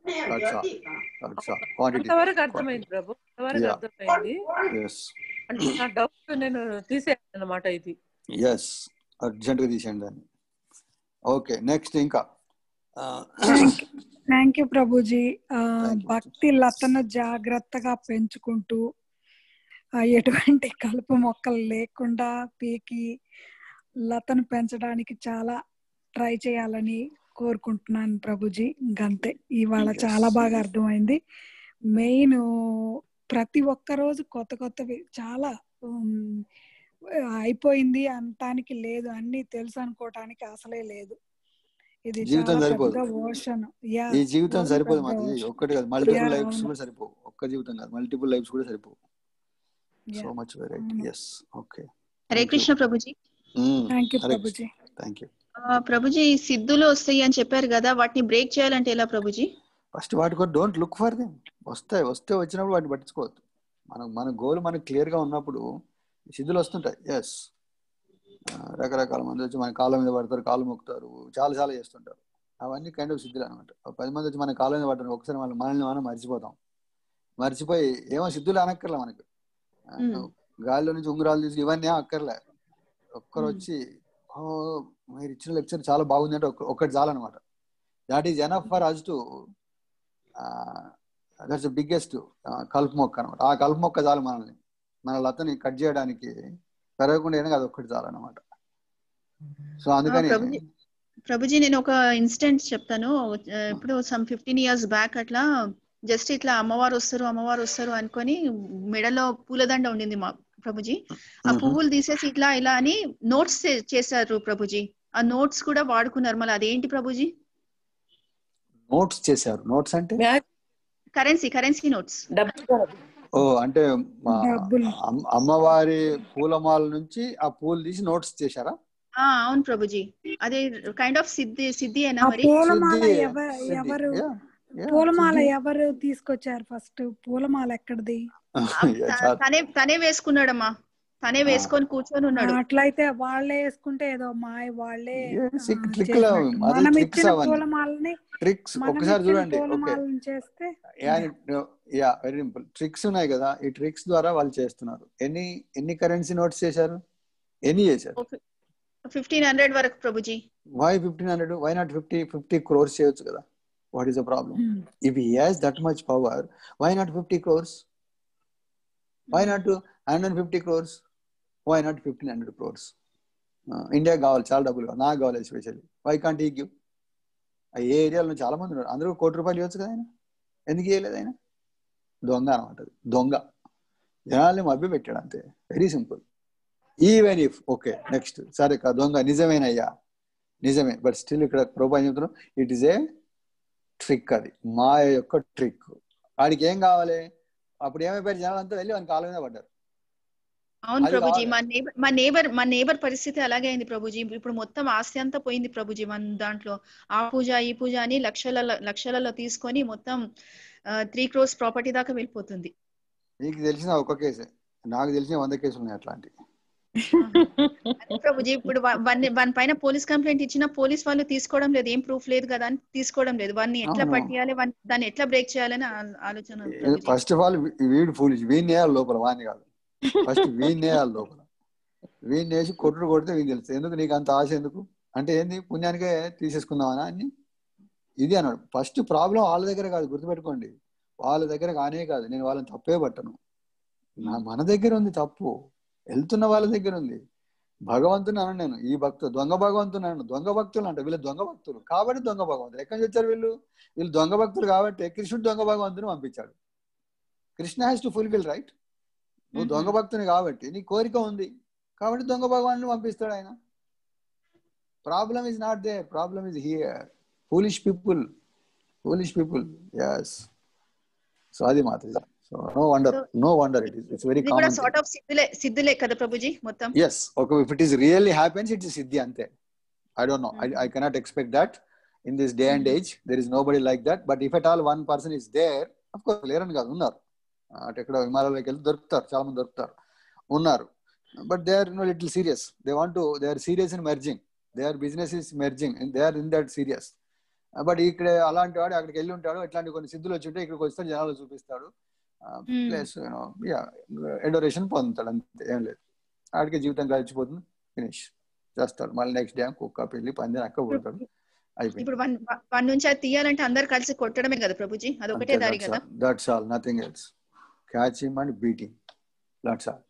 క్వాంటిటీ అంతవరకు అర్థమైంది ప్రభు అంతవరకు Yeah. అర్థమైంది ఎస్ అంటే నా డౌట్ నేను తీసేయాలి అన్నమాట ఇది ఎస్ అర్జెంట్ గా తీసేయండి దాన్ని ఓకే నెక్స్ట్ ఇంకా ఆ, థ్యాంక్ యూ ప్రభుజీ ఆ, Thank you. భక్తి లతను జాగ్రత్తగా పెంచుకుంటూ ఆ, ఎటువంటి కలుపు మొక్కలు లేకుండా పీకి లతను పెంచడానికి చాలా ట్రై చేయాలని కోరుకుంటున్నాను ప్రభుజీ ఇంకంతే ఇవాళ Yes. చాలా బాగా అర్థమైంది మెయిన్ ప్రతి ఒక్క రోజు కొత్త కొత్తవి చాలా ఉమ్, అయిపోయింది అనటానికి లేదు అన్ని తెలుసు అనుకోవటానికి అసలే లేదు ఇది జీవితం చాలా సరిపోదు. పెద్ద ఓషన్ యా ఈ జీవితం చాలా సరిపోదు పెద్ద మాది ocean. ఒక్కటి కాదు మల్టిపుల్ Yeah, లైఫ్స్ అవును. కూడా సరిపోవు ఒక్క జీవితం కాదు మల్టిపుల్ లైఫ్స్ కూడా సరిపోవు సో Yeah. మచ్ వెరైటీ అవును. Yes okay Hare Krishna Prabhuji thank you Hare ప్రభుజీ థ్యాంక్ యూ ఆ, ప్రభుజీ సిద్ధులు వస్తాయి అని చెప్పారు కదా వాటిని బ్రేక్ చేయాలంటే ఎలా ప్రభుజీ ఫస్ట్ వాటి కూడా డోంట్ లుక్ ఫర్ దెమ్ వస్తాయి వస్తే వచ్చినప్పుడు వాటిని పట్టించుకోవద్దు మనం మన గోల్ మనకు క్లియర్ గా ఉన్నప్పుడు సిద్ధులు వస్తుంటాయి ఎస్ రకరకాల మంది వచ్చి మన కాళ్ళ మీద పడతారు కాళ్ళు మొక్కుతారు చాలా చాలా చేస్తుంటారు అవన్నీ కైండ్ ఆఫ్ సిద్ధులు అనమాట పది మంది వచ్చి మన కాళ్ళ మీద పడతారు ఒకసారి మన మనల్ని మనం మర్చిపోతాం మర్చిపోయి ఏమో సిద్ధులు అనక్కర్లే మనకు ఆ, మ్మ్. గాలిలో నుంచి ఉంగరాలు తీసి ఇవన్నీ ఏం అక్కర్లే ఒక్కరు మ్మ్. వచ్చి ఓ మీరు ఇచ్చిన లెక్చర్ చాలా బాగుంది అంటే ఒక్క- ఒక్కటి చాలన్నమాట that is enough for us to that's biggest కలుపు మొక్క అనమాట ఆ కలుపు మొక్క చాలు మనల్ని మన లతని కట్ చేయడానికి పెరగకుండా అయినా అది ఒక్కటి చాలు అనమాట సో అందుకని ప్రభుజీ ప్రభుజీ నేను ఒక ఇన్సిడెంట్ చెప్తాను ఆ, ఇప్పుడు సమ్ ఫిఫ్టీన్ ఇయర్స్ బ్యాక్ అట్లా జస్ట్ ఇట్లా అమ్మవారు వస్తారు అమ్మవారు వస్తారు అనుకొని మెడలో పూలదండ ఉండింది మా ప్రభుజీ ఆ మ్మ్. పువ్వులు తీసేసి ఇట్లా ఇలా అని నోట్స్ చేశారు ప్రభుజీ ఆ నోట్స్ కూడా వాడుకున్నారు మళ్ళీ అదేంటి ప్రభుజీ నోట్స్ చేశారు నోట్స్ అంటే మ్యాచ్ కరెన్సీ కరెన్సీ నోట్స్ డబ్బు ఓ అంటే మా డబ్బులు. అమ్- అమ్మవారి పూలమాల నుంచి ఆ పూలు తీసి నోట్స్ చేశారా ఆ అవును ప్రభుజీ అదే కైండ్ ఆఫ్ సిద్ధి సిద్ధి అయినా ఆ మరి పూలమాల సిద్ధి, ఎవ- సిద్ధి. ఎవరు Yeah, yeah, పూలమాల సిద్ధి. ఎవరు తీసుకొచ్చారు ఫస్ట్ పూలమాల ఎక్కడిది ఆ, Yeah, త- చాలా- తనే తనే వేసుకున్నాడమ్మా తనే ఆ. వేసుకొని కూర్చొని ఉన్నాడు అట్లయితే వాళ్ళే వేసుకుంటే ఏదో మాయ వాళ్ళే Yes, ఆ, ఈ ట్రిక్లు చేసినట్టు. అవి, మనం ట్రిక్స్ ఇచ్చిన అవన్నీ. పూలమాలని ట్రిక్స్ మనం ఒక్కసారి ఇచ్చిన చూడండి ఓకే పూలమాలను చేస్తే యా వెరీ సింపుల్ ట్రిక్స్ ఉన్నాయి కదా ఈ ట్రిక్స్ ద్వారా వాళ్ళు చేస్తున్నారు ఎన్ని ఎన్ని కరెన్సీ నోట్స్ చేశారు ఎన్ని చేశారు ఫిఫ్టీన్ హండ్రెడ్ వరకు Prabhuji why fifteen hundred why not fifty fifty crores చేయొచ్చు కదా what is the problem Hmm. If he has that much power why not fifty crores why not hundred fifty crores why not fifteen hundred crores India కావాలి చాలా డబ్బులు కావాలి నాకు కావాలి especially why can't ఈ give a ఏరియాలో చాలా మంది ఉన్నారు అందరూ కోటి రూపాయలు ఇవ్వచ్చు కదా ఆయన ఎందుకు ఇవ్వలేదు ఆయన దొంగ అనమాట అది. దొంగ జనాల్ని మభ్య పెట్టాడు అంతే very simple even if okay next సరే కా దొంగ నిజమేనయ్యా నిజమే బట్ స్టిల్ ఇక్కడ ప్రభు ఏం చెప్తున్నాం ఇట్ ఈస్ ఏ ట్రిక్ అది మాయ యొక్క ట్రిక్ వాడికి ఏం కావాలి అప్పుడు ఏమైపోయారు జనాలంతా వెళ్ళి వాని కాళ్ళ మీద పడ్డారు అవును అది ప్రభుజీ కావాలి. మా నేబర్ మా నేబర్ మా నేబర్ పరిస్థితి అలాగే అయింది ప్రభుజీ ఇప్పుడు మొత్తం ఆస్తి అంతా పోయింది ప్రభుజీ మన దాంట్లో ఆ పూజ ఈ పూజ అని లక్షల లక్షలలో తీసుకొని మొత్తం త్రీ క్రోర్స్ ప్రాపర్టీ దాకా వెళ్ళిపోతుంది నీకు తెలిసిన ఒక కేసే నాకు తెలిసిన వంద కేసులు ఉన్నాయి అట్లాంటివి అదే ప్రభుజీ ఇప్పుడు వా- వాన్ని వాని పైన పోలీస్ కంప్లైంట్ ఇచ్చినా పోలీస్ వాళ్ళు తీసుకోవడం లేదు ఏం ప్రూఫ్ లేదు కదా అని తీసుకోవడం లేదు వాడిని ఎట్లా అవును. పట్టేయాలి వాన్ని- దాన్ని ఎట్లా బ్రేక్ చేయాలని ఆ- ఆలోచన ప్రభుజీ. ఫస్ట్ ఆఫ్ ఆల్ వీడు ఫూలిష్ వీడిని వేయాలి లోపల వాడిని కాదు ఫస్ట్ వీడిని వేయాలి లోపల వీడిని వేసి కొట్టుడు కొడితే వీడికి తెలుస్తుంది ఎందుకు నీకు అంత ఆశ ఎందుకు అంటే ఏంది పుణ్యానికే తీసేసుకుందామనా అని ఇది అన్నాడు ఫస్ట్ ప్రాబ్లం వాళ్ళ దగ్గర కాదు గుర్తుపెట్టుకోండి వాళ్ళ దగ్గర కానే కాదు నేను వాళ్ళని తప్పే పట్టను నా మన దగ్గర ఉంది తప్పు వెళ్తున్న వాళ్ళ దగ్గర ఉంది భగవంతుని అన్నాను నేను ఈ భక్తులు దొంగ భగవంతుని అన్నాను దొంగ భక్తులు అంట వీళ్ళు దొంగ భక్తులు కాబట్టి దొంగ భగవంతులు ఎక్కడి నుంచి వచ్చారు వీళ్ళు వీళ్ళు దొంగ భక్తులు కాబట్టి కృష్ణుడు దొంగ భగవంతుని పంపించాడు Krishna has to fulfil right నువ్వు దొంగ భక్తుని కాబట్టి నీ కోరిక ఉంది కాబట్టి దొంగ భగవాన్ని పంపిస్తాడు ఆయన problem is not they problem is here foolish people foolish people yes so అది మాత్రం so no wonder no wonder it it's very ఇది కూడా కామన్ సార్ట్ ఆఫ్ సిద్ధులే సిద్ధులే కదా ప్రభుజీ మొత్తం ఎస్ ఒక if it is really happens it is సిద్ధి అంతే I don't know I cannot expect that in this day and age there is nobody like that but if at all one person is there of course లేరని కాదు ఉన్నారు అటు ఎక్కడ హిమాలయాలకు వెళ్తే దొరుకుతారు చాలా మంది దొరుకుతారు ఉన్నారు but they are no little serious they want to they are serious in merging they are business is merging they are in that serious but ఇక్కడ అలాంటి వాడు అక్కడికి వెళ్ళి ఉంటాడు ఇట్లాంటి కొన్ని సిద్ధులు వచ్చి ఉంటే ఇక్కడికి వస్తే జనాలు చూపిస్తాడు ప్లస్ యా ఎడోరేషన్ పొందుతాడు అంతే ఏం లేదు ఆడికి జీవితం గడిచిపోతుంది ఫినిష్ చేస్తాడు మళ్ళీ నెక్స్ట్ డే కుక్క పెళ్లి పంది అక్క పోతాడు అయిపోయింది ఇప్పుడు వన్ వన్ నుంచి అది తీయాలంటే అందరు కలిసి కొట్టడమే కదా ప్రభుజీ అది ఒకటే దారి కదా that's all nothing else catch him and beating that's all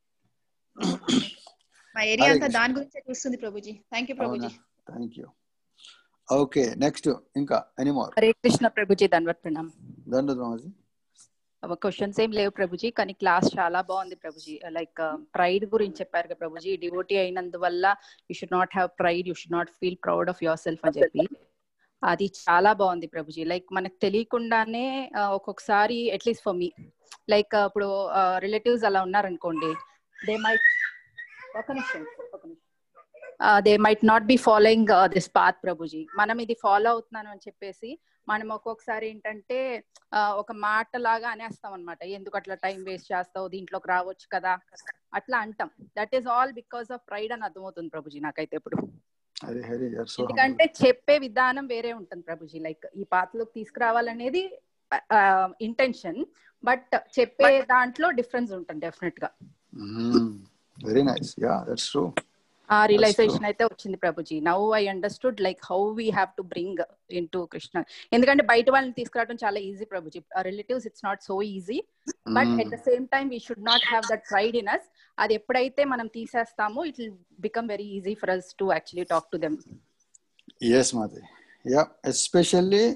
మా ఏరియా హరే అంతా కృష్ణ. దాని గురించే చూస్తుంది Prabhuji thank you Prabhuji thank you okay next ఇంకా ఎనీమోర్ హరే కృష్ణ ప్రభుజీ ధన్వత్ ప్రణామ్ దండ ద్రోమజీ క్వశ్చన్స్ ఏం లేవు ప్రభుజీ కానీ క్లాస్ చాలా బాగుంది ప్రభుజీ లైక్ ప్రైడ్ గురించి చెప్పారు కదా ప్రభుజీ డివోటీ అయినందువల్ల you should not have pride you should not feel proud of yourself అని చెప్పి అది చాలా బాగుంది ప్రభుజీ లైక్ మనకు తెలియకుండానే ఆ, ఒక్కొక్కసారి అట్లీస్ట్ ఫర్ మీ లైక్ ఇప్పుడు రిలేటివ్స్ అలా ఉన్నారనుకోండి దే మైట్ ఒక నిమిషం ఒక నిమిషం they might not be following this path Prabhuji మనం ఇది ఫాలో అవుతున్నాను అని చెప్పేసి మనం ఒక్కొక్కసారి ఏంటంటే ఆ, ఒక మాట లాగా అనేస్తాం అనమాట ఎందుకు అట్లా టైం వేస్ట్ చేస్తావు దీంట్లోకి రావచ్చు కదా అట్లా అంటాం that is all because of pride అని అర్థమవుతుంది ప్రభుజీ నాకైతే ఇప్పుడు హరి హరి యర్ సో ఎందుకంటే చెప్పే విధానం వేరే ఉంటుంది ప్రభుజీ లైక్ ఈ పాతలోకి తీసుకురావాలనేది ఇంటెన్షన్ బట్ చెప్పే దాంట్లో డిఫరెన్స్ ఉంటుంది డెఫినెట్ గా very nice ya that's true ఆ రియలైజేషన్ అయితే వచ్చింది Prabhuji now I understood like how we have to bring into Krishna ఎందుకంటే బయట వాళ్ళని తీసుకురావడం చాలా easy Prabhuji relatives it's not so easy but at the same time we should not have that pride in us అది ఎప్పుడైతే మనం తీసేస్తామో it will become very easy for us to actually talk to them yes మాది yeah especially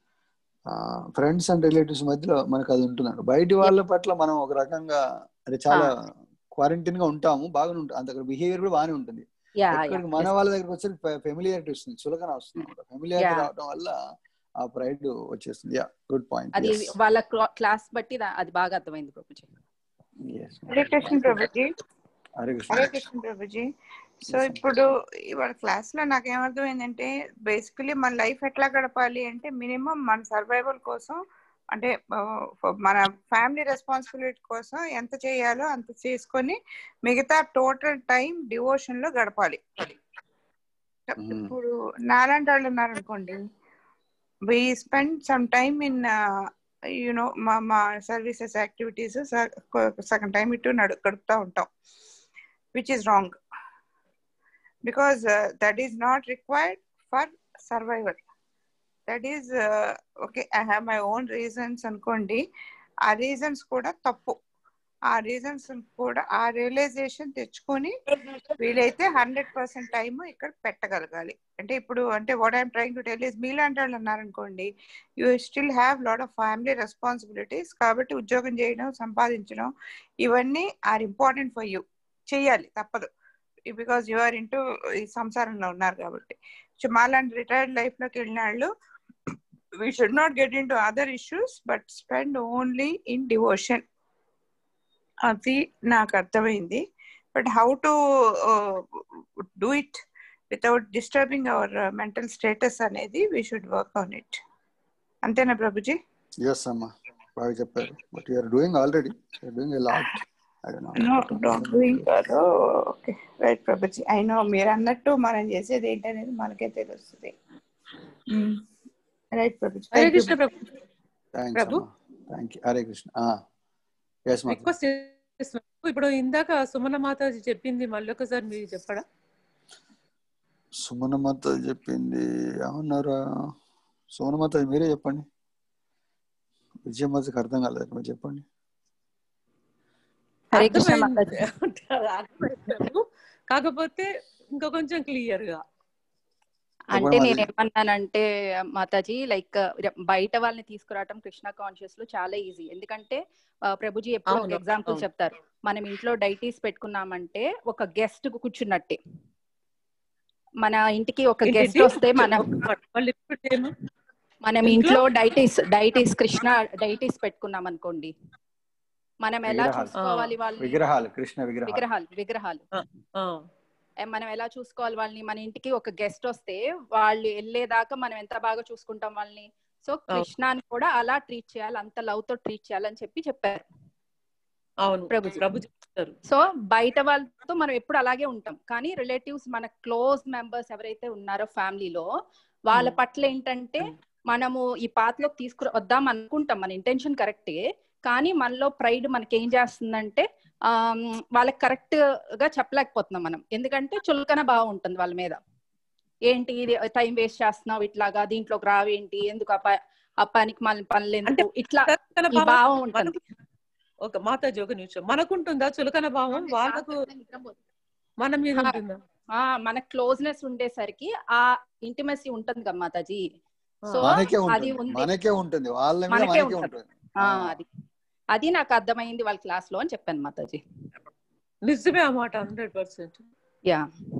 friends and relatives మధ్యలో మనకు అది ఉంటుందండి బయటి వాళ్ళ పట్ల మనం ఒక రకంగా అది చాలా క్వారంటైన్ గా ఉంటాము బాగానే ఉంటుంది అంత బిహేవియర్ కూడా బాగానే ఉంటుంది యా ఎక్కడికి మన వాళ్ళ దగ్గరకు వచ్చి ఫెమిలియారిటీ వస్తుంది చులకన వస్తుంది ఫెమిలియారిటీ Yeah. రావడం వల్ల ఆ ప్రైడ్ వచ్చేస్తుంది యా గుడ్ పాయింట్ అది వాళ్ళ క్లాస్ బట్టి దా- అది బాగా అర్థమైంది ప్రభుజీ హరే కృష్ణ ప్రభుజీ హరే కృష్ణ హరే కృష్ణ ప్రభుజీ సో ఇప్పుడు ఇవాళ క్లాస్ లో నాకు ఏమర్థమైందంటే బేసికలీ మన లైఫ్ ఎట్లా గడపాలి అంటే మినిమం మన సర్వైవల్ కోసం అంటే ఆ, మన ఫ్యామిలీ రెస్పాన్సిబిలిటీ కోసం ఎంత చేయాలో అంత చేసుకొని మిగతా టోటల్ టైం డివోషన్ లో గడపాలి ఇప్పుడు నాలాంటి వాళ్ళు ఉన్నారనుకోండి we spend some time in you know మా మా సర్వీసెస్ యాక్టివిటీస్ సగం టైం ఇటు నడు గడుపుతూ ఉంటాం which is wrong because that is not required for survival that is okay I have my own reasons అనుకోండి ఆ రీజన్స్ కూడా తప్పు ఆ రీజన్స్ కూడా ఆ రియలైజేషన్ తెచ్చుకొని వీలైతే హండ్రెడ్ పర్సెంట్ టైం ఇక్కడ పెట్టగలగాలి అంటే ఇప్పుడు అంటే what I'm trying to tell is మీలాంటి వాళ్ళు ఉన్నారనుకోండి you still have lot of family responsibilities కాబట్టి ఉద్యోగం చేయడం సంపాదించడం ఇవన్నీ ఆర్ ఇంపార్టెంట్ ఫర్ యూ చెయ్యాలి తప్పదు బికాస్ యు ఆర్ ఇంటూ ఈ సంసారంలో ఉన్నారు కాబట్టి సో మాలాంటి రిటైర్డ్ లైఫ్ లోకి వెళ్ళిన వాళ్ళు we should not get into other issues but spend only in devotion అది నాకు అర్థమైంది but how to do it without disturbing our mental status అనేది we should work on it అంతేనా Prabhuji yes అమ్మా బాగా చెప్పారు but you're doing already you're doing a lot I don't know don't doing కాదు okay right Prabhuji I know మీరు అన్నట్టు మనం చేసేది ఏంటనేది మనకే తెలుస్తుంది రైట్ ప్రభుజీ Hare thank you Krishna Prabhu thanks Prabhu అమ్మా thank you Hare Krishna yes మాత రిక్వెస్ట్ చేస్తున్నాను ఇప్పుడు ఇందాక సుమన మాతాజీ చెప్పింది మళ్ళీ ఒకసారి మీరు చెప్పడా సుమనమాత చెప్పింది ఏమన్నారా సుమనమాత మీరే చెప్పండి విజయమాతకి అర్థం కాలేదు మీరు చెప్పండి హరే కృష్ణ అర్థమైంది మాతాజీ అర్థమైంది ప్రభు. కాకపోతే ఇంకా కొంచెం క్లియర్ గా అంటే చెప్పండి నేను మాతాజీ ఏమన్నానంటే మాతాజీ లైక్ బయట వాళ్ళని తీసుకురావటం కృష్ణ కాన్షియస్ లో చాలా ఈజీ ఎందుకంటే ఆ, ప్రభుజీ ఎప్పుడు ఒక అవును ఎగ్జాంపుల్ అవును చెప్తారు మనం ఇంట్లో డైటీస్ పెట్టుకున్నామంటే ఒక గెస్ట్ కూర్చున్నట్టే మన ఇంటికి ఒక గెస్ట్ ఏంటండి వస్తే మనం ఒక మాట మళ్ళీ repeat చేయను. మనం ఇంట్లో ఇంట్లో డైటీస్ డైటీస్ కృష్ణ డైటీస్ పెట్టుకున్నాం అనుకోండి మనం ఎలా విగ్రహాలు ఆ, చూసుకోవాలి వాళ్ళని విగ్రహాలు కృష్ణ విగ్రహాలు విగ్రహాలు విగ్రహాలు ఆ, ఆ, ఏ, మనం ఎలా చూసుకోవాలి వాళ్ళని మన ఇంటికి ఒక గెస్ట్ వస్తే వాళ్ళు వెళ్ళేదాకా మనం ఎంత బాగా చూసుకుంటాం వాళ్ళని సో అవును కృష్ణాని కూడా అలా ట్రీట్ చేయాలి అంత లవ్ తో ట్రీట్ చేయాలని చెప్పి చెప్పారు అవును ప్రభుజీ ప్రభు చెప్తారు సో బయట వాళ్ళతో మనం ఎప్పుడు అలాగే ఉంటాం కానీ రిలేటివ్స్ మన క్లోజ్ మెంబర్స్ ఎవరైతే ఉన్నారో ఫ్యామిలీలో వాళ్ళ ఉమ్, పట్ల ఏంటంటే మనము ఈ పాత్రలోకి తీసుకు వద్దాం అనుకుంటాం మన ఇంటెన్షన్ కరెక్టే కానీ మనలో ప్రైడ్ మనకి ఏం చేస్తుందంటే ఆ వాళ్ళకి కరెక్ట్ గా చెప్పలేకపోతున్నాం మనం ఎందుకంటే చులకన బాగుంటుంది వాళ్ళ మీద ఏంటి టైం వేస్ట్ చేస్తున్నావు ఇట్లాగా దీంట్లోకి రావేంటి ఎందుకు ఆ ప- ఆ పనికి మన పనులు అంటే ఎందుకు ఇట్లా చులకన ఈ భావం భావం మనకు ఉంటుంది ఒక మాతాజీ ఒక నిమిషం మనకుంటుందా చులకన భావం వాళ్ళకు మన మీద ఆ, ఉంటుందా ఆ, మన క్లోజ్నెస్ ఉండేసరికి ఆ ఇంటిమసీ ఉంటుంది కదా మాతాజీ ఆ, సో మనకే అది ఉంటుంది ఉంది మనకే ఉంటుంది వాళ్ళ మీద మనకే మనకే ఉంటుంది ఉంటుంది ఆ, ఆ, అది అది నాకు అర్థమైంది వాళ్ళ క్లాస్ లో అని చెప్పాను మాతాజీ నిజమే ఆ మాట hundred percent ya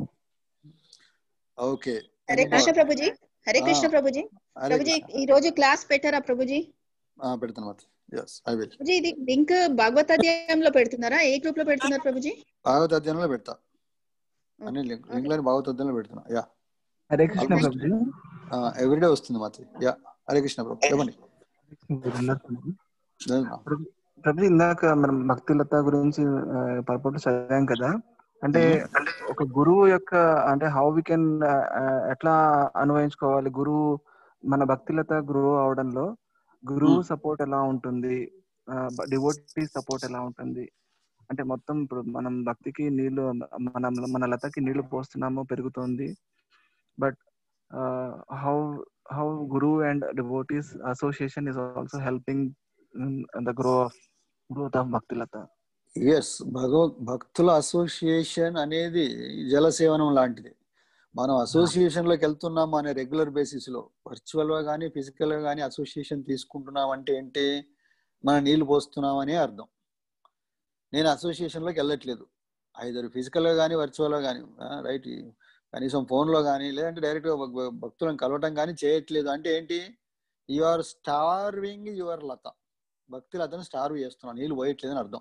okay Hare any Krishna more Prabhuji Hare Krishna Prabhuji Hare ప్రభుజీ కృష్ణ ఈ రోజు క్లాస్ పెట్టారా ప్రభుజీ ఆ, పెడతాను మాత ఎస్ ఐ విల్ ప్రభుజీ ఇది లింక్ భగవత్ అధ్యాయంలో పెడుతున్నారా ఏ గ్రూప్ లో పెడుతున్నారు ప్రభుజీ భాగవత అధ్యయనంలో పెడతా అన్ని ఓకే లింక్ ఓకే లింక్లని భాగవత అధ్యయనంలో పెడుతున్నా ya Hare Krishna thank almost Prabhuji everyday వస్తుంది మాత యా హరే కృష్ణ ప్రభు చెప్పండి మీరున్నారు ప్రభుజీ. నేను- ప్రభు- ప్రభుజీ ఇందాక మనం భక్తిలత గురించి పర్పట్లు చదివాం కదా అంటే మ్మ్. ఒక గురువు యొక్క అంటే హౌ వి కెన్ ఎట్లా అన్వయించుకోవాలి గురువు మన భక్తిలత గ్రో అవడంలో గురువు మ్మ్. సపోర్ట్ ఎలా ఉంటుంది డివోటీ సపోర్ట్ ఎలా ఉంటుంది అంటే మొత్తం ఇప్పుడు మనం భక్తికి నీళ్లు మనం మన లతకి నీళ్లు పోస్తున్నాము పెరుగుతోంది but how how guru and devotees association is also helping the grow of growth of భక్తిలత ఎస్ భగవద్ భక్తుల అసోసియేషన్ అనేది జలసేవనం లాంటిది మనం అసోసియేషన్ లోకి వెళ్తున్నాము అనే రెగ్యులర్ బేసిస్ లో వర్చువల్ గా కానీ ఫిజికల్ గా కానీ అసోసియేషన్ తీసుకుంటున్నాం అంటే ఏంటి మనం నీళ్లు పోస్తున్నాం అనే అర్థం నేను అసోసియేషన్ లోకి వెళ్ళట్లేదు ఐదరు ఫిజికల్ గా కానీ వర్చువల్ గా కానీ రైట్ కనీసం ఫోన్ లో కానీ లేదంటే డైరెక్ట్ గా భక్- భక్తులను కలవటం కానీ చేయట్లేదు అంటే ఏంటి యు ఆర్ స్టార్వింగ్ యువర్ లత భక్తి లతను స్టార్వ్ చేస్తున్నాను నీళ్ళు పోయట్లేదని అర్థం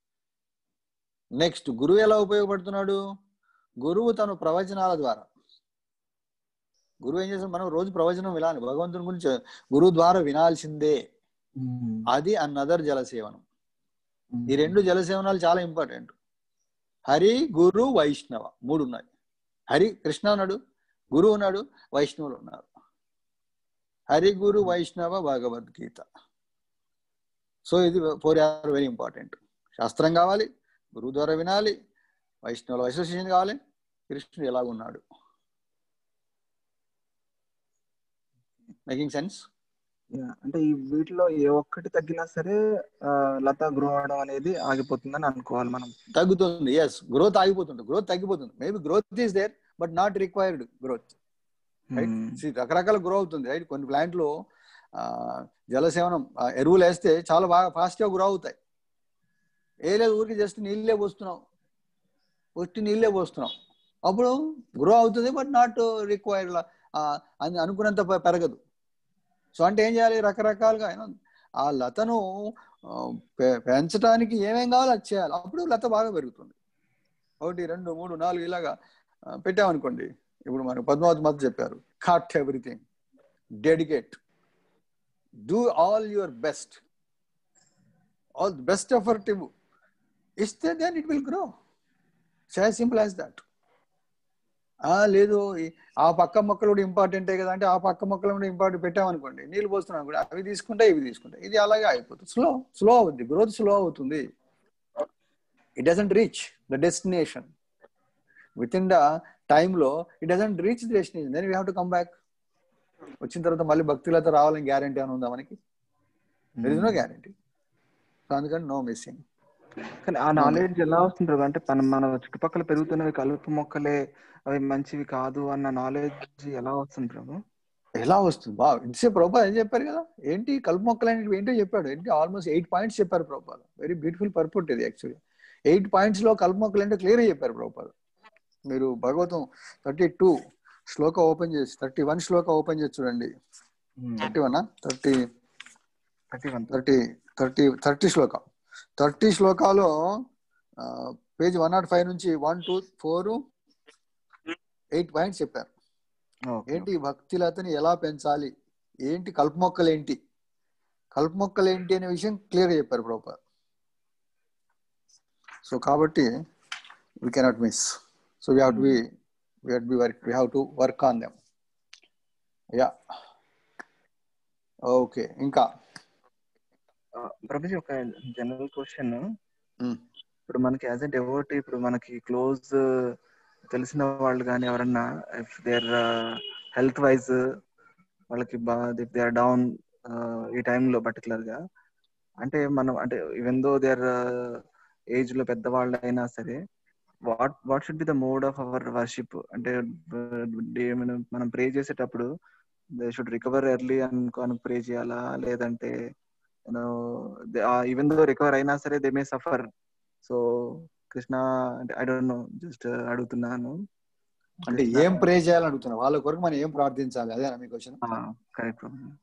నెక్స్ట్ గురువు ఎలా ఉపయోగపడుతున్నాడు గురువు తన ప్రవచనాల ద్వారా గురువు ఏం చేస్తాడు మనం రోజు ప్రవచనం వినాలి భగవంతుని గురించి గురువు ద్వారా వినాల్సిందే అది అన్నదర్ జలసేవనం ఈ రెండు జలసేవనాలు చాలా ఇంపార్టెంట్ హరి గురు వైష్ణవ మూడు ఉన్నాయి హరి కృష్ణ ఉన్నాడు గురువు ఉన్నాడు వైష్ణవులు ఉన్నారు హరి గురు వైష్ణవ భగవద్గీత సో ఇది ఫోర్ ఆర్ వెరీ ఇంపార్టెంట్ శాస్త్రం కావాలి గురువు ద్వారా వినాలి వైష్ణవుల అసోసియేషన్ కావాలి కృష్ణుడు ఎలాగున్నాడు మేకింగ్ సెన్స్ Yeah, అంటే ఈ వీటిలో ఏ ఒక్కటి తగ్గినా సరే ఆ, లత గ్రో అవడం అనేది ఆగిపోతుందని అనుకోవాలి మనం తగ్గుతుంది ఎస్ గ్రోత్ ఆగిపోతుంది గ్రోత్ తగ్గిపోతుంది maybe growth is there but not required growth right Hmm. రకరకాల గ్రో అవుతుంది రైట్ కొన్ని ప్లాంట్లు జలసేవనం ఆ, ఎరువులు వేస్తే చాలా బాగా fast గా గ్రో అవుతాయి ఏ లేదు ఊరికి జస్ట్ నీళ్ళే పోస్తున్నాం ఒట్టి నీళ్ళే పోస్తున్నాం అప్పుడు గ్రో అవుతుంది బట్ నాట్ రిక్వైర్డ్ అని అనుకున్నంత పె- పెరగదు సో అంటే ఏం చేయాలి రకరకాలుగా you know, ఆ లతను ఆ, పె- పెంచడానికి ఏమేం కావాలో అది చేయాలి అప్పుడు లత బాగా పెరుగుతుంది ఒకటి రెండు మూడు నాలుగు ఇలాగా ఆ, పెట్టామనుకోండి ఇప్పుడు మనకు పద్మావతి మత చెప్పారు cut everything dedicate do all your best all best effort ఇవ్వు ఇస్తే then it will grow as simple as that లేదు ఈ- ఆ పక్క మొక్కలు కూడా ఇంపార్టెంటే కదా అంటే ఆ పక్క మొక్కలు కూడా ఇంపార్టెంట్ పెట్టామనుకోండి నీళ్ళు పోస్తున్నాం కూడా అవి తీసుకుంటే ఇవి తీసుకుంటాయి ఇది అలాగే అయిపోతుంది స్లో స్లో అవుతుంది గ్రోత్ స్లో అవుతుంది it doesn't reach the destination within the టైంలో it doesn't reach the destination then we have to come back వచ్చిన తర్వాత మళ్ళీ భక్తులతో రావాలని గ్యారంటీ అని ఉందా మనకి there is no guarantee so అందుకని నో మిస్సింగ్ కానీ ఆ నాలెడ్జ్ ఎలా వస్తుంది ప్రభు? అంటే మన మన చుట్టుపక్కల పెరుగుతున్నవి కలుపు మొక్కలే అవి మంచివి కాదు అన్న నాలెడ్జ్ ఎలా వస్తుంది ప్రభు ఎలా వస్తుంది బా ఇంతసేపు ప్రభా ఏం చెప్పారు కదా ఏంటి కలుపు మొక్కలు అనేవి ఏంటో చెప్పాడు ఏంటి ఆల్మోస్ట్ ఎయిట్ పాయింట్స్ చెప్పారు ప్రభుపాద వెరీ బ్యూటిఫుల్ పర్పుట్ ఇది యాక్చువల్లీ ఎయిట్ పాయింట్స్ లో కలుపు మొక్కలు అంటే క్లియర్ చెప్పారు ప్రభుపాద మీరు భగవతం థర్టీ టూ శ్లోక ఓపెన్ చేసి థర్టీ వన్ శ్లోక ఓపెన్ చేసి చూడండి thirty one thirty thirty one thirty thirty thirty శ్లోక థర్టీ శ్లోకాలో పేజ్ వన్ నాట్ ఫైవ్ నుంచి one two four eight points చెప్పారు ఏంటి ఈ భక్తిలతని ఎలా పెంచాలి ఏంటి కలుపు మొక్కలు ఏంటి కలుపు మొక్కలు ఏంటి అనే విషయం క్లియర్ చెప్పారు ప్రభుపాద సో కాబట్టి we cannot miss so we have to be we have be work we have to work on them ya okay ఇంకా ప్రభుజీ ఒక జనరల్ క్వశ్చన్ మ్మ్. ఇప్పుడు మనకి యాజ్ ఎ డెవోట్ ఇప్పుడు మనకి క్లోజ్ తెలిసిన వాళ్ళు కానీ ఎవరన్నా ఇఫ్ దేర్ హెల్త్ వైజ్ వాళ్ళకి బా ఇఫ్ దే ఆర్ డౌన్ ఈ టైంలో పర్టికులర్ గా అంటే మనం అంటే ఈవెన్ దో దేర్ ఏజ్ లో పెద్దవాళ్ళు అయినా సరే what what should be the mode of our worship అంటే uh, day- మనం మనం ప్రే చేసేటప్పుడు దే షుడ్ రికవర్ ఎర్లీ అనుకో ప్రే చేయాలా లేదంటే ఈవెన్ దో రికవర్ అయినా సరే they may suffer so Krishna అంటే ఐ డోంట్ నో జస్ట్ అడుగుతున్నాను అంటే ఏం ప్రే చేయాలని అడుగుతున్నా వాళ్ళ కొరకు మనం ఏం ప్రార్థించాలి అదేనా మీ క్వశ్చన్ కరెక్ట్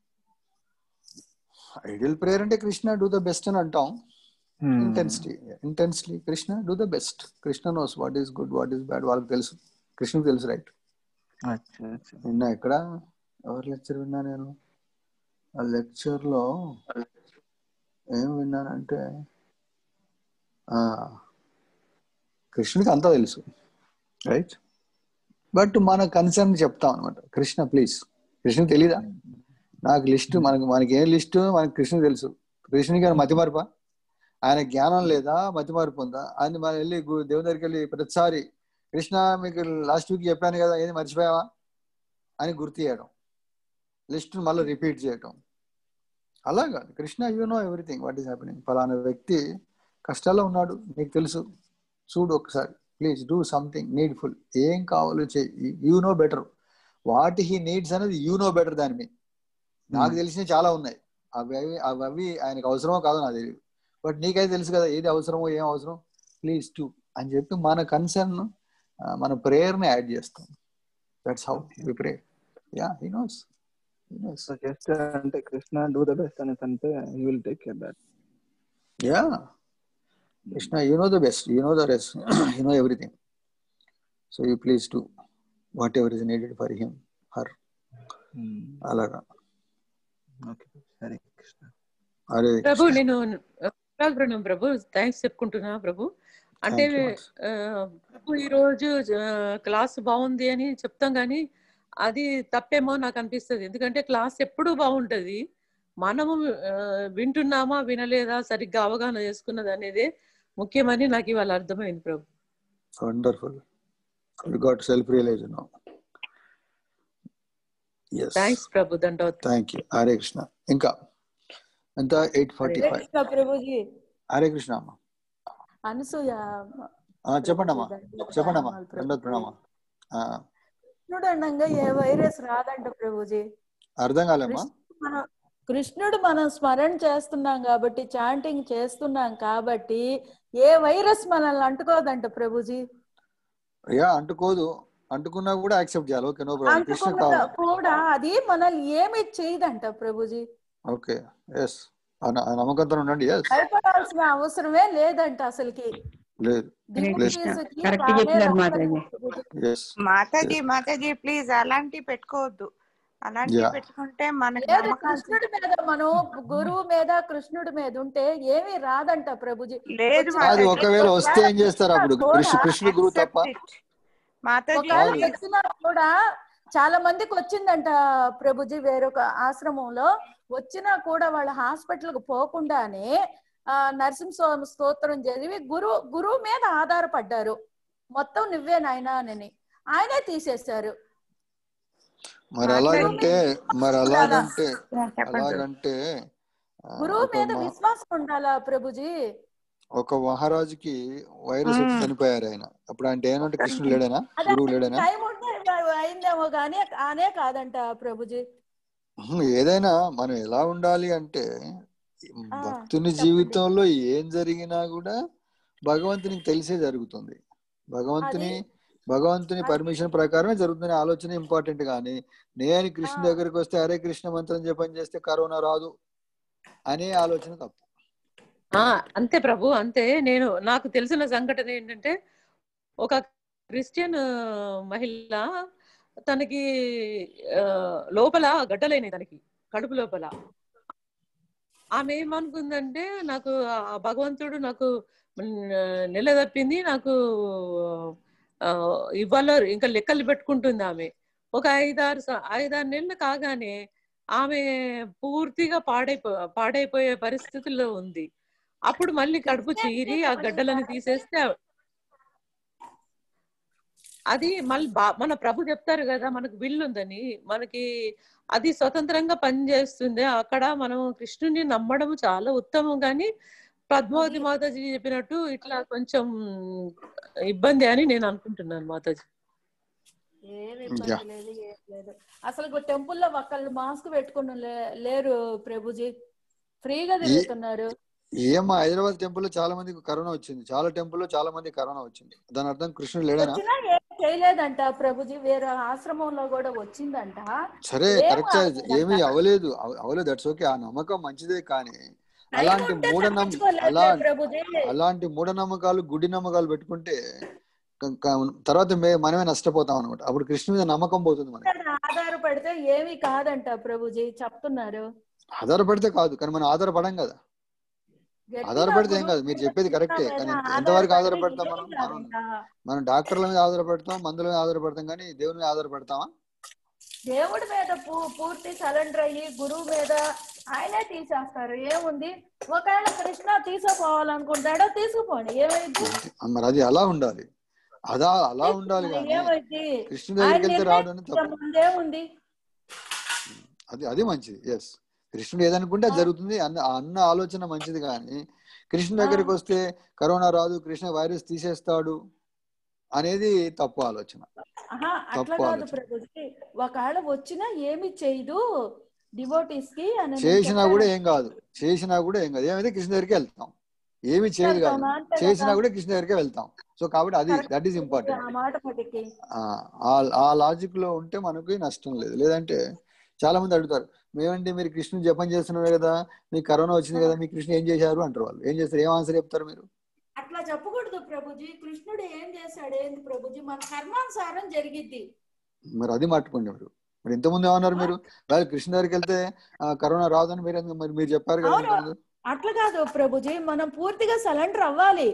ఐడియల్ ప్రేయర్ అంటే కృష్ణ డూ ద బెస్ట్ అని అంటాం intensity intensely Krishna do the best Krishna knows what is good what is bad వాళ్ళకి తెలుసు కృష్ణకి తెలుసు రైట్ విన్నా ఎక్కడ ఎవరి లెక్చర్ విన్నా నేను ఆ లెక్చర్ లో ఏం విన్నానంటే ఆ కృష్ణుడికి అంతా తెలుసు రైట్ బట్ మన కన్సర్న్ చెప్తాం అనమాట కృష్ణ ప్లీజ్ కృష్ణుకి తెలీదా నాకు లిస్ట్ మనకి మనకి ఏం లిస్ట్ మనకి కృష్ణుకి తెలుసు కృష్ణునికి ఆయన మతి మార్పా ఆయన జ్ఞానం లేదా మతి మార్పు ఉందా ఆయన మనం వెళ్ళి గు- దేవుని దగ్గరికి వెళ్ళి ప్రతిసారి కృష్ణ మీకు లాస్ట్ వీక్ చెప్పాను కదా ఏది మర్చిపోయావా అని గుర్తు చేయడం లిస్ట్ మళ్ళీ రిపీట్ చేయడం అలా కాదు Krishna you know everything what is happening ఫలానా వ్యక్తి కష్టాల్లో ఉన్నాడు నీకు తెలుసు చూడు ఒకసారి ప్లీజ్ డూ సంథింగ్ నీడ్ఫుల్ ఏం కావాలో చెయ్యి you know better what he needs అనేది యూ నో బెటర్ దాని మీ నాకు తెలిసినవి చాలా ఉన్నాయి అవి అవి అవి అవి ఆయనకు అవసరమో కాదో నాకు తెలియదు బట్ నీకైతే తెలుసు కదా ఏది అవసరమో ఏం అవసరం ప్లీజ్ టు అని చెప్పి మన కన్సర్న్ మన prayer ని యాడ్ చేస్తాం that's how we pray ya he knows so just అంటే కృష్ణ డూ ద బెస్ట్ అనేసి అంటే you will take care that ya Krishna you know the best you know the rest you know everything so you please to whatever is needed for him her అలాగా okay Hare Krishna Hare Prabhu నేను పునఃగ్రహణం ప్రభు thanks చెప్పుకుంటున్నా ప్రభు అంటే Thank you, ఆ, ప్రభు ఈ రోజు class బాగుంది అని చెప్తాం కానీ అది తప్పేమో నాకు అనిపిస్తుంది ఎందుకంటే క్లాస్ ఎప్పుడూ బాగుంటది మనము ఆ, వింటున్నామా వినలేదా సరిగ్గా అవగాహన చేసుకున్నది అనేది ముఖ్యమని నాకు ఇవాళ అర్థమైంది Prabhu wonderful you got self realise no yes thanks Prabhu దండవత్ థ్యాంక్ యూ హరే కృష్ణ ఇంకా ఎంత eight forty Hare five Krishna Prabhuji Hare Krishna అమ్మ అనసూయ ఆ, చెప్పండి అమ్మా ప్రభుజీ, చెప్పండి అమ్మా ధన్యవాదాలు రెండో ప్రభుజీ. ప్రణామా ఆ, కృష్ణుడు అనగా ఏ వైరస్ రాదంట ప్రభుజీ అర్థం కాలేమ్మా కృష్ణుడు మనం కృష్ణుడు మనం స్మరణ చేస్తున్నాం కాబట్టి చాంటింగ్ చేస్తున్నాం కాబట్టి ఏ వైరస్ మనల్ని అంటుకోదంట ప్రభుజీ యా అంటుకోదు అంటుకున్నా కూడా యాక్సెప్ట్ చేయాలి ఓకే నో ప్రాబ్లం కృష్ణ అంటుకున్న కావాలి కూడా అది మనల్ని ఏమి చేయదంట ప్రభుజీ ఓకే ఎస్ నమ్మకంతో ఉండండి ఎస్ భయపడాల్సిన అవసరమే లేదంట అసలుకి లేదు లేదు డివోటీస్కి కరెక్ట్ తానే చెప్పినారు రక్షణ మాతాజీ ప్రభుజీ. ఎస్ మాతాజీ మాతాజీ ప్లీజ్ అలాంటివి పెట్టుకోవద్దు అలాంటివి యా పెట్టుకుంటే మనకి లేదు నమ్మకాలు కృష్ణుడి మీద మనం గురువు మీద కృష్ణుడి మీద ఉంటే ఏమీ రాదంట ప్రభుజీ లేదు వచ్చిన కాదు మాతాజీ ఒకవేళ వస్తే ఏం చేస్తారు అప్పుడు కూడా కృష్ణ కృష్ణుడు గురువు తప్ప యాక్సెప్ట్ ఇట్ మాతాజీ ఒకవేళ కాదు వచ్చినా కూడా చాలా మందికి వచ్చిందంట ప్రభుజీ వేరొక ఆశ్రమంలో వచ్చినా కూడా వాళ్ళ హాస్పిటల్ కు పోకుండానే ఆ నరసింహస్వామి స్తోత్రం చదివి గురువు గురువు మీద ఆధారపడ్డారు మొత్తం నువ్వే నాయనా అని ఆయనే తీసేశారు మరి మాతాజీ అలాగంటే మరి ఉండాలా అలాగంటే యా, చెప్పండి అలాగంటే ఆ, గురువు ఒక మీద మ- విశ్వాసం ఉండాలా ప్రభుజీ ఒక మహారాజుకి వైరస్ వచ్చి ఉమ్. చనిపోయారు ఆయన అప్పుడు అంటే ఏమంటే ఒక్క కృష్ణుడు నిమిషం. లేడేనా అదే గురువు లేడేనా టైం ఉంటే అయిందేమో కానీ అనే కాదంట ప్రభుజీ ఉహు, ఏదైనా మనం ఎలా ఉండాలి అంటే ఆ భక్తుని చెప్పండి జీవితంలో ఏం జరిగినా కూడా భగవంతునికి తెలిసే జరుగుతుంది అది భగవంతుని భగవంతుని అది పర్మిషన్ ప్రకారమే జరుగుతున్న ఆలోచన ఇంపార్టెంట్ కానీ నేను ఆ కృష్ణ దగ్గరికి వస్తే హరే కృష్ణ మంత్రం జపం చేస్తే కరోనా రాదు అనే ఆలోచన తప్పు ఆ అంతే ప్రభు అంతే నేను నాకు తెలిసిన సంఘటన ఏంటంటే ఒక క్రిస్టియన్ ఆ, మహిళ తనకి ఆ, లోపల గడ్డలైనాయి తనకి కడుపు లోపల ఆమె ఏమనుకుందంటే నాకు ఆ భగవంతుడు నాకు నిలదప్పింది నాకు ఆ, ఇవాళ ఇంకా లెక్కలు పెట్టుకుంటుంది ఆమె ఒక ఐదారు స- ఐదారు నెలలు కాగానే ఆమె పూర్తిగా పాడైపో పాడైపోయే పరిస్థితుల్లో ఉంది అప్పుడు మళ్ళీ కడుపు చీరి ఆ గడ్డలను తీసేస్తే అది మళ్ళీ బా మన ప్రభు చెప్తారు కదా మనకు విల్లు ఉందని మనకి అది స్వతంత్రంగా పనిచేస్తుంది అక్కడ మనం కృష్ణుని నమ్మడం చాలా ఉత్తమం కానీ పద్మావతి అది మాతాజీ చెప్పినట్టు ఇట్లా కొంచెం ఇబ్బంది అని నేను అనుకుంటున్నాను మాతాజీ ఏమి యా ఇబ్బంది లేదు ఏం లేదు అసలు టెంపుల్లో ఒకళ్ళు మాస్క్ పెట్టుకుని లే- లేరు ప్రభుజీ ఫ్రీగా ఈ తిరుగుతున్నారు ఏమో హైదరాబాద్ టెంపుల్ లో చాలా మందికి కరోనా వచ్చింది చాలా టెంపుల్ లో చాలా మంది కరోనా వచ్చింది దాని అర్థం కృష్ణుడు లేడనా వచ్చినా ఏం చేయలేదంట ప్రభుజీ వేరే ఆశ్రమంలో కూడా వచ్చిందంట సరే ఏం కరెక్ట్ ఏమీ అవ్వలేదంట అవలేదు అవ- అవలేదు దట్స్ ఓకే ఆ నమ్మకం మంచిదే కానీ టైం అలాంటి ఉంటే మూఢనమ్మ తప్పించుకోలేదు అలా ప్రభుజీ అలాంటి మూఢనమ్మకాలు గుడి నమ్మకాలు పెట్టుకుంటే క- క- తర్వాత మే మనమే నష్టపోతాం అనమాట అప్పుడు కృష్ణుడి మీద నమ్మకం పోతుంది మనకి ఇక్కడ ఆధారపడితే ఏమీ కాదంట ప్రభుజీ చెప్తున్నారు ఆధారపడితే కాదు కానీ మనం ఆధారపడం కదా గట్టిగా ఆధారపడితే ఏం గురువు కాదు మీరు మీద చెప్పేది కృష్ణ కరెక్టే మీద కానీ ఎంత- ఎంతవరకు ఆధారపడితే ఆధారపడతాం ఏమీ మనం మనం కాదంట మనం డాక్టర్ల మీద ఆధారపడతాం మందుల మీద ఆధారపడతాం కానీ దేవుని మీద ఆధారపడతామా దేవుడి మీద పూ- పూర్తి సరెండర్ అయ్యి గురువు మీద ఆయనే తీసేస్తారు ఏముంది ఒకవేళ కృష్ణ తీసుకుపోవాలనుకుంటాడో తీసుకుపోండి ఏమైంది మరి అది అలా ఉండాలి అదా అలా ఉండాలి కానీ ఏమైంది కృష్ణుడి ఆయన దగ్గరికి వెళ్తే రావడం అనేది తప్పు నిర్ణయించే అది అది మంచిది ఎస్ కృష్ణుడు ఏదనుకుంటే అది జరుగుతుంది అన్న ఆ అన్న ఆలోచన మంచిది కానీ కృష్ణుడి దగ్గరికి వస్తే కరోనా రాదు కృష్ణ వైరస్ తీసేస్తాడు అనేది తప్పు ఆలోచన ఆహా అట్లా తప్పు కాదు ఆలోచన ప్రభుజీ ఒకవేళ వచ్చినా ఏమి చేయదు డివోటీస్ కి అని నేను చేసినా కూడా చెప్పాను ఏం కాదు చేసినా కూడా ఏం కాదు ఏమైతే కృష్ణ దగ్గరికి వెళ్తాం ఏమి చేయదు కాదు వెళ్తామా అంతే చేసినా కదా కూడా కృష్ణ దగ్గరికి వెళ్తాం సో కాబట్టి అది కరెక్ట్ దట్ ఈస్ ఆ ఇంపార్టెంట్ మాట మటుకి ఆ లాజిక్ లో ఉంటే మనకి నష్టం లేదు లేదంటే చాలా మంది అడుగుతారు మేమంటే మీరు కృష్ణుని జపం చేస్తున్నారు కదా మీకు కరోనా వచ్చింది కదా మీ కృష్ణ ఏం చేశారు అంటారు వాళ్ళు ఏం చేస్తారు ఏం ఆన్సర్ చెప్తారు మీరు అట్లా చెప్పకూడదు ప్రభుజీ కృష్ణుడు ఏం చేశాడు ఏంది ప్రభుజీ మన కర్మానుసారం జరిగిద్ది మరి అది మట్టుకోండి మీరు మరి ఇంతకుముందు ఏమన్నారు మీరు వాళ్ళు కృష్ణ దగ్గరికి వెళ్తే ఆ, కరోనా రాదని మీరు ఎందుకు- మరి మీరు చెప్పారు కదా అవును ఇంతకుముందు అట్లా కాదు ప్రభుజీ మనం పూర్తిగా సరెండర్ అవ్వాలి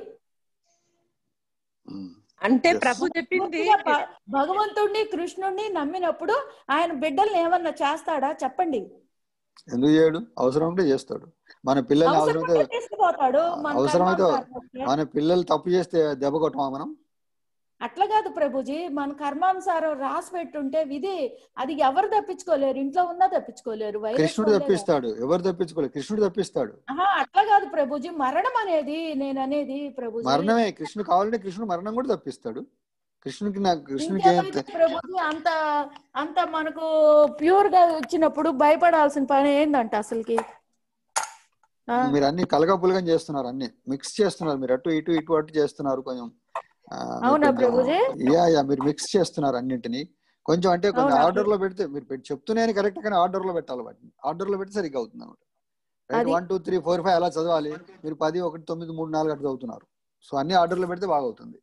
అంటే Yes. ప్రభు చెప్పింది పూర్తిగా భ- భగవంతుడిని కృష్ణుడిని నమ్మినప్పుడు ఆయన బిడ్డల్ని ఏమన్నా చేస్తాడా చెప్పండి ఎందుకు చేయడు అవసరం ఉంటే చేస్తాడు మన పిల్లల్ని అవసరం అవసరమైతే ఉంటే తీసుకుపోతాడు మన అవసరమైతే కర్మానుసారం వస్తే. మన పిల్లలు తప్పు చేస్తే దెబ్బ కొట్టమా మనం అట్లా కాదు ప్రభుజీ మన కర్మానుసారం రాసి పెట్టుంటే విధి అది ఎవరు తప్పించుకోలేరు ఇంట్లో ఉన్నా తప్పించుకోలేరు వైరస్ కృష్ణుడు వల్లే తప్పిస్తాడు ఎవరు తప్పించుకోలేదు కృష్ణుడు తప్పిస్తాడు ఆహా అట్లా కాదు ప్రభుజీ మరణం అనేది నేను అనేది ప్రభుజీ మరణమే కృష్ణుడు కావాలంటే కృష్ణుడు మరణం కూడా తప్పిస్తాడు కృష్ణుడికి నాకు కృష్ణుడికి ఏం ఇంకేమైతే ప్రభుజీ అంత అంత మనకు ప్యూర్ గా ఇచ్చినప్పుడు భయపడాల్సిన పని ఏందంట అసలుకి ఆ, మీరు అన్ని కలగపులగం చేస్తున్నారు అన్ని మిక్స్ చేస్తున్నారు మీరు అటు ఇటు ఇటు అటు చేస్తున్నారు కొంచెం ఆ, మీరు అవునా కొంచెం ప్రభుజీ యా యా మీరు మిక్స్ చేస్తున్నారు అన్నింటిని కొంచెం అంటే కొంచెం అవునా ఆర్డర్ లో పెడితే మీరు పెట్టి చెప్తూనే కరెక్ట్ కానీ ఆర్డర్ లో పెట్టాలి వాటిని ఆర్డర్ లో పెడితే సరిగ్గా అవుతుంది అనమాట రైట్ అది one two three four five అలా చదవాలి మీరు పది ఒకటి తొమ్మిది మూడు నాలుగు అట్లా చదువుతున్నారు సో అన్ని ఆర్డర్ లో పెడితే బాగా అవుతుంది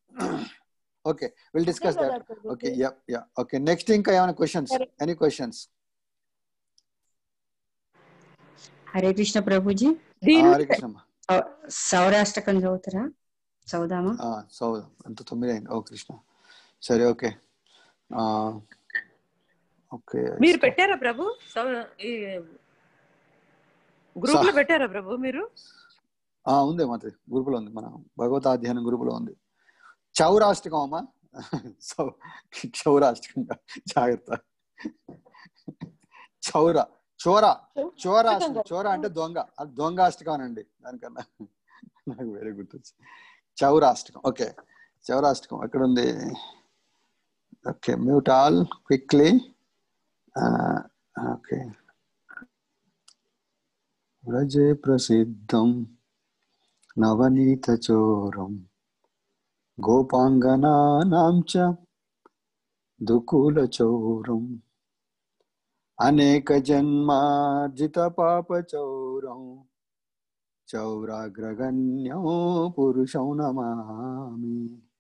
ఓకే విల్ అదే డిస్కస్ కదా that okay Prabhuji ya ya okay next ఇంకా ఏమైనా క్వశ్చన్స్ సరే ఎనీ క్వశ్చన్స్ హరే కృష్ణ ప్రభుజీ దీని హరే కృష్ణమ్మ సౌ- సౌరాష్ట్రకం చదువుతారా చదువుదామా ఆ, చదువుదాం ఎంత తొమ్మిది అయింది ఓ కృష్ణ సరే ఓకే ఆ, ఓకే మీరు పెట్టారా ప్రభు సౌ- ఈ గ్రూప్ లో సా- పెట్టారా ప్రభు మీరు ఆ, ఉంది మాది గ్రూపులో ఉంది మన భగవతాధ్యానం గ్రూపులో ఉంది చౌరాష్టికం అమ్మా సౌ చౌరాష్టికం కాదు. జాగ్రత్త చౌర చోర చోరాష్టికం చోర అంటే దొంగ అది దొంగాష్టికం అనండి దానికన్నా నాకు వేరే గుర్తొచ్చు చౌరాష్టికం ఓకే చౌరాష్టికం ఎక్కడ ఉంది okay mute all quickly okay వ్రజే ప్రసిద్ధం నవనీతచోరం గోపాంగనానాం చ దుకులచౌరం అనేక జన్మార్జిత పాపచౌరం చౌరాగ్రగణ్యం పురుషం నమామి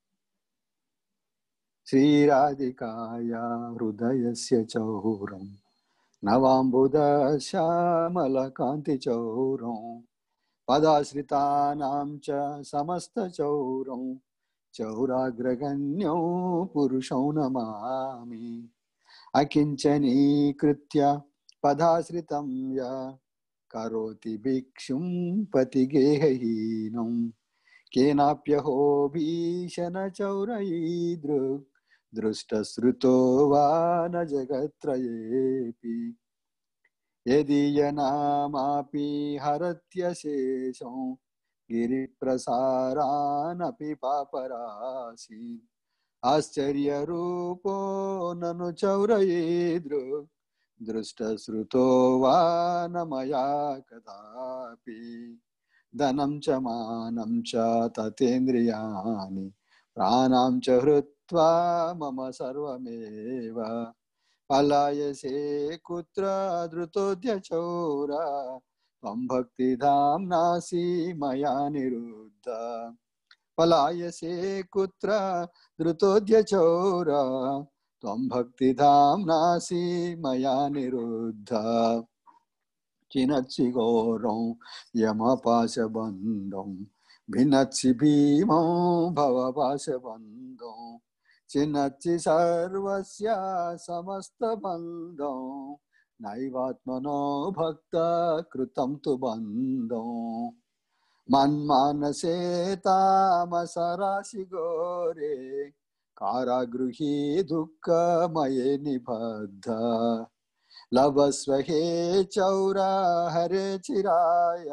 శ్రీరాధికాయ హృదయస్య చౌరం నవాంబుద శ్యామలకాంతిచౌరం పదాశ్రితానాం చ సమస్తచౌరం చౌరాగ్రగణ్యం పురుషం నమామి అకించనీకృత్య పదాశ్రితం య కరోతి భిక్షుం పతిగేహహీనం కేనాప్యహో భీషణ చౌరయీదృ దృష్టశ్రుతో వా న జగత్రయేపి యదీయనామాపి హరత్యశేషం గిరిప్రసారానపి పాపరాశి ఆశ్చర్యరూపో నను చౌరయేదృ దృష్టశ్రుతో వా న మయా కదాపి ధనం చ మానం చ తతేంద్రియాణి ప్రాణాం చ హృత్వా మమ సర్వమేవ పలాయసే కుత్ర ధృతోద్య చౌర త్వం భక్తిధాం నాసి మయా నిరుద్ధ పలాయసే కుత్ర ధృతోద్య చౌర త్వం భక్తిధాం నాసి మయా నిరుద్ధ చినచ్చి ఘోరం యమపాశబంధం భిన్నచ్చి భీమం భవపాశబంధం చిన్నచ్చి సర్వస్య సమస్త బంధం నైవాత్మనో భక్త కృతం తు బంధం మన్మానసే తామసరాశి గోరే కారాగృహీ దుఃఖమయే నిబద్ధ లభస్వ హే చౌర హరే చిరాయ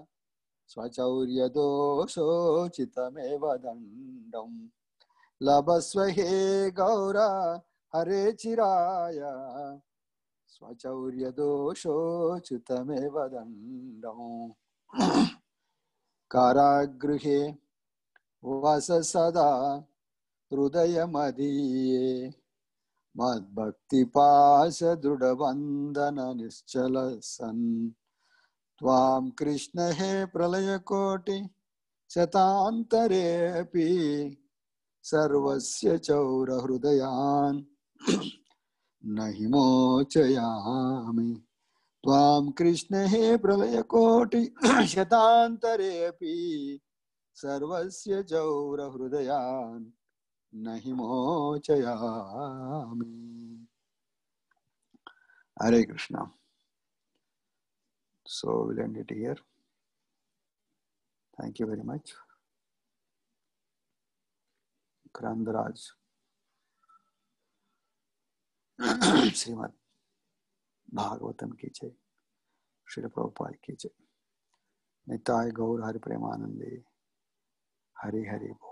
స్వచౌర్యదోషోచితమేవ దండం లభస్వ హే గౌర హరే చిరాయ స్వచౌర్యదోషోచితమేవ దండం కారాగృహే వస సదా హృదయమదీయే మద్భక్తి పాశ దృఢబంధన నిశ్చల సన్ త్వాం కృష్ణ హే ప్రళయ కోటి శతాంతరేపి సర్వస్య చౌర హృదయాన్ నహి మోచయామి త్వాం కృష్ణ హే ప్రళయ కోటి శతాంతరేపి సర్వస్య చౌర హృదయాన్ నహి మోచయామి Hare Krishna so will end it here thank you very much క్రాందరాజ్ శ్రీమద్ భాగవతం की जय श्री प्रभुपाद की जय निताय गौर हरि प्रेमानंदे हरि हरि बोल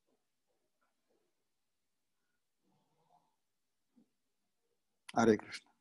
हरे कृष्ण